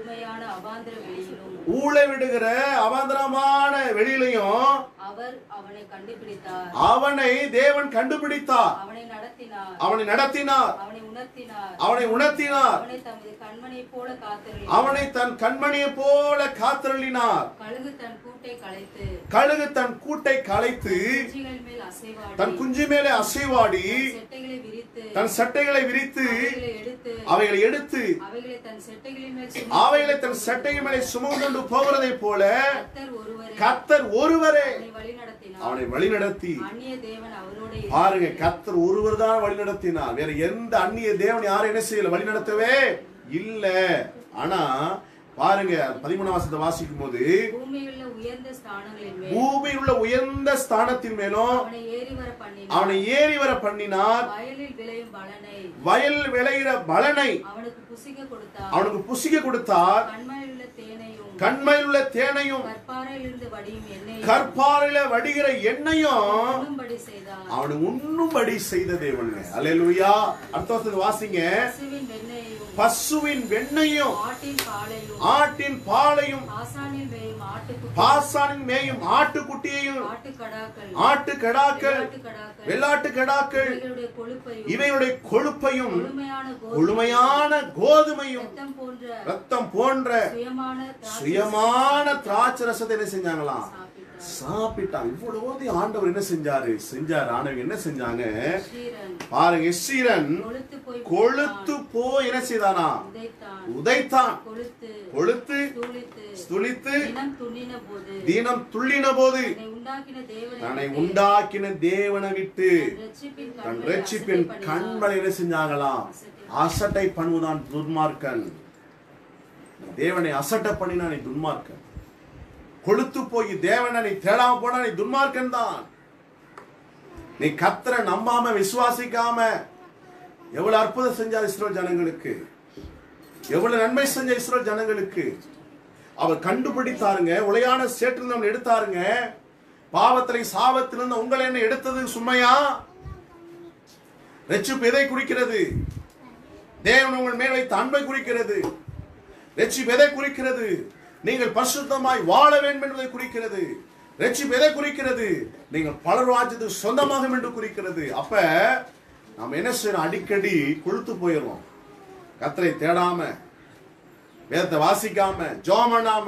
ஊமையான அவாந்திர வெளியிலும் ஊழை விடுகிற அவாந்தரமான வெளியிலையும் அவர் அவனை கண்டுபிடித்தார் அவனை தேவன் கண்டுபிடித்தார் அவனை நடத்தினார் அவனை நடத்தினார் அவனை உணர்த்தினார் அவனை உணர்த்தினார் அவனை தமது கண்மனை போல காத்தருளி அவனை தன் கண்மணியை போல காத்தருளினார் கழுகு தன் கூட்டை களைத்து கழுகு தன் கூட்டை களைத்து குஞ்சுகள் மேல் அசைவாடி தன் குஞ்சு மேலே அசைவாடி செட்டைகளை விரித்து தன் சட்டைகளை விரித்து அவைகளை எடுத்து அவைகளை எடுத்து அவைகளை தன் செட்டைகளின் மேல் அவைகளை தன் சட்டையின் மேலே சுமந்து கொண்டு போகிறதை போல கத்தர் ஒருவரே கத்தர் ஒருவரே அவனை வழிநடத்தினார் அவனை வழிநடத்தி அந்நிய தேவன் அவரோட பாருங்க கத்தர் ஒருவர் தான் வழி நடத்தினார் வேற எந்த அந்நிய தேவன் யாரும் என்ன செய்யல வழி நடத்தவே இல்ல ஆனா பாருங்க பதிமூணாம் வசனத்தை வாசிக்கும் போது பூமியில் உள்ள உயர்ந்த ஸ்தானங்களின் மேல் பூமியில் உள்ள உயர்ந்த ஸ்தானத்தின் மேலும் அவனை ஏறி வர பண்ணினார் அவனை ஏறி வர பண்ணினார் வயலில் விளையும் பலனை வயல் விளைகிற பலனை அவனுக்கு புசிக்க கொடுத்தார் அவனுக்கு புசிக்க கொடுத்தார் கண்மையில் உள்ள தேனையும் கண்மையில் உள்ள தேனையும் கற்பாறையில் இருந்து வடியும் எண்ணெயும் கற்பாறையில வடிகிற எண்ணெயும் உண்ணும்படி செய்தார் அவனை உண்ணும்படி செய்த தேவனுங்க அல்லேலூயா அடுத்த வருஷத்துக்கு வாசிங்க பசுவின் வெண்ணெயையும் பசுவின் வெண்ணையும் ஆட்டின் பாலையும் ஆட்டின் பாலையும் ஆசானில் மேயும் ஆட்டுக்குட்டி பாசானின் மேயும் ஆட்டுக்குட்டியையும் ஆட்டுக்கடாக்கள் ஆட்டு கடாக்கள் ஆட்டுக்கடாக்கள் வெள்ளாட்டு கடாக்கள் இவைகளுடைய கொழுப்பையும் இவைகளுடைய கொழுப்பையும் முழுமையான கொழுமையான கோதுமையும் ரத்தம் போன்ற ரத்தம் போன்ற சுயமான திராட்சை சுயமான திராட்சை ரசத்தை என்ன செஞ்சாங்களாம் சாப்பிட்டார். சாப்பிட்டாங்க இவ்வளவு ஆண்டவர் என்ன செஞ்சாரு செஞ்சாரு ஆனவங்க என்ன செஞ்சாங்க ஸ்ரீரன் பாருங்க எஸ்ரீரன் கொழுத்து போய் கொழுத்து போய் என்ன செய்தானா உதைத்தான் உதைத்தான் கொழுத்து கொழுத்து தூளித்து துளித்து தினம் துண்ணின போது தீனம் துள்ளின போது தன்னை உண்டாக்கின தேவனை தன்னை விட்டு உண்டாக்கின தேவனை விட்டு ரட்சிப்பின் தன் கண்களை ரட்சிப்பின் அசட்டை கண்களை என்ன செஞ்சாங்களாம் அசட்டை பண்ணுவதான் துன்மார்க்கன் தேவனை அசட்டை பண்ணினா நீ துன்மார்க்கன் கொழுத்து போய் தேவனை நீ தேடாம போனா நீ துன்மார்க்கன் தான் நீ கத்தரை நம்பாம விசுவாசிக்காம எவ்வளவு அற்புதம் செஞ்சார் இஸ்ரேல் ஜனங்களுக்கு எவ்வளவு நன்மை செஞ்ச இஸ்ரேல் ஜனங்களுக்கு அவர் கண்டுபிடித்தாருங்க உளையான சேற்றிலிருந்து அவன் எடுத்தாருங்க பாவத்திலை சாபத்திலிருந்து உங்களை என்ன எடுத்தது சும்மையா ரட்சிப்பு எதை குறிக்கிறது தேவன் உங்கள் மேல் வைத்த அன்பை குறிக்கிறது ரட்சிப்பு எதை குறிக்கிறது நீங்கள் பரிசுத்தமாய் வாழ வேண்டும் என்பதை குறிக்கிறது ரட்சிப்பு எதை குறிக்கிறது நீங்கள் பலர் ராஜ்யத்துக்கு சொந்தமாகும் என்று குறிக்கிறது அப்ப நாம் என்ன செய்யறோம் அடிக்கடி கொழுத்து போயிடுறோம் கத்தரை தேடாம வேதத்தை வாசிக்காம ஜோம் பண்ணாம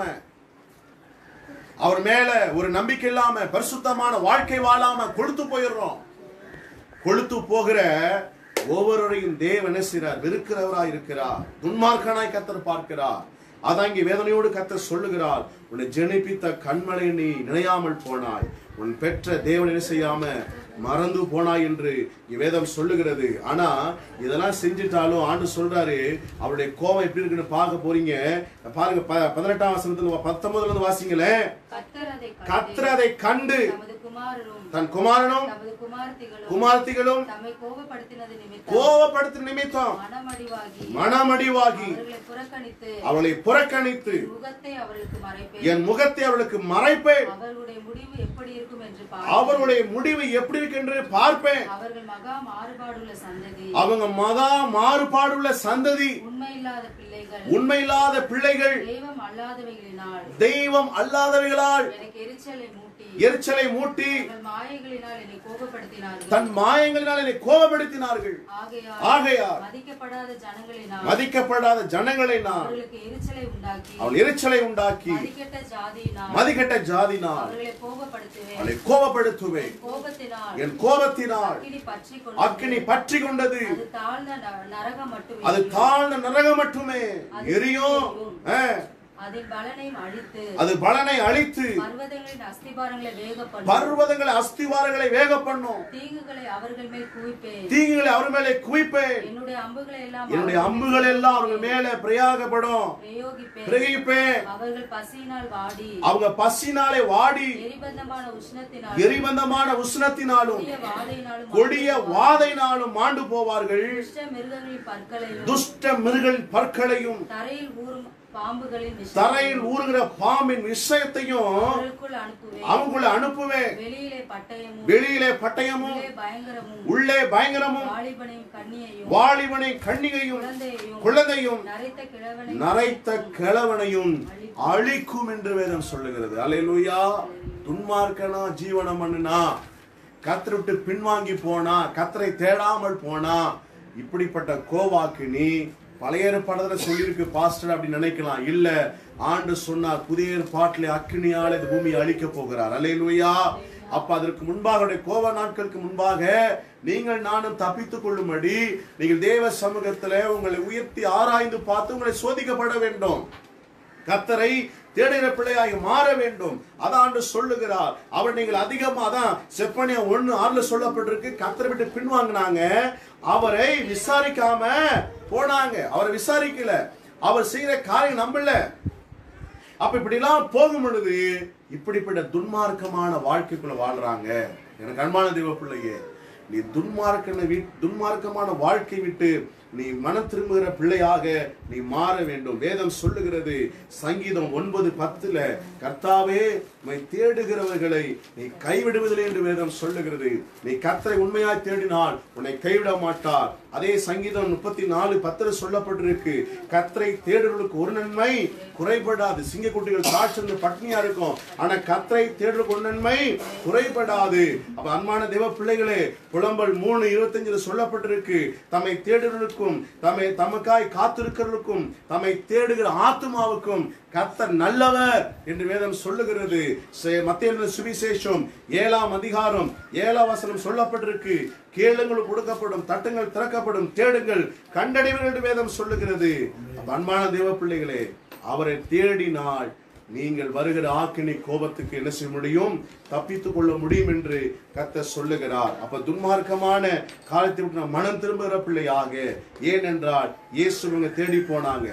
அவர் மேல ஒரு நம்பிக்கை இல்லாம பரிசுத்தமான வாழ்க்கை வாழாம கொழுத்து போயிடுறோம் கொழுத்து போகிற ஒவ்வொருவரையும் தேவன் என்ன செய்கிறார் வெறுக்கிறவராய் இருக்கிறார் துன்மார்க்கனாய் கத்தர் பார்க்கிறார் அதான் இங்கே வேதனையோடு கத்தர் சொல்லுகிறார் உன்னை ஜெனிப்பித்த கண்மலை நீ நினையாமல் போனாய் உன் பெற்ற தேவன் என்ன செய்யாம மறந்து போனாய் என்று இங்க வேதம் சொல்லுகிறது ஆனா இதெல்லாம் செஞ்சுட்டாலும் ஆண்டு சொல்றாரு அவருடைய கோபம் எப்படி இருக்குன்னு பார்க்க போறீங்க பாருங்க ப- பதினெட்டாம் வசனத்துல பத்தொன்பதுல இருந்து வாசிங்களேன் கத்தர் அதை கண்டு கத்தர் அதை கண்டு தமது குமாரரும் தன் குமாரனும் தமது குமார்த்திகளும் குமார்த்திகளும் தம்மை கோபப்படுத்தினது நிமித்தம் கோபப்படுத்தும் நிமித்தம் மனமடிவாகி மனமடிவாகி அவர்களை புறக்கணித்து அவளை புறக்கணித்து முகத்தை அவர்களுக்கு மறைப்பேன் என் முகத்தை அவளுக்கு மறைப்பேன் அவர்களுடைய முடிவு எப்படி இருக்கும் என்று அவருடைய முடிவு எப்படி இருக்கு என்று பார்ப்பேன் அவர்கள் மகா மாறுபாடுள்ள சந்ததி அவங்க மகா மாறுபாடுள்ள சந்ததி உண்மையில்லாத பிள்ளைகள் உண்மையில்லாத பிள்ளைகள் தெய்வம் அல்லாதவைகளினால் தெய்வம் அல்லாதவைகளால் எனக்கு எரிச்சலை மூட்டி எரிச்சலை மூட்டி தங்கள் மாயைகளினால் என்னை கோபப்படுத்தினார்கள் தன் மாயங்களினால் என்னை கோபப்படுத்தினார்கள் ஆகையால் ஆகையால் மதிக்கப்படாத ஜனங்களினால் மதிக்கப்படாத ஜனங்களை நான் அவர்களுக்கு எரிச்சலை உண்டாக்கி அவள் எரிச்சலை உண்டாக்கி மதிக்கெட்ட ஜாதியினால் மதிக்கட்ட ஜாதினால் அவர்களை கோபப்படுத்துவேன் அவளை கோபப்படுத்துவேன் கோபத்தினால் என் கோபத்தினால் அக்கினி பற்றி அக்கினி பற்றி கொண்டது அது தாழ்ந்த ந- நரகம் மட்டுமே அது தாழ்ந்த நரகம் மட்டுமே எரியும் ஆ, அதன் பலனையும் அழித்து அது பலனை அழித்து பர்வதங்களின் அஸ்திபாரங்களை வேகப்படும் பர்வதங்களை அஸ்திவாரங்களை வேக பண்ணும் தீங்குகளை அவர்கள் மேல் குவிப்பேன் தீங்குகளை அவர் மேலே குவிப்பேன் என்னுடைய அம்புகளை எல்லாம் என்னுடைய அம்புகள் எல்லாம் அவங்க மேலே பிரயாகப்படும் பிரயோகிப்பேன் பிரகிப்பேன் அவர்கள் பசியினால் வாடி அவங்க பசினாலே வாடி எரிபந்தமான உஷ்ணத்தினால் எரிபந்தமான உஷ்ணத்தினாலும் கொடிய வாதையினாலும் கொடிய வாதையினாலும் மாண்டு போவார்கள் துஷ்ட மிருகங்களின் பற்களையும் துஷ்ட மிருகங்களின் பற்களையும் தரையில் ஊறும் பாம்புகளின் விஷயத்தையும் தரையில் ஊறுகிற பாம்பின் விஷயத்தையும் அவர்களுக்குள் அனுப்புவேன் அவங்கள அனுப்புவேன் வெளியிலே பட்டயமும் வெளியிலே பட்டயமும் உள்ளே பயங்கரமும் உள்ளே பயங்கரமும் வாலிபனையும் கண்ணியையும் வாலிபனை கண்ணிகையும் குழந்தையையும் குழந்தையும் நரைத்த கிழவனை நரைத்த கிழவனையும் அழிக்கும் என்று வேதம் சொல்லுகிறது அல்லேலூயா துன்மார்க்கனா ஜீவனம் பண்ணுனா கத்தரை விட்டு பின்வாங்கி போனா கத்தரை தேடாமல் போனா இப்படிப்பட்ட கோவாக்கினி பழைய ஏற்பாடுல சொல்லியிருக்கு பாஸ்டர் அப்படி நினைக்கலாம் இல்ல ஆண்டு சொன்னார் புதிய ஏற்பாட்டிலே அக்கினியால் இந்த பூமியை அழிக்க போகிறார் அல்லேலூயா அப்ப அதற்கு முன்பாக அவருடைய கோவ நாட்களுக்கு முன்பாக நீங்கள் நானும் தப்பித்துக் கொள்ளும்படி நீங்கள் தேவ சமூகத்திலே உங்களை உயர்த்தி ஆராய்ந்து பார்த்து உங்களை சோதிக்கப்பட வேண்டும் கத்தரை தேடுகிற பிள்ளையாய் மாற வேண்டும் அதான் சொல்லுகிறார் அவர் நீங்கள் அதிகமா தான் செப்பனியா ஒண்ணு ஆறுல சொல்லப்பட்டிருக்கு கத்தரை விட்டு பின்வாங்கினாங்க அவரை விசாரிக்காம போனாங்க அவரை விசாரிக்கல அவர் செய்யற காரியம் நம்பல அப்ப இப்படிலாம் போகும் பொழுது இப்படிப்பட்ட துன்மார்க்கமான வாழ்க்கைக்குள்ள வாழ்றாங்க எனக்கு அன்பான தெய்வ பிள்ளையே நீ துன்மார்க்கனை விட் துன்மார்க்கமான வாழ்க்கை விட்டு நீ மனம் திரும்புகிற பிள்ளையாக நீ மாற வேண்டும் வேதம் சொல்லுகிறது சங்கீதம் ஒன்பது பத்துல கர்த்தாவே உம்மை தேடுகிறவர்களை நீ கைவிடுவதில்லை என்று வேதம் சொல்லுகிறது நீ கர்த்தரை உண்மையாய் தேடினால் உன்னை கைவிட மாட்டார் அதே சங்கீதம் முப்பத்தி நாலு பத்துல சொல்லப்பட்டிருக்கு கர்த்தரை தேடுறவர்களுக்கு ஒரு நன்மை குறைபடாது சிங்கக்குட்டிகள் சாட்சி பட்னியா இருக்கும் ஆனா கர்த்தரை தேடுறதுக்கு ஒரு நன்மை குறைபடாது அப்ப அன்பான தேவ பிள்ளைகளே புலம்பல் மூணு இருபத்தஞ்சுல சொல்லப்பட்டிருக்கு தம்மை தேடுறவர்களுக்கும் தம்மை தமக்காய் காத்திருக்கிறவர்களுக்கும் தம்மை தேடுகிற ஆத்மாவுக்கும் கர்த்தர் நல்லவர் என்று வேதம் சொல்லுகிறது சே- மத்திய எழுதின சுவிசேஷம் ஏழாம் அதிகாரம் ஏழாம் வசனம் சொல்லப்பட்டிருக்கு கேளுங்கள் கொடுக்கப்படும் தட்டுங்கள் திறக்கப்படும் தேடுங்கள் கண்டடைவீர்கள் என்று வேதம் சொல்லுகிறது அப்ப அன்பான தேவ பிள்ளைகளே அவரை தேடினால் நீங்கள் வருகிற ஆக்கினி கோபத்துக்கு என்ன செய்ய முடியும் தப்பித்துக் கொள்ள முடியும் என்று கர்த்தர் சொல்லுகிறார் அப்ப துன்மார்க்கமான காலத்தை விட்டு நாம் மனம் திரும்புகிற பிள்ளையாக ஏனென்றால் இயேசு இவங்க தேடி போனாங்க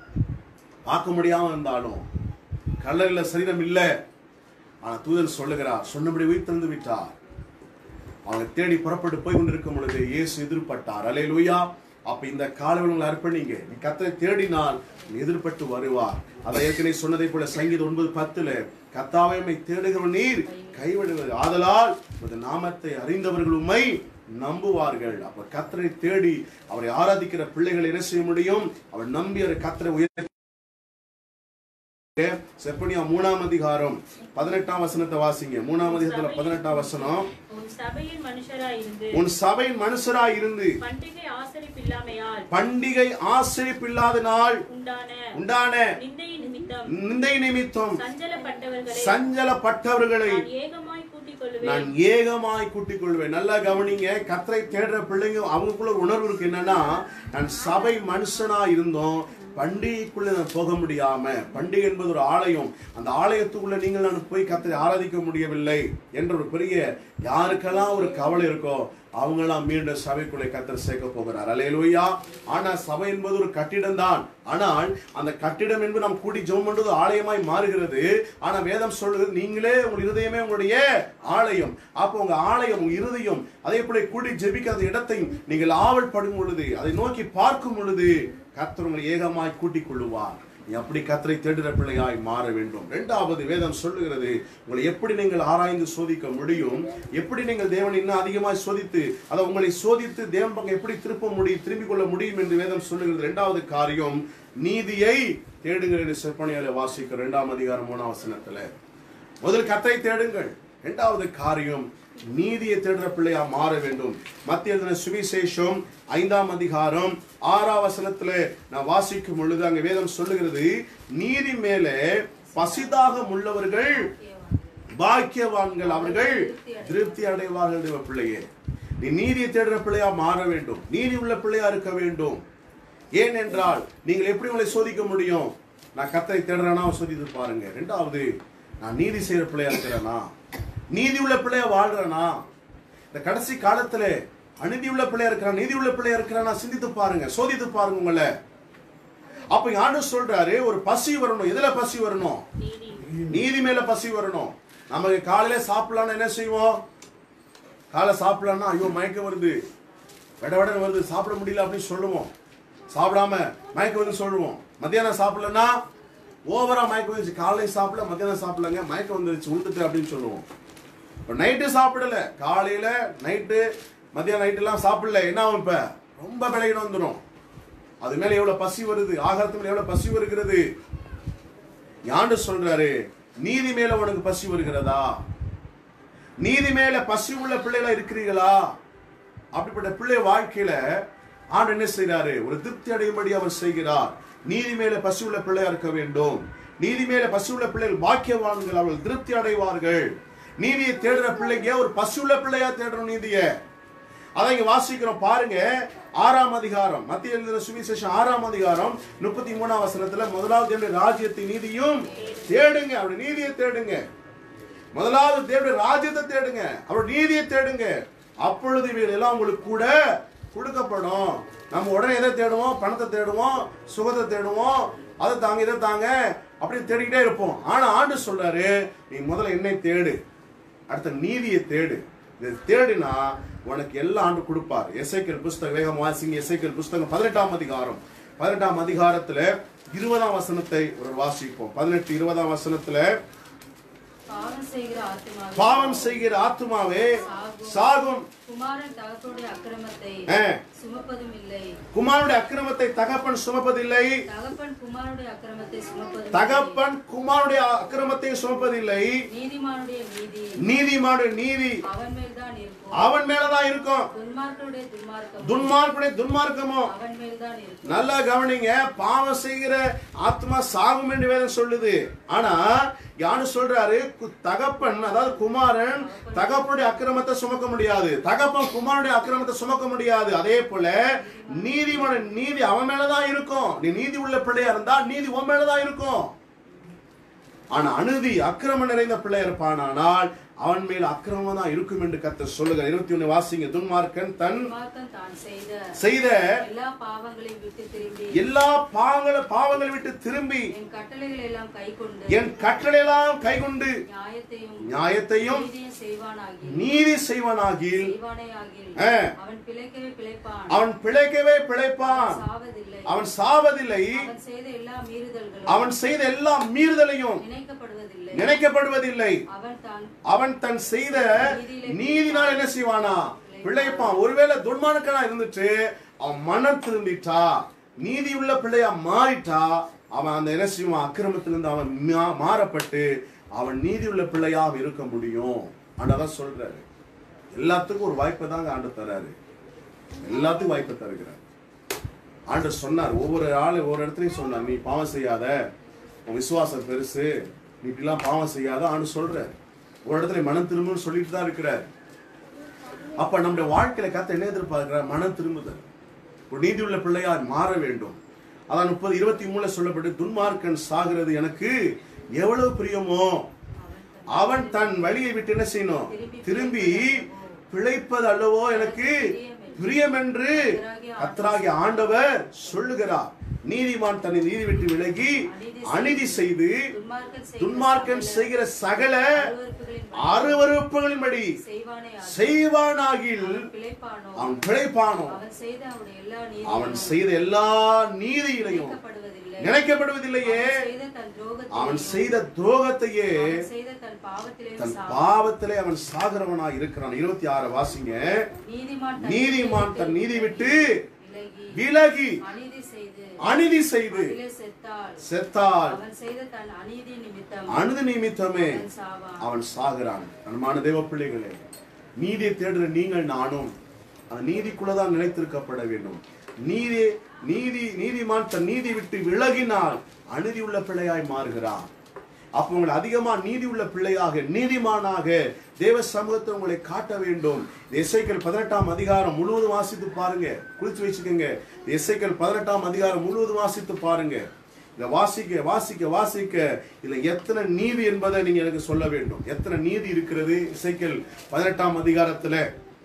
பார்க்க முடியாம இருந்தாலும் கல்லறையில சரீரம் இல்ல ஆனா தூதன் சொல்லுகிறார் சொன்னபடி உயிர்த்தெழுந்து விட்டார் அவங்க தேடி புறப்பட்டு போய் கொண்டிருக்கும் பொழுது இயேசு எதிர்பட்டார் அலையலூயா அப்ப இந்த காலவில் உங்களை அர்ப்பணிங்க நீ கத்தரை தேடினால் நீ எதிர்பட்டு வருவார் அதை ஏற்கனவே சொன்னதை போல சங்கீதம் ஒன்பது பத்துல கத்தாவை உம்மை தேடுகிற நீர் கைவிடுவது ஆதலால் உமது நாமத்தை அறிந்தவர்கள் உம்மை நம்புவார்கள் அப்ப கத்தரை தேடி அவரை ஆராதிக்கிற பிள்ளைகளை என்ன செய்ய முடியும் அவர் நம்பி அவர் கத்தரை உயர் செப்பனியா மூணாம் அதிகாரம் பதினெட்டாம் வசனத்தை வாசிங்க மூணாம் அதிகாரத்துல பதினெட்டாம் வசனம் உன் சபையின் மனுஷராய் இருந்து உன் சபையின் மனுஷராய் இருந்து பண்டிகை ஆசரிப்பில்லாமையால் பண்டிகை ஆசிரிப்பில்லாத நாள் உண்டான உண்டான நிந்தை நிமித்தம் நிந்தை நிமித்தம் சஞ்சலப்பட்டவர்களை சஞ்சலப்பட்டவர்களை நான் ஏகமாய் கூட்டிக் கொள்ளுவேன் நான் ஏகமாய் கூட்டிக் கொள்வேன் நல்லா கவனிங்க கத்தரை தேடுற பிள்ளைங்க அவங்களுக்குள்ள உணர்வு இருக்கு என்னன்னா நான் சபை மனுஷனா இருந்தோம் பண்டிகைக்குள்ள நான் போக முடியாம பண்டிகை என்பது ஒரு ஆலயம் அந்த ஆலயத்துக்குள்ள நீங்கள் நான் போய் கத்தரை ஆராதிக்க முடியவில்லை என்ற ஒரு பெரிய யாருக்கெல்லாம் ஒரு கவலை இருக்கோ அவங்களாம் மீண்டும் சபைக்குள்ளே கத்தர் சேர்க்க போகிறார் அலையலூயா ஆனா சபை என்பது ஒரு கட்டிடம் தான் ஆனால் அந்த கட்டிடம் என்பது நாம் கூடி ஜெபம் பண்றது ஆலயமாய் மாறுகிறது ஆனா வேதம் சொல்லுகிறது நீங்களே உங்கள் இருதயமே உங்களுடைய ஆலயம் அப்போ உங்க ஆலயம் உங்க இருதயம் அதே போல கூடி ஜெபிக்க அந்த இடத்தை நீங்கள் ஆவல் படும் பொழுது அதை நோக்கி பார்க்கும் பொழுது கர்த்தர் உங்களை ஏகமாய் கூட்டிக் கொள்ளுவார் நீ அப்படி கத்தரை தேடுற பிள்ளையாய் மாற வேண்டும் இரண்டாவது வேதம் சொல்லுகிறது உங்களை எப்படி நீங்கள் ஆராய்ந்து சோதிக்க முடியும் எப்படி நீங்கள் தேவனை இன்னும் அதிகமாய் சோதித்து அதை உங்களை சோதித்து தேவன் பக்கம் எப்படி திருப்ப முடியும் திரும்பிக் கொள்ள முடியும் என்று வேதம் சொல்லுகிறது இரண்டாவது காரியம் நீதியை தேடுங்கள் என்று செப்பனியால வாசிக்கிற இரண்டாம் அதிகாரம் மூணாம் வசனத்துல முதல் கத்தை தேடுங்கள் இரண்டாவது காரியம் நீதியை தேடுற பிள்ளையா மாற வேண்டும் மத்திய எழுதின சுவிசேஷம் ஐந்தாம் அதிகாரம் ஆறாம் வசனத்துல நான் வாசிக்கும் பொழுது அங்க வேதம் சொல்லுகிறது நீதி மேலே பசிதாகம் உள்ளவர்கள் பாக்கியவான்கள் அவர்கள் திருப்தி அடைவார்கள் தேவ பிள்ளையே நீ நீதியை தேடுற பிள்ளையா மாற வேண்டும் நீதி உள்ள பிள்ளையா இருக்க வேண்டும் ஏனென்றால் நீங்கள் எப்படி உங்களை சோதிக்க முடியும் நான் கத்தரை தேடுறேனா சோதித்து பாருங்க ரெண்டாவது நான் நீதி செய்யற பிள்ளையா இருக்கிறேனா நீதி உள்ள பிள்ளையா வாழ்றேனா இந்த கடைசி காலத்துல அநீதி உள்ள பிள்ளையா இருக்கிறான் நீதி உள்ள பிள்ளையா இருக்கிறானா சிந்தித்து பாருங்க சோதித்து பாருங்க உங்களை அப்ப இங்க ஆண்டு சொல்றாரு ஒரு பசி வரணும் எதுல பசி வரணும் நீதி நீதி மேல பசி வரணும் நமக்கு காலையில சாப்பிடலாம்னு என்ன செய்வோம் காலை சாப்பிடலாம்னா ஐயோ மயக்கம் வருது விட விட வருது சாப்பிட முடியல அப்படின்னு சொல்லுவோம் சாப்பிடாம மயக்கம் வந்து சொல்லுவோம் மத்தியானம் சாப்பிடலன்னா ஓவரா மயக்கம் வந்துச்சு காலை சாப்பிடல மத்தியானம் சாப்பிடலங்க மயக்கம் வந்துருச்சு உண்டுட்டு அப்படின்னு சொல்லுவோம் இப்போ நைட்டு சாப்பிடல காலையில நைட்டு மத்தியானம் நைட்டு எல்லாம் சாப்பிடல என்ன ஆகும் இப்ப ரொம்ப விளையிடம் வந்துடும் அது மேல எவ்வளவு பசி வருது ஆகாரத்து மேல எவ்வளவு பசி வருகிறது யாண்டு சொல்றாரு நீதி மேல உனக்கு பசி வருகிறதா நீதி மேல பசி உள்ள பிள்ளைகளா இருக்கிறீர்களா அப்படிப்பட்ட பிள்ளை வாழ்க்கையில ஆண்டு என்ன செய்றாரு ஒரு திருப்தி அடையும்படி அவர் செய்கிறார் நீதி மேல பசி உள்ள பிள்ளையா இருக்க வேண்டும் நீதி மேல பசி உள்ள பிள்ளைகள் பாக்கியவான்கள் அவர்கள் திருப்தி அடைவார்கள் நீதியை தேடுற பிள்ளைங்க ஒரு பசி உள்ள பிள்ளையா தேடணும் நீதியை அதை இங்க வாசிக்கிறோம் பாருங்க ஆறாம் அதிகாரம் மத்திய எழுதின சுவிசேஷம் ஆறாம் அதிகாரம் முப்பத்தி மூணாம் வசனத்துல முதலாவது தேவனுடைய ராஜ்யத்தை நீதியும் தேடுங்க அவருடைய நீதியை தேடுங்க முதலாவது தேவனுடைய ராஜ்யத்தை தேடுங்க அவர் நீதியை தேடுங்க அப்பொழுது இவைகள் எல்லாம் உங்களுக்கு கூட கொடுக்கப்படும் நம்ம உடனே எதை தேடுவோம் பணத்தை தேடுவோம் சுகத்தை தேடுவோம் அதை தாங்க இதை தாங்க அப்படி தேடிக்கிட்டே இருப்போம் ஆனா ஆண்டு சொல்றாரு நீ முதல்ல என்னை தேடு அடுத்த நீதியை தேடு இதை தேடினா உனக்கு எல்லா ஆண்டு கொடுப்பார் எசைக்கல் புஸ்தகம் வேகம் வாசிங்க எசைக்கல் புஸ்தகம் பதினெட்டாம் அதிகாரம் பதினெட்டாம் அதிகாரத்துல இருபதாம் வசனத்தை ஒரு வாசிப்போம் பதினெட்டு இருபதாம் வசனத்துல பாவம் செய்கிற ஆத்துமாவே பாவம் செய்கிற ஆத்துமாவே சாகும் குமாரன் தகப்பனுடைய அக்கிரமத்தை ஆ. சுமப்பதும் இல்லை குமாரனுடைய அக்கிரமத்தை தகப்பன் சுமப்பதில்லை தகப்பன் குமாரனுடைய அக்கிரமத்தை சுமப்பதும் தகப்பன் குமாரனுடைய அக்கிரமத்தை சுமப்பதில்லை இல்லை. நீதிமானுடைய நீதி நீதிமானுடைய நீதி அவன் மேல்தான் இருக்கும் அவன் மேலதான் இருக்கும் துன்மார்க்கனுடைய துன்மார்க்கம் துன்மார்க்குடைய துன்மார்க்கமோ அவன் மேல்தான் இருக்கும் நல்லா கவனிங்க பாவம் செய்கிற ஆத்மா சாகும் என்று வேதம் சொல்லுது ஆனா யாரு சொல்றாரு கு- தகப்பன் அதாவது குமாரன் தகப்பனுடைய அக்கிரமத்தை சுமக்க முடியாது தகப்பன் குமாரனுடைய அக்கிரமத்தை சுமக்க முடியாது அதே போல நீதிமான நீதி அவன் மேலதான் இருக்கும் நீ நீதி உள்ள பிள்ளையா இருந்தா நீதி உன் மேலதான் இருக்கும் ஆனா அநீதி அக்கிரமம் நிறைந்த பிள்ளை இருப்பானால் அவன் மேல் அக்கிரமம் தான் இருக்கும் என்று கத்த சொல்லுகிறார் இருபத்தி ஒண்ணு வாசிங்க துன்மார்க்கன் தன் துன்மார்க்கன் தான் செய்த செய்த எல்லா பாவங்களையும் விட்டு திரும்பி எல்லா பாவங்கள பாவங்களை விட்டு திரும்பி என் கட்டளைகளை எல்லாம் கைக்கொண்டு என் கட்டளையெல்லாம் கைகொண்டு நியாயத்தையும் நியாயத்தையும் நீதியும் செய்வானாகி நீதி செய்வனாகில் செய்வானே ஆகில் ஆ. அவன் பிழைக்கவே பிழைப்பான் அவன் பிழைக்கவே பிழைப்பான் சாவதில்லை அவன் சாவதில்லை அவன் செய்த எல்லா மீறுதல்களும் அவன் செய்த எல்லா மீறுதலையும் நினைக்கப்படுவதில்லை நினைக்கப்படுவதில்லை அவன் தான் அவன் தன் செய்த நீதினால் என்ன செய்வானா பிழைப்பான் ஒருவேளை துன்மானுக்கனா இருந்துட்டு அவன் மனம் திரும்பிட்டா நீதி உள்ள பிள்ளையா மாறிட்டா அவன் அந்த என்ன செய்வான் அக்கிரமத்திலிருந்து அவன் மா- மாறப்பட்டு அவன் நீதி உள்ள பிள்ளையாக இருக்க முடியும் ஆண்டதான் சொல்றாரு எல்லாத்துக்கும் ஒரு வாய்ப்பை தாங்க ஆண்டு தராரு எல்லாத்துக்கும் வாய்ப்பை தருகிறார் ஆண்டு சொன்னார் ஒவ்வொரு ஆளு ஒவ்வொரு இடத்துலையும் சொன்னார் நீ பாவம் செய்யாத உன் விசுவாசம் பெருசு நீ இப்படிலாம் பாவம் செய்யாத ஆண்டு சொல்றார் ஒரு இடத்துல மனம் திரும்புன்னு சொல்லிட்டு தான் இருக்கிறார் அப்ப நம்முடைய வாழ்க்கையில கத்த என்ன எதிர்பார்க்கிறார் மனம் திரும்புதல் ஒரு நீதி உள்ள பிள்ளையார் மாற வேண்டும் அதான் முப்பது இருபத்தி மூணுல சொல்லப்பட்டு துன்மார்க்கன் சாகிறது எனக்கு எவ்வளவு பிரியமோ அவன் தன் வழியை விட்டு என்ன செய்யணும் திரும்பி பிழைப்பது அல்லவோ எனக்கு பிரியம் என்று கத்தராகிய ஆண்டவர் சொல்லுகிறார் நீதிமான் தன்னை நீதி விட்டு விலகி அநீதி செய்து துன்மார்க்கன் செய்கிற துன்மார்க்கன் செய்கிற சகல அருவருப்புகளின் அருவருப்புகளின்படி செய்வானே ஆகில் செய்வானாகில் பிழைப்பானோ அவன் பிழைப்பானோ அவன் செய்த அவனுடைய எல்லா நீதியும் அவன் செய்த எல்லா நீதியிலையும் நினைக்கப்படுவதில்லை நினைக்கப்படுவதில்லையே அவன் செய்த தன் துரோகத்தையும் அவன் செய்த துரோகத்தையே அவன் செய்த தன் பாவத்திலே தன் சா- பாவத்திலே அவன் சாகிறவனாய் இருக்கிறான் இருபத்தி ஆறு வாசிங்க நீதிமான் தன் நீதிமான் தன் நீதி விட்டு விலகி விலகி அநீதி செய்து அநீதி செய்து அதிலே செத்தால் செத்தால் அவன் செய்த தன் அநீதி நிமித்தம் அனுது நிமித்தமே அவன் சாவான் அவன் சாகிறான் அன்பான தேவ பிள்ளைகளே நீதியை தேடுற நீங்கள் நானும் அந்த நீதிக்குள்ளதான் நிலைத்திருக்கப்பட வேண்டும் நீதி நீதி நீதிமான் தன் நீதி விட்டு விலகினால் அநீதி உள்ள பிள்ளையாய் மாறுகிறான் அப்ப உங்களை அதிகமா நீதி உள்ள பிள்ளையாக நீதிமானாக தேவ சமூகத்தை உங்களை காட்ட வேண்டும் எஸ்ஐக்கள் பதினெட்டாம் அதிகாரம் முழுவதும் வாசித்து பாருங்க குறிச்சு வச்சுக்கோங்க எஸ்ஐக்கள் பதினெட்டாம் அதிகாரம் முழுவதும் வாசித்து பாருங்க இதை வாசிக்க வாசிக்க வாசிக்க இதுல எத்தனை நீதி என்பதை நீங்க எனக்கு சொல்ல வேண்டும் எத்தனை நீதி இருக்கிறது இசைக்கல் பதினெட்டாம் அதிகாரத்துல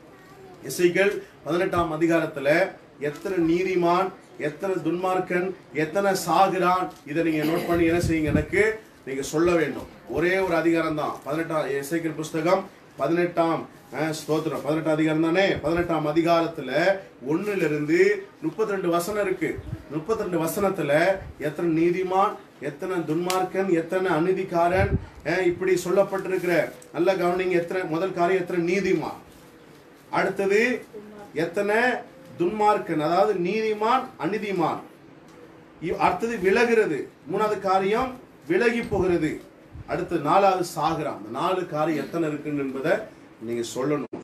இசைகள் பதினெட்டாம் அதிகாரத்துல எத்தனை நீதிமான் எத்தனை துன்மார்க்கன் எத்தனை சாகிறான் இதை நீங்க நோட் பண்ணி என்ன செய்யுங்க எனக்கு நீங்க சொல்ல வேண்டும் ஒரே ஒரு அதிகாரம் தான் பதினெட்டாம் இசைக்கல் புஸ்தகம் பதினெட்டாம் அஹ், ஸ்தோத்திரம் பதினெட்டாம் அதிகாரம் தானே பதினெட்டாம் அதிகாரத்துல ஒண்ணுல இருந்து முப்பத்தி ரெண்டு வசனம் இருக்கு முப்பத்தி ரெண்டு வசனத்துல எத்தனை நீதிமான் எத்தனை துன்மார்க்கன் எத்தனை அநீதிக்காரன் அஹ், இப்படி சொல்லப்பட்டிருக்கிற நல்ல கவனிங்க எத்தனை முதல் காரியம் எத்தனை நீதிமான் அடுத்தது எத்தனை துன்மார்க்கன் அதாவது நீதிமான் அநீதிமான் இ- அடுத்தது விலகிறது மூணாவது காரியம் விலகி போகிறது அடுத்து நாலாவது சாகுறான் அந்த நாலு காரியம் எத்தனை இருக்குன்னு என்பதை நீங்க சொல்லணும்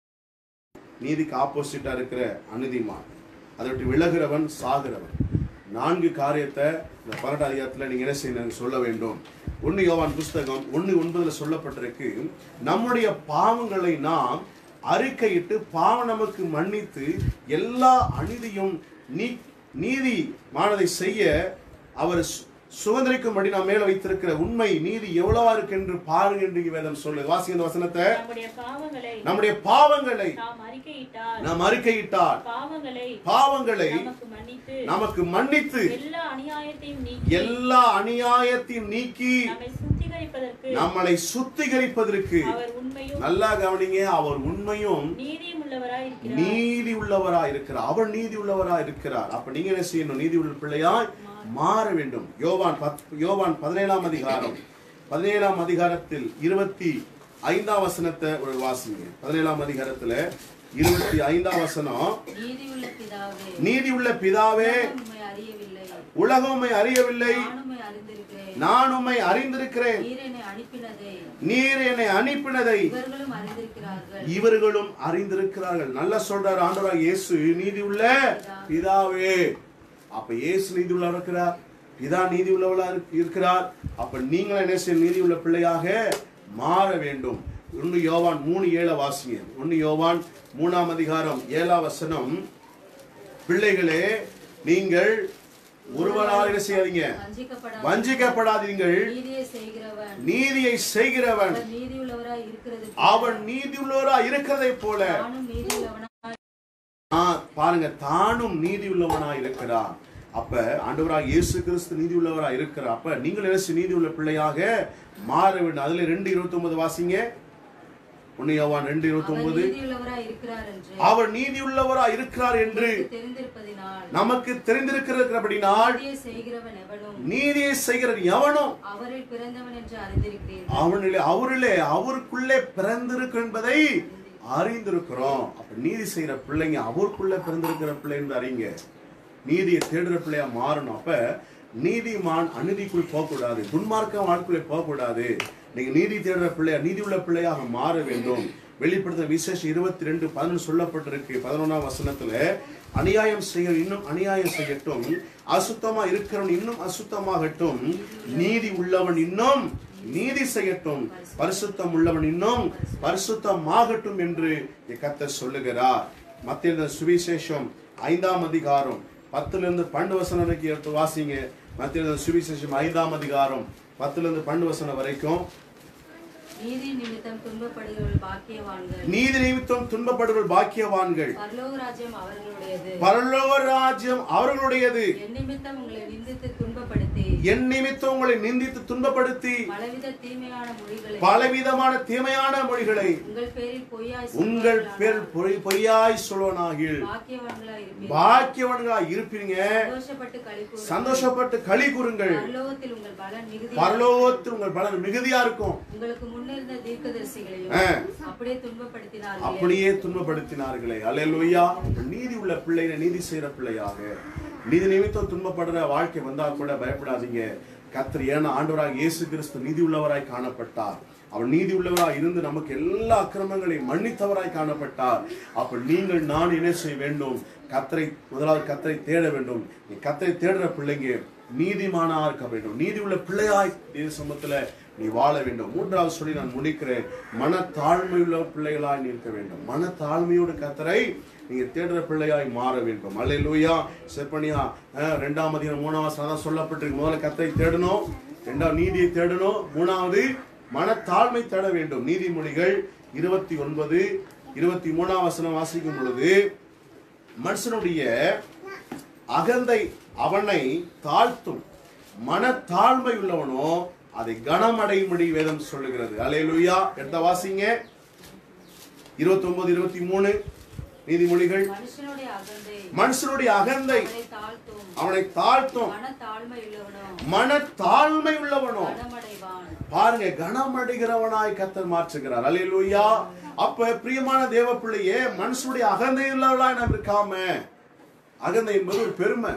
நீதிக்கு ஆப்போசிட்டா இருக்கிற அநீதிமான் அதை விட்டு விலகிறவன் சாகிறவன் நான்கு காரியத்தை இந்த பன்னெண்டு அதிகாரத்துல நீங்க என்ன செய்யணும் சொல்ல வேண்டும் ஒன்னு யோவான் புஸ்தகம் ஒன்னு ஒன்பதுல சொல்லப்பட்டிருக்கு நம்முடைய பாவங்களை நாம் அறிக்கையிட்டு பாவம் நமக்கு மன்னித்து எல்லா அநீதியும் நீ நீதிமானதை செய்ய அவர் சு- சுதந்திரிக்கும்படி நாம் மேல வைத்திருக்கிற உண்மை நீதி எவ்வளவா இருக்கு என்று பாருங்க என்று இங்க வேதம் சொல்லுது வாசிங்க இந்த வசனத்தை நம்முடைய பாவங்களை நம்முடைய பாவங்களை நாம் அறிக்கையிட்டால் நாம் அறிக்கையிட்டால் பாவங்களை பாவங்களை நமக்கு மன்னித்து நமக்கு மன்னித்து எல்லா அநியாயத்தையும் நீக்கி எல்லா அநியாயத்தையும் நீக்கி நம்மை சுத்திகரிப்பதற்கு நம்மளை சுத்திகரிப்பதற்கு அவர் உண்மையும் நல்லா கவனிங்க அவர் உண்மையும் நீதியும் உள்ளவராய் இருக்கிறார் நீதி உள்ளவரா இருக்கிறார் அவர் நீதி உள்ளவரா இருக்கிறார் அப்ப நீங்க என்ன செய்யணும் நீதி உள்ள பிள்ளையாய் மாற வேண்டும் யோவான் பத்- யோவான் பதினேழாம் அதிகாரம் பதினேழாம் அதிகாரத்தில் இருபத்தி ஐந்தாம் வசனத்தை ஒரு வாசிங்க பதினேழாம் அதிகாரத்துல இருபத்தி ஐந்தாம் வசனம் நீதியுள்ள பிதாவே நீதி உள்ள பிதாவே உலகம் உம்மை அறியவில்லை உலகம் உம்மை அறியவில்லை நான் உம்மை அறிந்திருக்கிறேன் நான் உம்மை அறிந்திருக்கிறேன் நீர் என்னை அனுப்பினதை நீர் என்னை அனுப்பினதை இவர்களும் அறிந்திருக்கிறார்கள் இவர்களும் அறிந்திருக்கிறார்கள் நல்லா சொல்றார் ஆண்டவராக இயேசு நீதி உள்ள பிதாவே அப்ப இயேசு நீதி உள்ளவர் இருக்கிறார் பிதா நீதி உள்ளவளா இருக்- இருக்கிறார் அப்ப நீங்களும் என்ன செய்ய நீதி உள்ள பிள்ளையாக மாற வேண்டும் ஒன்னு யோவான் மூணு ஏழை வாசிங்க ஒன்னு யோவான் மூணாம் அதிகாரம் ஏழாம் வசனம் பிள்ளைகளே நீங்கள் ஒருவரால் என்ன செய்யாதீங்க வஞ்சிக்கப்படாத வஞ்சிக்கப்படாதீங்கள் நீதியை செய்கிறவன் நீதியை செய்கிறவன் அவர் நீதியுள்ளவராய் இருக்கிறது அவன் நீதியுள்ளவரா இருக்கிறதை போல நானும் நீதியுள்ளவனாய் ஆ, பாருங்க தானும் நீதி உள்ளவனா இருக்கிறார் அப்ப ஆண்டவராக இயேசு கிறிஸ்து நீதி உள்ளவரா இருக்கிறார் அப்ப நீங்கள் என்ன நீதி உள்ள பிள்ளையாக மாற வேண்டும் அதுல ரெண்டு இருபத்தி ஒன்பது வாசிங்க ஒன்னு யோவான் ரெண்டு இருபத்தி அவர் ஒன்பது நீதியுள்ளவராய் இருக்கிறார் என்று அவர் நீதி உள்ளவரா இருக்கிறார் என்று எனக்கு தெரிந்திருப்பதினால் நமக்கு தெரிந்திருக்கிறபடினால் நீதியை செய்கிறவன் எவனும் நீதியை செய்கிற எவனும் அவரில் பிறந்தவன் என்று அறிந்திருக்கிறேன் அவனிலே அவரிலே அவருக்குள்ளே பிறந்திருக்கு என்பதை அறிந்திருக்கிறோம் அப்ப நீதி செய்யற பிள்ளைங்க அவருக்குள்ள பிறந்திருக்கிற பிள்ளை என்று அறிங்க நீதியை தேடுற பிள்ளையா மாறணும் அப்ப நீதிமான் அநீதிக்குள் போகக்கூடாது துன்மார்க்க வாழ்க்கையில போகக்கூடாது நீங்க நீதி தேடுற பிள்ளையா நீதி உள்ள பிள்ளையாக மாற வேண்டும் வெளிப்படுத்த விசேஷம் இருபத்தி ரெண்டு பதினொன்று சொல்லப்பட்டிருக்கு பதினொன்றாம் வசனத்துல அநியாயம் செய்ய இன்னும் அநியாயம் செய்யட்டும் அசுத்தமா இருக்கிறவன் இன்னும் அசுத்தமாகட்டும் நீதி உள்ளவன் இன்னும் நீதி செய்யட்டும் பரிசுத்தம் உள்ளவன் இன்னும் பரிசுத்தமாகட்டும் என்று கர்த்தர் சொல்லுகிறார் மத்திய சுவிசேஷம் ஐந்தாம் அதிகாரம் பத்துல இருந்து பன்னெண்டு வசனம் வரைக்கும் எடுத்து வாசிங்க மத்திய சுவிசேஷம் ஐந்தாம் அதிகாரம் பத்துல இருந்து பன்னெண்டு வசனம் வரைக்கும் நீதி நிமித்தம் துன்பப்படுகிறவர்கள் பாக்கியவான்கள் நீதி நிமித்தம் துன்பப்படுவர் பாக்கியவான்கள் பரலோக ராஜ்யம் அவர்களுடையது பரலோக ராஜ்யம் அவர்களுடையது என் நிமித்தம் உங்களை நிந்தித்து துன்பப்படுத்தி என் நிமித்தம் உங்களை நிந்தித்து துன்பப்படுத்தி பலவித தீமையான மொழிகளை பலவிதமான தீமையான மொழிகளை உங்கள் பேரில் பொய்யாய் உங்கள் சொல்வார்களானால் பேர் பொய்- பொய்யாய் சொல்வனாகில் பாக்கியவான்களாய் இருப்பீர்கள் பாக்கியவன்களா இருப்பீங்க சந்தோஷப்பட்டு களி சந்தோஷப்பட்டு களி கூறுங்கள் பரலோகத்தில் உங்கள் பலன் மிகுதி பரலோகத்தில் உங்கள் பலன் மிகுதியா இருக்கும் உங்களுக்கு முன்னிருந்த தீர்க்கதரிசிகளையும் ஆ. அப்படியே துன்பப்படுத்தினார்களே அப்படியே துன்பப்படுத்தினார்களே அல்லேலூயா நீதி உள்ள பிள்ளைங்க நீதி செய்யற பிள்ளையாக நீதி நிமித்தம் துன்பப்படுற வாழ்க்கை வந்தா கூட பயப்படாதீங்க கர்த்தர் ஏன்னா ஆண்டவராக இயேசு கிறிஸ்து நீதி உள்ளவராய் காணப்பட்டார் அவர் நீதி உள்ளவராய் இருந்து நமக்கு எல்லா அக்கிரமங்களையும் மன்னித்தவராய் காணப்பட்டார் அப்ப நீங்கள் நான் என்ன செய்ய வேண்டும் கத்தரை முதலாவது கத்தரை தேட வேண்டும் நீ கத்தரை தேடுற பிள்ளைங்க நீதிமானா இருக்க வேண்டும் நீதி உள்ள பிள்ளையாய் தேவ சமூகத்துல நீ வாழ வேண்டும் மூன்றாவது சொல்லி நான் முடிக்கிறேன் மன தாழ்மையுள்ள பிள்ளைகளாய் நீ இருக்க வேண்டும் மன தாழ்மையோடு கத்தரை நீங்க தேடுற பிள்ளையாய் மாற வேண்டும் அல்லேலூயா செப்பனியா அஹ், ரெண்டாம் அதிகாரம் மூணாவது அதான் சொல்லப்பட்டிருக்கு முதல்ல கத்தரை தேடணும் ரெண்டாவது நீதியை தேடணும் மூணாவது மன தாழ்மை தேட வேண்டும் நீதிமொழிகள் இருபத்தி ஒன்பது இருபத்தி மூணாம் வசனம் வாசிக்கும் பொழுது மனுஷனுடைய அகந்தை அவனை தாழ்த்தும் மன தாழ்மை உள்ளவனோ அதை கனமடையும்படி வேதம் சொல்லுகிறது அலையலுயா எடுத்த வாசிங்க இருபத்தி ஒன்பது இருபத்தி மூணு நீதிமொழிகள் மனுஷனுடைய அகந்தை மனுஷனுடைய அகந்தை அவனை தாழ்த்தும் அவனை தாழ்த்தும் மன தாழ்மை உள்ளவனோ மன தாழ்மை உள்ளவனோ கனமடைவான் பாருங்க கனமடைகிறவனாய் கத்தர் மாற்றுகிறார் அல்லேலூயா அப்ப பிரியமான தேவ பிள்ளையே மனுஷனுடைய அகந்தை உள்ளவளாய் நாம் இருக்காம அகந்தை என்பது ஒரு பெருமை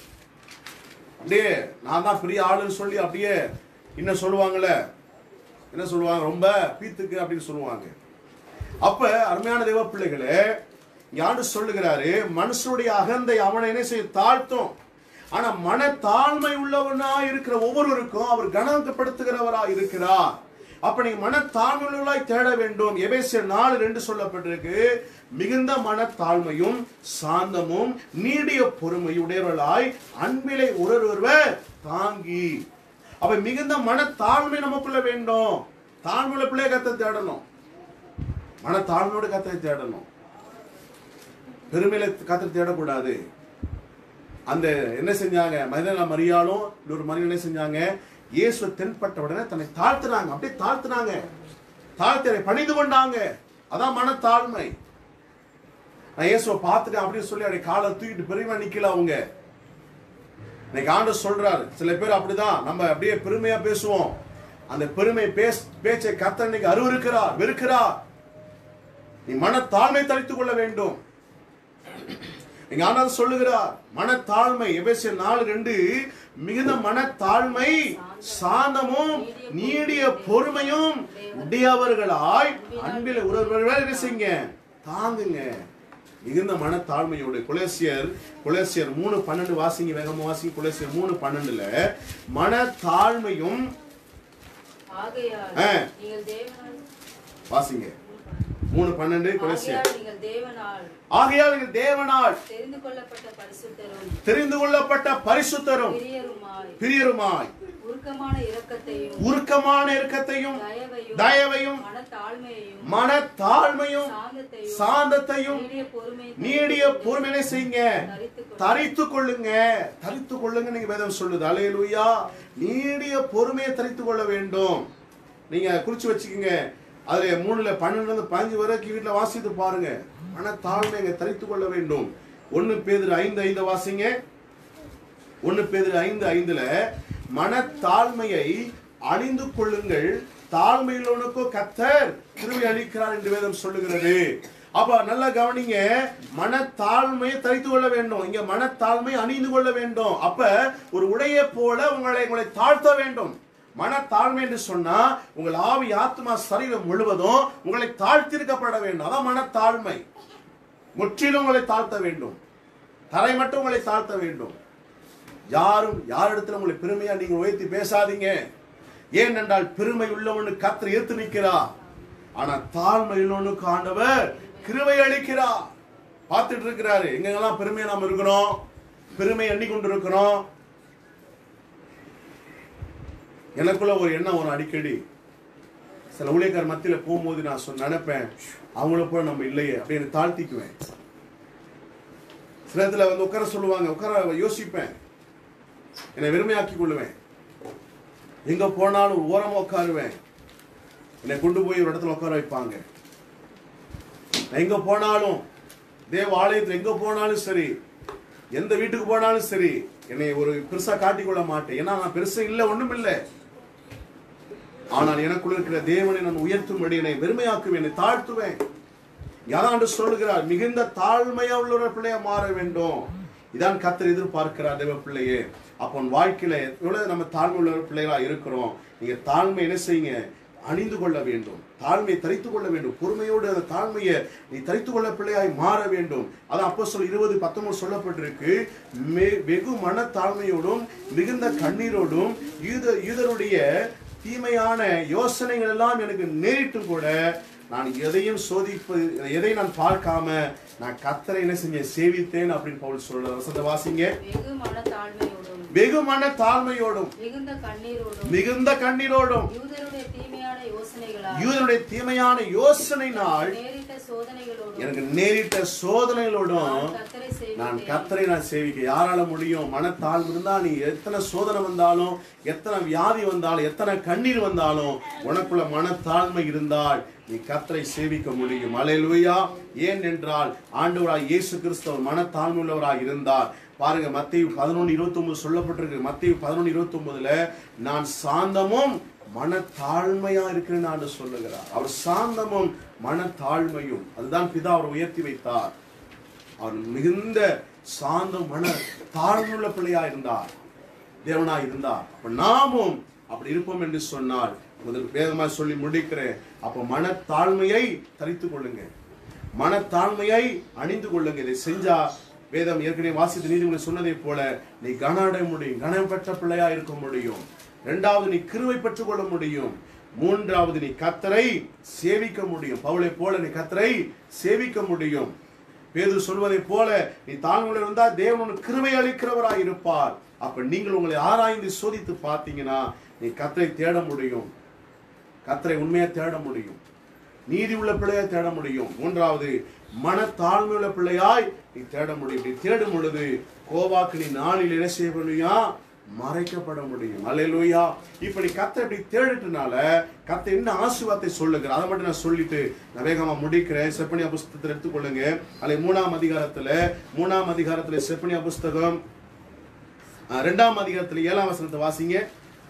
அப்படியே நான் தான் பெரிய ஆளுன்னு சொல்லி அப்படியே என்ன சொல்லுவாங்கல்ல என்ன சொல்லுவாங்க ரொம்ப பீத்துக்கு அப்படின்னு சொல்லுவாங்க அப்ப அருமையான தேவ பிள்ளைகளே யாரு சொல்லுகிறாரு மனுஷனுடைய அகந்தை அவனை என்ன செய்ய தாழ்த்தும் ஆனா மன தாழ்மை உள்ளவனா இருக்கிற ஒவ்வொருவருக்கும் அவர் கனப்படுத்துகிறவரா இருக்கிறார் அப்ப நீங்க மன தாழ்மையுள்ளவர்களாய் தேட வேண்டும் எபேசியர் நாலு ரெண்டு சொல்லப்பட்டிருக்கு மிகுந்த மன தாழ்மையும் சாந்தமும் நீடிய பொறுமையுடையவர்களாய் அன்பிலை ஒருவர் தாங்கி அப்ப மிகுந்த மன தாழ்மை நமக்குள்ள வேண்டும் தாழ்மையுள்ள பிள்ளைய கத்தை தேடணும் மன தாழ்மையோட கத்தை தேடணும் பெருமையில கத்தை தேடக்கூடாது அந்த என்ன செஞ்சாங்க மனிதன மரியாளும் இன்னொரு மனிதன் என்ன செஞ்சாங்க இயேசு தென்பட்ட உடனே தன்னை தாழ்த்துனாங்க அப்படியே தாழ்த்துனாங்க தாழ்த்தி பணிந்து கொண்டாங்க அதான் மன தாழ்மை நான் இயேசுவை பார்த்துட்டேன் அப்படின்னு சொல்லி அப்படியே காலை தூக்கிட்டு பெருமை நிக்கல அவங்க இன்னைக்கு ஆண்டு சொல்றாரு சில பேர் அப்படிதான் நம்ம அப்படியே பெருமையா பேசுவோம் அந்த பெருமை பேஸ் பேச்சை கத்த இன்னைக்கு அருவருக்கிறார் வெறுக்கிறார் நீ மன தாழ்மை தளித்துக் கொள்ள வேண்டும் நீங்க ஆனாலும் சொல்லுகிறார் மனத்தாழ்மை எபேசியர் நாலு ரெண்டு மிகுந்த மனத்தாழ்மை சாந்தமும் நீடிய பொறுமையும் உடையவர்களாய் அன்பில் ஒருவர் என்ன செய்யுங்க தாங்குங்க மிகுந்த மனத்தாழ்மையோடு குலேசியர் குலேசியர் மூணு பன்னெண்டு வாசிங்க வேகமா வாசிங்க குலேசியர் மூணு பன்னெண்டுல மனத்தாழ்மையும் ஆகையால் ஆ. நீங்கள் தேவனால் வாசிங்க மூணு பன்னெண்டு குலேசியர் ஆகையால் நீங்கள் தேவனால் ஆகையால் நீங்கள் தேவனால் தெரிந்து கொள்ளப்பட்ட பரிசுத்தரும் தெரிந்து கொள்ளப்பட்ட பரிசுத்தரும் பிரியருமாய் பிரியருமாய் உருக்கமான இரக்கத்தையும் உருக்கமான இறுக்கத்தையும் தயவையும் தயவையும் மனத்தாழ்மையையும் மனத்தாழ்மையும் சாந்தத்தையும் சாந்தத்தையும் நீடிய பொறுமை நீடிய பொறுமையை செய்யுங்க தரித்துக் தரித்து கொள்ளுங்க தரித்து கொள்ளுங்க நீங்க வேதம் சொல்லுது அலையலுயா நீடிய பொறுமையை தரித்து கொள்ள வேண்டும் நீங்க குறிச்சு வச்சுக்கோங்க அதுல மூணுல பன்னெண்டுல இருந்து பதினஞ்சு வரைக்கும் வீட்டுல வாசித்து பாருங்க மனத்தாழ்மையை தரித்து கொள்ள வேண்டும் ஒன்னு பேதுரு ஐந்து ஐந்து வாசிங்க ஒன்னு பேதுரு ஐந்து ஐந்துல மனத்தாழ்மையை அணிந்து கொள்ளுங்கள் தாழ்மையுள்ளவனுக்கோ கத்தர் கிருபை அளிக்கிறார் என்று வேதம் சொல்லுகிறது அப்ப நல்லா கவனிங்க மனத்தாழ்மையை தரித்து கொள்ள வேண்டும் இங்க மனத்தாழ்மை அணிந்து கொள்ள வேண்டும் அப்ப ஒரு உடையை போல உங்களை உங்களை தாழ்த்த வேண்டும் மனத்தாழ்மை என்று சொன்னா உங்கள் ஆவி ஆத்மா சரீரம் முழுவதும் உங்களை தாழ்த்திருக்கப்பட வேண்டும் அதான் மனத்தாழ்மை முற்றிலும் உங்களை தாழ்த்த வேண்டும் தரை மட்டும் உங்களை தாழ்த்த வேண்டும் யாரும் யாரிடத்துல உங்களை பெருமையா நீங்க உயர்த்தி பேசாதீங்க ஏனென்றால் பெருமை உள்ளவனு கத்தர் ஏத்து நிற்கிறார் ஆனா தாழ்மை உள்ளவனுக்கு ஆண்டவர் கிருபை அளிக்கிறார் பார்த்துட்டு இருக்கிறாரு எங்கெங்கெல்லாம் பெருமையா நாம் இருக்கிறோம் பெருமை எண்ணிக்கொண்டு இருக்கிறோம் எனக்குள்ள ஒரு எண்ணம் வரும் அடிக்கடி சில ஊழியக்கார மத்தியில போகும்போது நான் சொன்ன நினைப்பேன் அவங்கள போல நம்ம இல்லையே அப்படின்னு தாழ்த்திக்குவேன் சில இடத்துல வந்து உட்கார சொல்லுவாங்க உட்கார யோசிப்பேன் என்னை வெறுமையாக்கி கொள்ளுவேன் எங்க போனாலும் ஓரமா உட்காருவேன் என்னை கொண்டு போய் ஒரு இடத்துல உட்கார வைப்பாங்க நான் எங்க போனாலும் தேவ ஆலயத்தில் எங்க போனாலும் சரி எந்த வீட்டுக்கு போனாலும் சரி என்னை ஒரு பெருசா காட்டிக்கொள்ள மாட்டேன் ஏன்னா நான் பெருசா இல்லை ஒண்ணும் இல்லை ஆனால் எனக்குள்ள இருக்கிற தேவனை நான் உயர்த்தும்படி என்னை வெறுமையாக்குவேன் என்னை தாழ்த்துவேன் யாராண்டு சொல்லுகிறார் மிகுந்த தாழ்மையா உள்ள ஒரு பிள்ளையா மாற வேண்டும் இதான் கத்தர் எதிர்பார்க்கிறார் தேவ பிள்ளையே அப்போ உன் வாழ்க்கையில எவ்வளவு நம்ம தாழ்மை உள்ள பிள்ளைகளா இருக்கிறோம் நீங்க தாழ்மை என்ன செய்யுங்க அணிந்து கொள்ள வேண்டும் தாழ்மையை தரித்து கொள்ள வேண்டும் பொறுமையோடு அந்த தாழ்மையை நீ தரித்து கொள்ள பிள்ளையாய் மாற வேண்டும் அதான் அப்போ சொல் இருபது பத்தொன்பது சொல்லப்பட்டிருக்கு மெ- வெகு மன தாழ்மையோடும் மிகுந்த கண்ணீரோடும் யூத யூதருடைய தீமையான யோசனைகள் எல்லாம் எனக்கு நேரிட்டும் கூட நான் எதையும் சோதிப்பது எதை நான் பார்க்காம நான் கத்தரை என்ன செஞ்சேன் சேவித்தேன் அப்படின்னு பவுல் சொல்ற வசந்த வாசிங்க வெகு மனத்தாழ்மையோடும் வெகு மன தாழ்மையோடும் மிகுந்த கண்ணீரோடும் மிகுந்த கண்ணீரோடும் யூதருடைய தீமையான யோசனைகளால் யூதனுடைய தீமையான யோசனையினால் நேரிட்ட சோதனைகளோடும் எனக்கு நேரிட்ட சோதனைகளோடும் நான் கர்த்தரை நான் சேவித்தேன் கத்தரை நான் சேவிக்க யாரால முடியும் மனத்தாழ்வு இருந்தா நீ எத்தனை சோதனை வந்தாலும் எத்தனை வியாதி வந்தாலும் எத்தனை கண்ணீர் வந்தாலும் உனக்குள்ள மனத்தாழ்மை இருந்தால் நீ கத்தரை சேவிக்க முடியும் அலையலுயா ஏன் என்றால் ஆண்டவராய் இயேசு கிறிஸ்தவர் மனத்தாழ்மை உள்ளவராய் இருந்தார் பாருங்க மத்திய பதினொன்று இருபத்தி ஒன்பது சொல்லப்பட்டிருக்கு மத்திய பதினொன்று இருபத்தி ஒன்பதுல நான் சாந்தமும் மனத்தாழ்மையா இருக்கிறேன்னு ஆண்டு சொல்லுகிறார் அவர் சாந்தமும் மனத்தாழ்மையும் அதுதான் பிதா அவர் உயர்த்தி வைத்தார் அவர் மிகுந்த சாந்தம் மன தாழ்வுள்ள பிள்ளையா இருந்தார் தேவனா இருந்தார் அப்ப நாமும் அப்படி இருப்போம் என்று சொன்னால் முதல் வேதமா சொல்லி முடிக்கிறேன் அப்ப மனத்தாழ்மையை தரித்துக் கொள்ளுங்க மனத்தாழ்மையை அணிந்து கொள்ளுங்க இதை செஞ்சா வேதம் ஏற்கனவே வாசித்த நீதிமன்றம் சொன்னதை போல நீ கன அடைய முடியும் கனம் பெற்ற பிள்ளையா இருக்க முடியும் இரண்டாவது நீ கிருவை பெற்றுக் கொள்ள முடியும் மூன்றாவது நீ கத்தரை சேவிக்க முடியும் பவுலை போல நீ கத்தரை சேவிக்க முடியும் பேதுரு சொல்வதை போல நீ தாழ்வுள்ள இருந்தா தேவன் உனக்கு கிருபை அளிக்கிறவராய் இருப்பார் அப்ப நீங்கள் உங்களை ஆராய்ந்து சோதித்து பார்த்தீங்கன்னா நீ கத்தரை தேட முடியும் கத்தரை உண்மையை தேட முடியும் நீதி உள்ள பிள்ளையாய் தேட முடியும் மூன்றாவது மன தாழ்மையுள்ள பிள்ளையாய் நீ தேட முடியும் நீ தேடும் பொழுது கோவாக்கு நீ நாளில் என்ன செய்ய முடியும் மறைக்கப்பட முடியும் அல்லேலூயா இப்ப நீ கத்தை இப்படி தேடிட்டனால கத்தை என்ன ஆசீர்வாதத்தை சொல்லுகிற அதை மட்டும் நான் சொல்லிட்டு நான் வேகமா முடிக்கிறேன் செப்பனியா புஸ்தகத்தை எடுத்துக்கொள்ளுங்க அல்ல மூணாம் அதிகாரத்துல மூணாம் அதிகாரத்துல செப்பனியா புஸ்தகம் அஹ், ரெண்டாம் அதிகாரத்துல ஏழாம் வசனத்தை வாசிங்க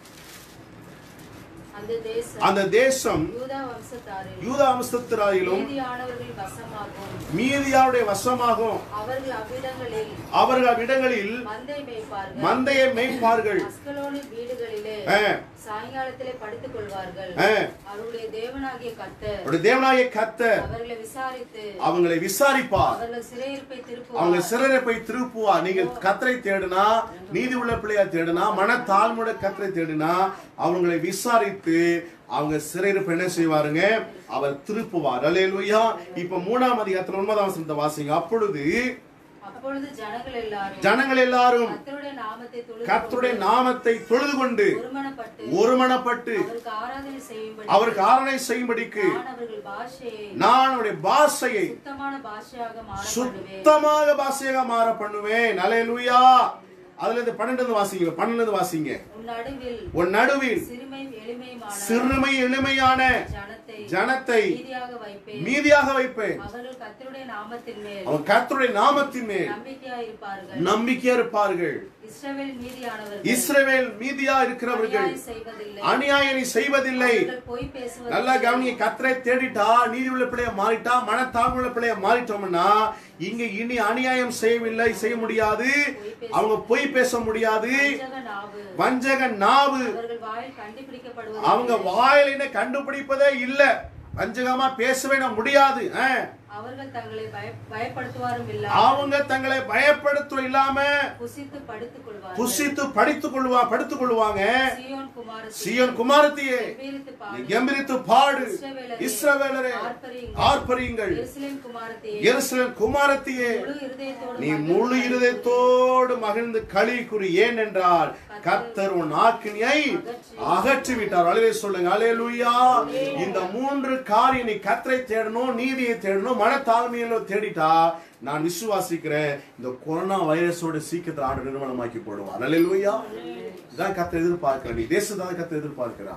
அந்த தேசம் அந்த தேசம் யூதா வம்சத்தாரில் யூதா வம்சத்திராயிலும் மீதியானவர்கள் வசமாகும் மீதியாருடைய வசமாகும் அவர்கள் அவ்விடங்களில் அவர்கள் இடங்களில் மந்தை மேய்ப்பார்கள் மந்தையை மேய்ப்பார்கள் அஸ்கலோனின் வீடுகளிலே ஆ, சாயங்காலத்திலே படுத்துக் கொள்வார்கள் ஆ. அவருடைய தேவனாகிய கர்த்தர் அவருடைய தேவனாகிய கத்த அவர்களை விசாரித்து அவங்களை விசாரிப்பார் அவர்கள் சிறையிருப்பை அவங்க திருப்புவார் சிறரை போய் திருப்புவா நீங்க கத்தரை தேடுனா நீதி உள்ள பிள்ளையா தேடுனா மன தாழ்மையோட கத்தரை தேடுனா அவங்களை விசாரித்து அவங்க சிறையிருப்பு என்ன செய்வாருங்க அவர் திருப்புவார் அல்லேலூயா இப்ப மூணாம் அதிகாரத்துல ஒன்பதாம் வசனத்தை வாசிங்க அப்பொழுது அப்பொழுது ஜனங்கள் எல்லாரும் ஜனங்கள் எல்லாரும் கர்த்தருடைய நாமத்தை தொழுது கர்த்தருடைய நாமத்தை தொழுது கொண்டு ஒருமனப்பட்டு ஒருமனப்பட்டு அவருக்கு ஆராதனை செய்யும்படி அவருக்கு ஆரணை செய்யும்படிக்கு நான் அவர்கள் பாஷையை நான் அவருடைய பாஷையை சுத்தமான பாஷையாக மாற பண்ணுவேன் சுத்தமாக பாஷையாக மாற பண்ணுவேன் அலையலூயா அதுல இருந்து பன்னெண்டு வாசிங்க பன்னெண்டு வாசிங்க உன் நடுவில் உன் நடுவில் சிறுமையும் எளிமையுமான சிறுமை எளிமையான ஜனத்தை ஜனத்தை மீதியாக வைப்பேன் மீதியாக வைப்பேன் அவர்கள் கர்த்தருடைய நாமத்தின் மேல் அவன் கர்த்தருடைய நாமத்தின் மேல் நம்பிக்கையாயிருப்பார்கள் நம்பிக்கையா இருப்பார்கள் இஸ்ரவேல் மீதியானவர்கள் இஸ்ரவேல் மீதியா இருக்கிறவர்கள் அநியாயம் செய்வதில்லை அநியாயம் செய்வதில்லை அவர்கள் பொய் பேசுவதில்லை நல்லா கவனிங்க கத்தரை தேடிட்டா நீதி உள்ள பிள்ளைய மாறிட்டா மனத்தாழ்வு உள்ள பிள்ளைய மாறிட்டோம்னா இங்க இனி அநியாயம் செய்யவில்லை செய்ய முடியாது அவங்க பொய் பேச முடியாது வஞ்சக நாவு வஞ்சக நாவு அவர்கள் வாயில் கண்டுபிடிக்கப்படுவது அவங்க வாயில கண்டுபிடிப்பதே இல்ல வஞ்சகமா பேசவே நான் முடியாது ஆ. அவர்கள் தங்களை பய- பயப்படுத்துவாரும் இல்ல அவங்க தங்களை பயப்படுத்தும் இல்லாம புசித்து படுத்துக் கொள்வார்கள் புசித்து படித்துக் கொள்வா படுத்துக் கொள்வாங்க சீயோன் குமாரத்தி சீயோன் குமாரத்தியே கெம்பீரித்து நீ பாடு கெம்பீரித்து பாடு இஸ்ரவேலரே, இஸ்ரவேலரே ஆர்ப்பரியுங்கள். ஆர்ப்பரியுங்கள் எருசலேம் குமாரத்தியே எருசலேம் குமாரத்தியே முழு இருதயத்தோடு நீ மகிழ்ந்து முழு பாடுங்கள். இருதயத்தோடு மகிழ்ந்து களி குறி ஏன் என்றால் கத்தர் உன் ஆக்கினியை அகற்றி விட்டார் அலையே சொல்லுங்க அலையலுயா இந்த மூன்று காரியம் நீ கத்தரை தேடணும் நீதியை தேடணும் மனத்தாழ்மையில தேடிட்டா நான் விசுவாசிக்கிறேன் இந்த கொரோனா வைரஸோட சீக்கிரத்தில் ஆண்டு நிறுவனமாக்கி போடுவான் அலையலுயா இதான் கத்தை எதிர்பார்க்கிற நீ தேசத்தான் கத்தை எதிர்பார்க்கிறா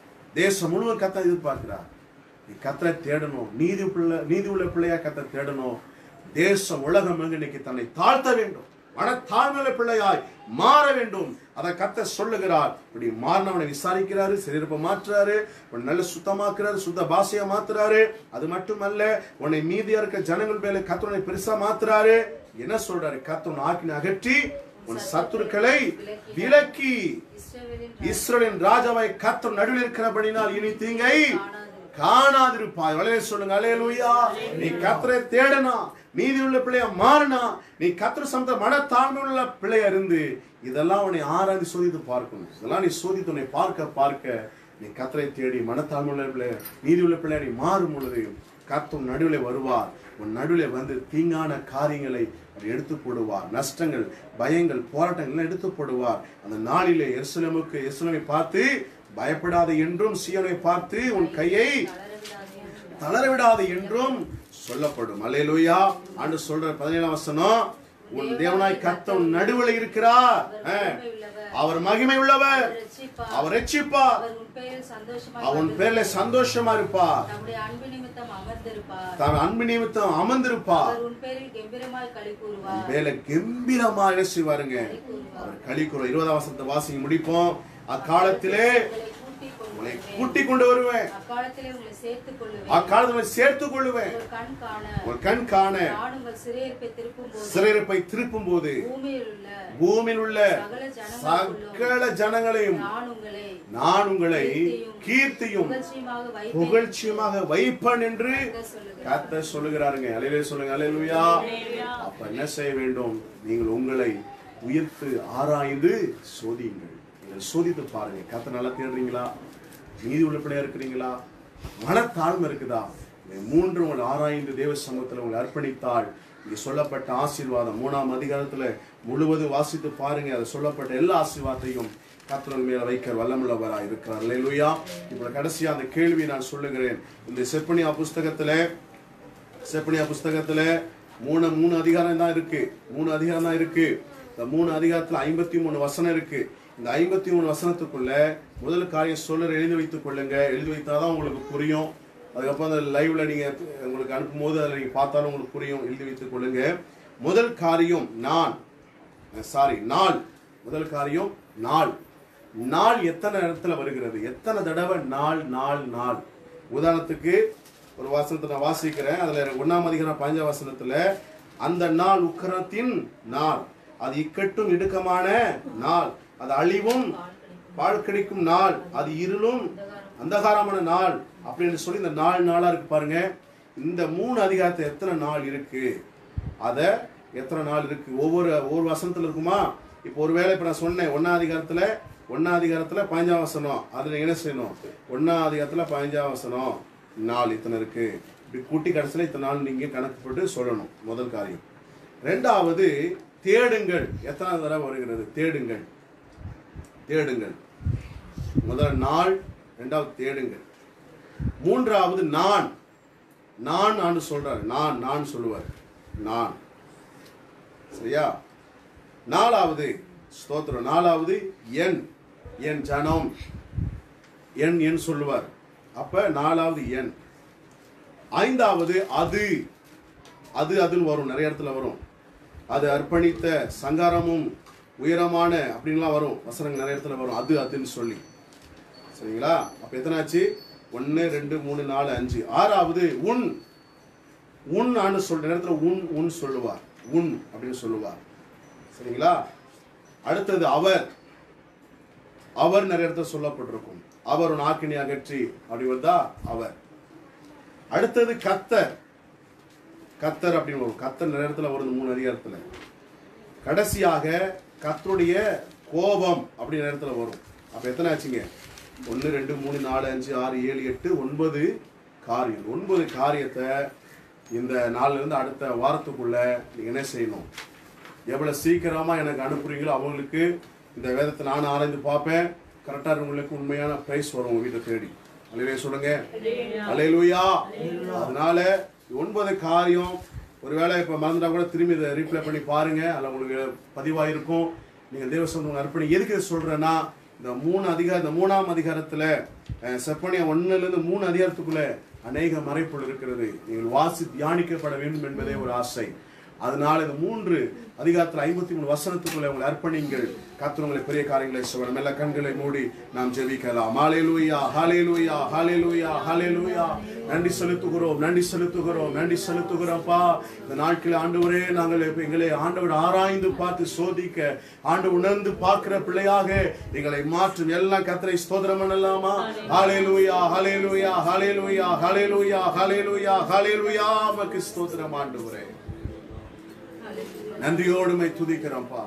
தேசம் முழுவதும் கத்தை எதிர்பார்க்கிறா நீ கத்தரை தேடணும் நீதி பிள்ளை நீதி உள்ள பிள்ளையா கத்தை தேடணும் தேசம் உலகம் எங்கு இன்னைக்கு தன்னை தாழ்த்த வேண்டும் மனத்தாழ்மையுள்ள பிள்ளையாய் மாற வேண்டும் அதை கத்த சொல்லுகிறார் இப்படி மாறினவனை விசாரிக்கிறாரு சிறிருப்ப மாற்றுறாரு உன்னை நல்ல சுத்தமாக்குறாரு சுத்த பாஷையா மாத்துறாரு அது மட்டுமல்ல உன்னை மீதியா இருக்க ஜனங்கள் மேல கத்தனை பெருசா மாத்துறாரு என்ன சொல்றாரு கத்தனை ஆக்கின அகற்றி உன் சத்துருக்களை விலக்கி இஸ்ரவேலின் இஸ்ரவேலின் ராஜாவை கத்தர் நடுவில் இருக்கிறபடினால் இனி தீங்கை காணாதிரு. காணாதிருப்பாய் வளைய சொல்லுங்க அலையலூயா நீ கத்தரை தேடனா நீதி உள்ள பிள்ளைய மாறினா நீ கத்திர சமத்த மனத்தாழ்மை உள்ள பிள்ளைய இருந்து இதெல்லாம் உன்னை ஆராய்ந்து சோதித்து பார்க்கணும் இதெல்லாம் நீ சோதித்து உன்னை பார்க்க பார்க்க நீ கத்தரை தேடி மனத்தாழ்மை உள்ள பிள்ளைய நீதி உள்ள பிள்ளைய நீ மாறும் பொழுது கர்த்தர் உன் நடுவில் வருவார் உன் நடுவில் வந்து தீங்கான காரியங்களை அவர் எடுத்து போடுவார் நஷ்டங்கள் பயங்கள் போராட்டங்கள் எல்லாம் எடுத்து போடுவார் அந்த நாளிலே எருசலேமுக்கு எருசலேமை பார்த்து பயப்படாத என்றும் சீயோனை பார்த்து உன் கையை தளரவிடாதே என்று தளர விடாது என்றும் சொல்லப்படும் அல்லேலூயா ஆண்டு சொல்ற பதினேழாம் வசனம் உன் தேவனாய் கர்த்தர் உன் நடுவில் இருக்கிறார் ஆ. அவர் மகிமை உள்ளவர் அவர் ரட்சிப்பார். அவர் ரட்சிப்பார் அவர் உன் பேரில் சந்தோஷமாய் அவன் வந்திருப்பார். பேர்ல சந்தோஷமா இருப்பார் நம்முடைய அன்பு நிமித்தம் அமர்ந்திருப்பார் தான் அன்பு நிமித்தம் அமர்ந்திருப்பார் அவர் உன் பேரில் கம்பீரமாய் களி கூறுவார் வேலை கம்பீரமா என்ன செய்வாருங்க அவர் களி கூறும் இருபதாம் வசனத்தை வாசிங்க முடிப்போம் அக்காலத்திலே உங்களை கூட்டிக் கொண்டு உங்களை வருவேன். கூட்டிக் கொண்டு வருவேன் அக்காலத்திலே உங்களை சேர்த்துக் கொள்ளுவேன் அக்காலத்துல சேர்த்துக் கொள்ளுவேன் உங்கள் கண் காண ஒரு கண் காண நான் உங்கள் சிறையிருப்பை திருப்பும் போது சிறையிருப்பை திருப்பும் போது பூமியில் உள்ள பூமியில் உள்ள சகல ஜனங்களுக்குள்ளும் சகல ஜனங்களையும் நான் உங்களை நான் உங்களை கீர்த்தியும் புகழ்ச்சியுமாக வைப்பேன் புகழ்ச்சியுமாக வைப்பேன் என்று என்று சொல்லுகிறார். கர்த்தர் சொல்லுகிறாருங்க அலையிலே சொல்லுங்க அலையிலுயா அப்ப என்ன செய்ய வேண்டும் நீங்கள் உங்களை உயர்த்து ஆராய்ந்து சோதியுங்கள் நீங்கள் சோதித்து பாருங்க கர்த்தர் நல்லா தேடுறீங்களா நீதி உள்ள பிள்ளையா இருக்கிறீங்களா மனத்தாழ்மை இருக்குதா இந்த மூன்று உங்கள் ஆராய்ந்து தேவ சமூகத்தில் உங்களை அர்ப்பணித்தால் இங்க சொல்லப்பட்ட ஆசீர்வாதம் மூணாம் அதிகாரத்துல முழுவதும் வாசித்து பாருங்க அது சொல்லப்பட்ட எல்லா ஆசீர்வாதத்தையும் கர்த்தர் மேல வைக்க வல்லமுள்ளவராய் இருக்கிறார் அல்லேலூயா இப்போ கடைசியா அந்த கேள்வி நான் சொல்லுகிறேன் இந்த செப்பனியா புஸ்தகத்துல செப்பனியா புஸ்தகத்துல மூணு மூணு அதிகாரம் தான் இருக்கு மூணு அதிகாரம் தான் இருக்கு இந்த மூணு அதிகாரத்துல ஐம்பத்தி மூணு வசனம் இருக்கு இந்த ஐம்பத்தி மூணு வசனத்துக்குள்ள முதல் காரியம் சொல்லுற எழுதி வைத்துக் கொள்ளுங்க எழுதி வைத்தாதான் உங்களுக்கு புரியும் அதுக்கப்புறம் அந்த லைவ்ல நீங்க உங்களுக்கு அனுப்பும்போது அதில் நீங்க பார்த்தாலும் உங்களுக்கு புரியும் எழுதி வைத்துக் கொள்ளுங்க முதல் காரியம் நான் சாரி நாள் முதல் காரியம் நாள் நாள் எத்தனை இடத்துல வருகிறது எத்தனை தடவை நாள் நாள் நாள் உதாரணத்துக்கு ஒரு வசனத்தை நான் வாசிக்கிறேன் அதுல ஒன்னாம் அதிகாரம் பஞ்ச வசனத்துல அந்த நாள் உக்கரத்தின் நாள் அது இக்கட்டும் இடுக்கமான நாள் அது அழிவும் பால் கிடைக்கும் நாள் அது இருளும் அந்தகாரமான நாள் அப்படின்னு சொல்லி இந்த நாலு நாளா இருக்கு பாருங்க இந்த மூணு அதிகாரத்தை எத்தனை நாள் இருக்கு அத எத்தனை நாள் இருக்கு ஒவ்வொரு ஒவ்வொரு வசனத்துல இருக்குமா இப்போ ஒருவேளை இப்ப நான் சொன்னேன் ஒன்னா அதிகாரத்துல ஒன்னா அதிகாரத்துல பதினஞ்சாம் வசனம் அதுல என்ன செய்யணும் ஒன்னா அதிகாரத்துல பதினஞ்சாம் வசனம் நாள் இத்தனை இருக்கு இப்படி கூட்டி கடைசியில இத்தனை நாள் நீங்க கணக்கு போட்டு சொல்லணும் முதல் காரியம் ரெண்டாவது தேடுங்கள் எத்தனை தடவை வருகிறது தேடுங்கள் தேடுங்கள் முதல் நாள் ரெண்டாவது தேடுங்கள் மூன்றாவது நான் நான் ஆண்டு சொல்றாரு நான் நான் சொல்லுவார் நான் சரியா நாலாவது ஸ்தோத்திரம் நாலாவது என் என் ஜனம் என் என் சொல்லுவார் அப்ப நாலாவது என் ஐந்தாவது அது அது அதுன்னு வரும் நிறைய இடத்துல வரும் அது அர்ப்பணித்த சங்காரமும் உயரமான அப்படின்லாம் வரும் வசனங்கள் நிறைய இடத்துல வரும் அது அதுன்னு சொல்லி சரிங்களா அப்ப எத்தனை ஆச்சு ஒன்னு ரெண்டு மூணு நாலு அஞ்சு ஆறாவது உன் உன் ஆண்டு சொல்ற நேரத்துல உன் உன் சொல்லுவார் உன் அப்படின்னு சொல்லுவார் சரிங்களா அடுத்தது அவர் அவர் நிறைய இடத்துல சொல்லப்பட்டிருக்கும் அவர் உன் ஆக்கினி அகற்றி அப்படி வருதா அவர் அடுத்தது கத்தர் கத்தர் அப்படின்னு வரும் கத்தர் நிறைய இடத்துல வரும் இந்த மூணு அதிகாரத்துல கடைசியாக கத்தருடைய கோபம் அப்படின்னு நேரத்துல வரும் அப்ப எத்தனை ஆச்சுங்க ஒன்று ரெண்டு மூணு நாலு அஞ்சு ஆறு ஏழு எட்டு ஒன்பது காரியம் ஒன்பது காரியத்தை இந்த நாள்ல இருந்து அடுத்த வாரத்துக்குள்ள நீங்க என்ன செய்யணும் எவ்வளவு சீக்கிரமா எனக்கு அனுப்புறீங்களோ அவங்களுக்கு இந்த வேதத்தை நான் ஆராய்ந்து பார்ப்பேன் கரெக்டா இருக்கவங்களுக்கு உண்மையான பிரைஸ் வரும் உங்க வீட்டை தேடி அலையிலே சொல்லுங்க அலையிலுயா அதனால ஒன்பது காரியம் ஒருவேளை இப்ப மறந்துட்டா கூட திரும்பி இதை ரீப்ளை பண்ணி பாருங்க அதுல உங்களுக்கு பதிவாயிருக்கும் நீங்க தேவ சொந்தம் அர்ப்பணி எதுக்கு இதை சொல்றேன்னா இந்த மூணு அதிகார இந்த மூணாம் அதிகாரத்துல அஹ், செப்பனியா ஒண்ணுல இருந்து மூணு அதிகாரத்துக்குள்ள அநேக மறைப்புகள் இருக்கிறது நீங்கள் வாசி தியானிக்கப்பட வேண்டும் என்பதே ஒரு ஆசை அதனால இந்த மூன்று அதிகாரத்தில் ஐம்பத்தி மூணு வசனத்துக்குள்ள உங்களை அர்ப்பணிங்கள் கர்த்தர் உங்களை பெரிய காரியங்களை செய்வார் மெல்ல கண்களை மூடி நாம் ஜெபிக்கலாம் ஹalleluya ஹalleluya ஹalleluya ஹalleluya நன்றி செலுத்துகிறோம் நன்றி செலுத்துகிறோம் நன்றி செலுத்துகிறோம்ப்பா இந்த நாட்களில் ஆண்டவரே நாங்கள் இப்ப எங்களை ஆண்டவர் ஆராய்ந்து பார்த்து சோதிக்க ஆண்டு உணர்ந்து பார்க்கிற பிள்ளையாக எங்களை மாற்றும் எல்லாம் கத்தரை ஸ்தோத்திரம் பண்ணலாமா ஹalleluya ஹalleluya ஹalleluya ஹalleluya ஹalleluya ஹalleluya உமக்கு ஸ்தோத்திரம் ஆண்டவரே நன்றியோடு மை துதிக்கிறோம்ப்பா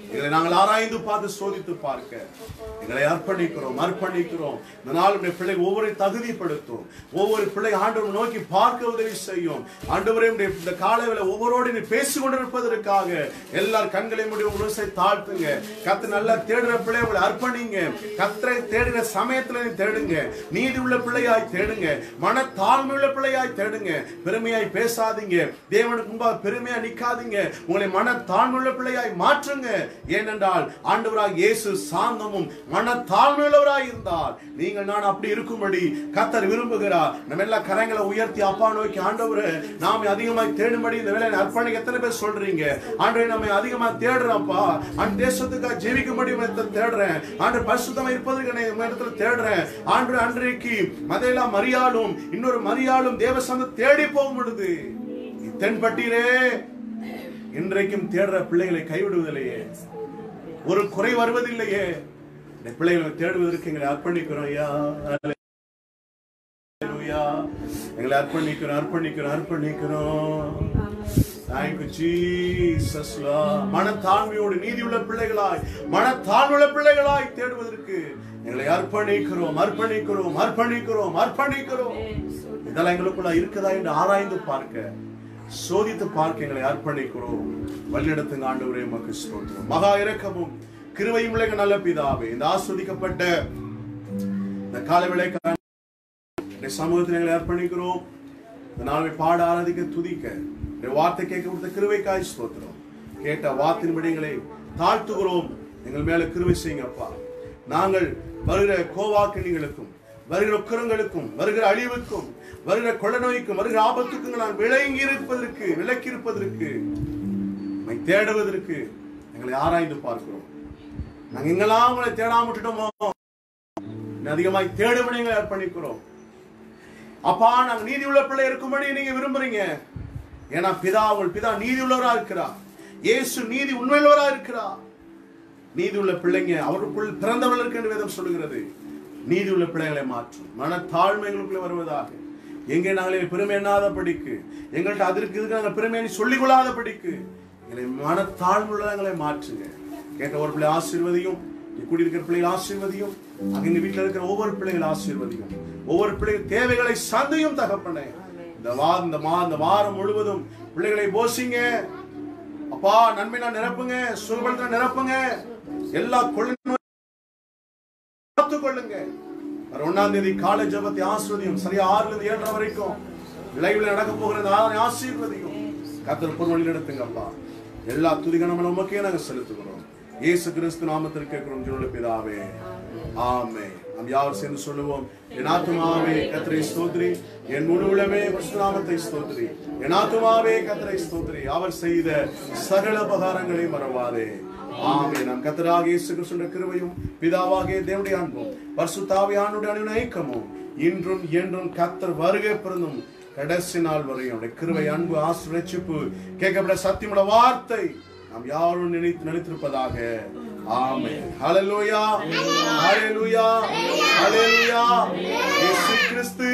எங்களை நாங்கள் ஆராய்ந்து பார்த்து சோதித்து பார்க்க எங்களை அர்ப்பணிக்கிறோம் அர்ப்பணிக்கிறோம் இந்த நாள் உடைய பிள்ளை ஒவ்வொரு தகுதிப்படுத்தும் ஒவ்வொரு பிள்ளை ஆண்டவர் நோக்கி பார்க்க உதவி செய்யும் ஆண்டவரே உடைய இந்த காலையில ஒவ்வொருவோடு நீ பேசிக் கொண்டிருப்பதற்காக எல்லார் கண்களை முடிவு முழுசை தாழ்த்துங்க கத்து நல்லா தேடுற பிள்ளை உங்களை அர்ப்பணிங்க கத்தரை தேடுற சமயத்துல நீ தேடுங்க நீதி உள்ள பிள்ளையாய் தேடுங்க மன தாழ்மை உள்ள பிள்ளையாய் தேடுங்க பெருமையாய் பேசாதீங்க தேவனுக்கு முன்பாக பெருமையா நிக்காதீங்க உங்களை மன தாழ்மை உள்ள பிள்ளையாய் மாற்றுங்க ஏனென்றால் ஆண்டவராக இயேசு சாந்தமும் மன தாழ்மை உள்ளவராய் இருந்தார் நீங்கள் நான் அப்படி இருக்கும்படி கத்தர் விரும்புகிறார் நம்ம எல்லா கரங்களை உயர்த்தி அப்பா நோக்கி ஆண்டவரே நாம அதிகமாய் தேடும்படி இந்த வேலையை அர்ப்பணிக்க எத்தனை பேர் சொல்றீங்க ஆண்டவரே நம்ம அதிகமா தேடுறோம்ப்பா அந்த தேசத்துக்காக ஜீவிக்கும்படி உம்மை இடத்துல தேடுறேன் ஆண்டு பரிசுத்தமா இருப்பதற்கு நான் உம்மை இடத்துல தேடுறேன் ஆண்டு அன்றைக்கு மதையெல்லாம் மரியாளும் இன்னொரு மரியாளும் தேவசங்க தேடி போக முடியுது தென்பட்டீரே இன்றைக்கும் தேடுற பிள்ளைகளை கைவிடுவதில்லையே ஒரு குறை வருவதில்லையே இந்த பிள்ளைகளை தேடுவதற்கு எங்களை அர்ப்பணிக்கிறோம் ஐயா ஹalleluya. எங்களை அர்ப்பணிக்கிறோம் அர்ப்பணிக்கிறோம் அர்ப்பணிக்கிறோம் தேங்க்யூ ஜீசஸ் மனத்தாழ்மையோடு நீதியுள்ள பிள்ளைகளாய் மனத்தாழ்வுள்ள பிள்ளைகளாய் தேடுவதற்கு எங்களை அர்ப்பணிக்கிறோம் அர்ப்பணிக்கிறோம் அர்ப்பணிக்கிறோம் அர்ப்பணிக்கிறோம் இதெல்லாம் எங்களுக்குள்ள இருக்குதா என்று ஆராய்ந்து பார்க்க சோதித்து பார்க்க எங்களை அர்ப்பணிக்கிறோம் வழிநடத்துங்க ஆண்டவரே மக்கு ஸ்தோத்திரம் மகா இரக்கமும் கிருபையும் உள்ள நல்ல பிதாவே இந்த ஆஸ்வதிக்கப்பட்ட இந்த கால விளைக்கான இந்த சமூகத்தில் எங்களை அர்ப்பணிக்கிறோம் இந்த நாளை பாட ஆராதிக்க துதிக்க இந்த வார்த்தை கேட்க கொடுத்த கிருபைக்காய் ஸ்தோத்திரம் கேட்ட வார்த்தையின்படி எங்களை தாழ்த்துகிறோம் எங்கள் மேல கிருபை செய்யுங்க அப்பா நாங்கள் வருகிற கோவாக்கினிகளுக்கும் வருகிற உக்கரங்களுக்கும் வருகிற அழிவுக்கும் வருகிற கொள்ள நோய்க்கும் வருகிற ஆபத்துக்கும் நான் விளங்கி இருப்பதற்கு விலக்கி இருப்பதற்கு உம்மை தேடுவதற்கு எங்களை ஆராய்ந்து பார்க்கிறோம் நாங்க எங்கெல்லாம் உங்களை தேடாம விட்டுட்டோமோ இன்னும் அதிகமாய் தேடுபடி எங்களை அர்ப்பணிக்கிறோம் அப்பா நாங்க நீதி உள்ள பிள்ளை இருக்கும்படி நீங்க விரும்புறீங்க ஏன்னா பிதா உங்கள் பிதா நீதி உள்ளவரா இருக்கிறார் இயேசு நீதி உண்மையுள்ளவரா இருக்கிறார் நீதி உள்ள பிள்ளைங்க அவருக்குள் பிறந்தவர்களுக்கு என்று வேதம் சொல்லுகிறது நீதி உள்ள பிள்ளைகளை மாற்றும் மன தாழ்மைகளுக்குள்ள வருவதாக எங்கே நாங்களே பெருமை எண்ணாத படிக்கு எங்கள்கிட்ட அதற்கு இதுக்கு நாங்கள் பெருமை சொல்லிக் கொள்ளாத படிக்கு எங்களை மன தாழ்வுள்ளவங்களை மாற்றுங்க கேட்ட ஒரு பிள்ளை ஆசீர்வதியும் இங்க கூடியிருக்கிற பிள்ளைகள் ஆசீர்வதியும் அங்க எங்க வீட்டுல இருக்கிற ஒவ்வொரு பிள்ளைகள் ஆசீர்வதியும் ஒவ்வொரு பிள்ளைகள் தேவைகளை சந்தையும் தகப்பனே இந்த வா இந்த மா இந்த வாரம் முழுவதும் பிள்ளைகளை போசிங்க அப்பா நன்மை நான் நிரப்புங்க சுகபலத்தை நிரப்புங்க எல்லா கொள்ள பார்த்துக் கொள்ளுங்க வர ஒண்ணாம் தேதி காலை ஜபத்தை ஆசிர்வதியும் சரியா ஆறுல இருந்து ஏழரை வரைக்கும் விளைவில் நடக்க போகிற இந்த ஆராதனை ஆசீர்வதியும் கத்தர் பொருள் வழி நடத்துங்கப்பா எல்லா துதிகணமும் உமக்கே நாங்க செலுத்துகிறோம் இயேசு கிறிஸ்து நாமத்தில் கேட்கிறோம் ஜீவனுள்ள பிதாவே ஆமே நாம் யாவர் சேர்ந்து சொல்லுவோம் என் ஆத்துமாவே கத்தரை ஸ்தோத்ரி என் முழு உளமே நாமத்தை ஸ்தோத்ரி என் ஆத்துமாவே கத்தரை ஸ்தோத்ரி அவர் செய்த சகல உபகாரங்களை மறவாதே ஆமே நம் கத்தராக இயேசு கிறிஸ்துவின் கிருபையும் பிதாவாகிய தேவனுடைய அன்பும் பரிசுத்தாவியானுடைய அணுவின் ஐக்கியமும் இன்றும் என்றும் கத்தர் வருகை பிறந்தும் கடைசி நாள் வரையும் அவருடைய கிருபை அன்பு ஆசிரியப்பு கேட்கப்பட்ட சத்தியமுள்ள வார்த்தை நாம் யாரும் நினைத்து நினைத்திருப்பதாக ஆமே ஹalleluya ஹalleluya ஹalleluya இயேசு கிறிஸ்து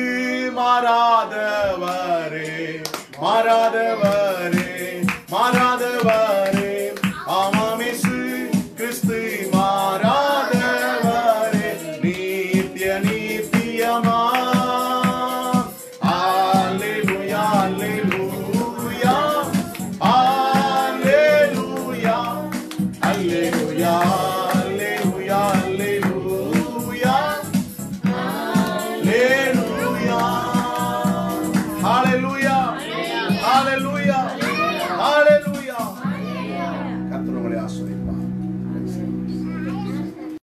மாறாதவரே மாறாதவரே மாறாதவரே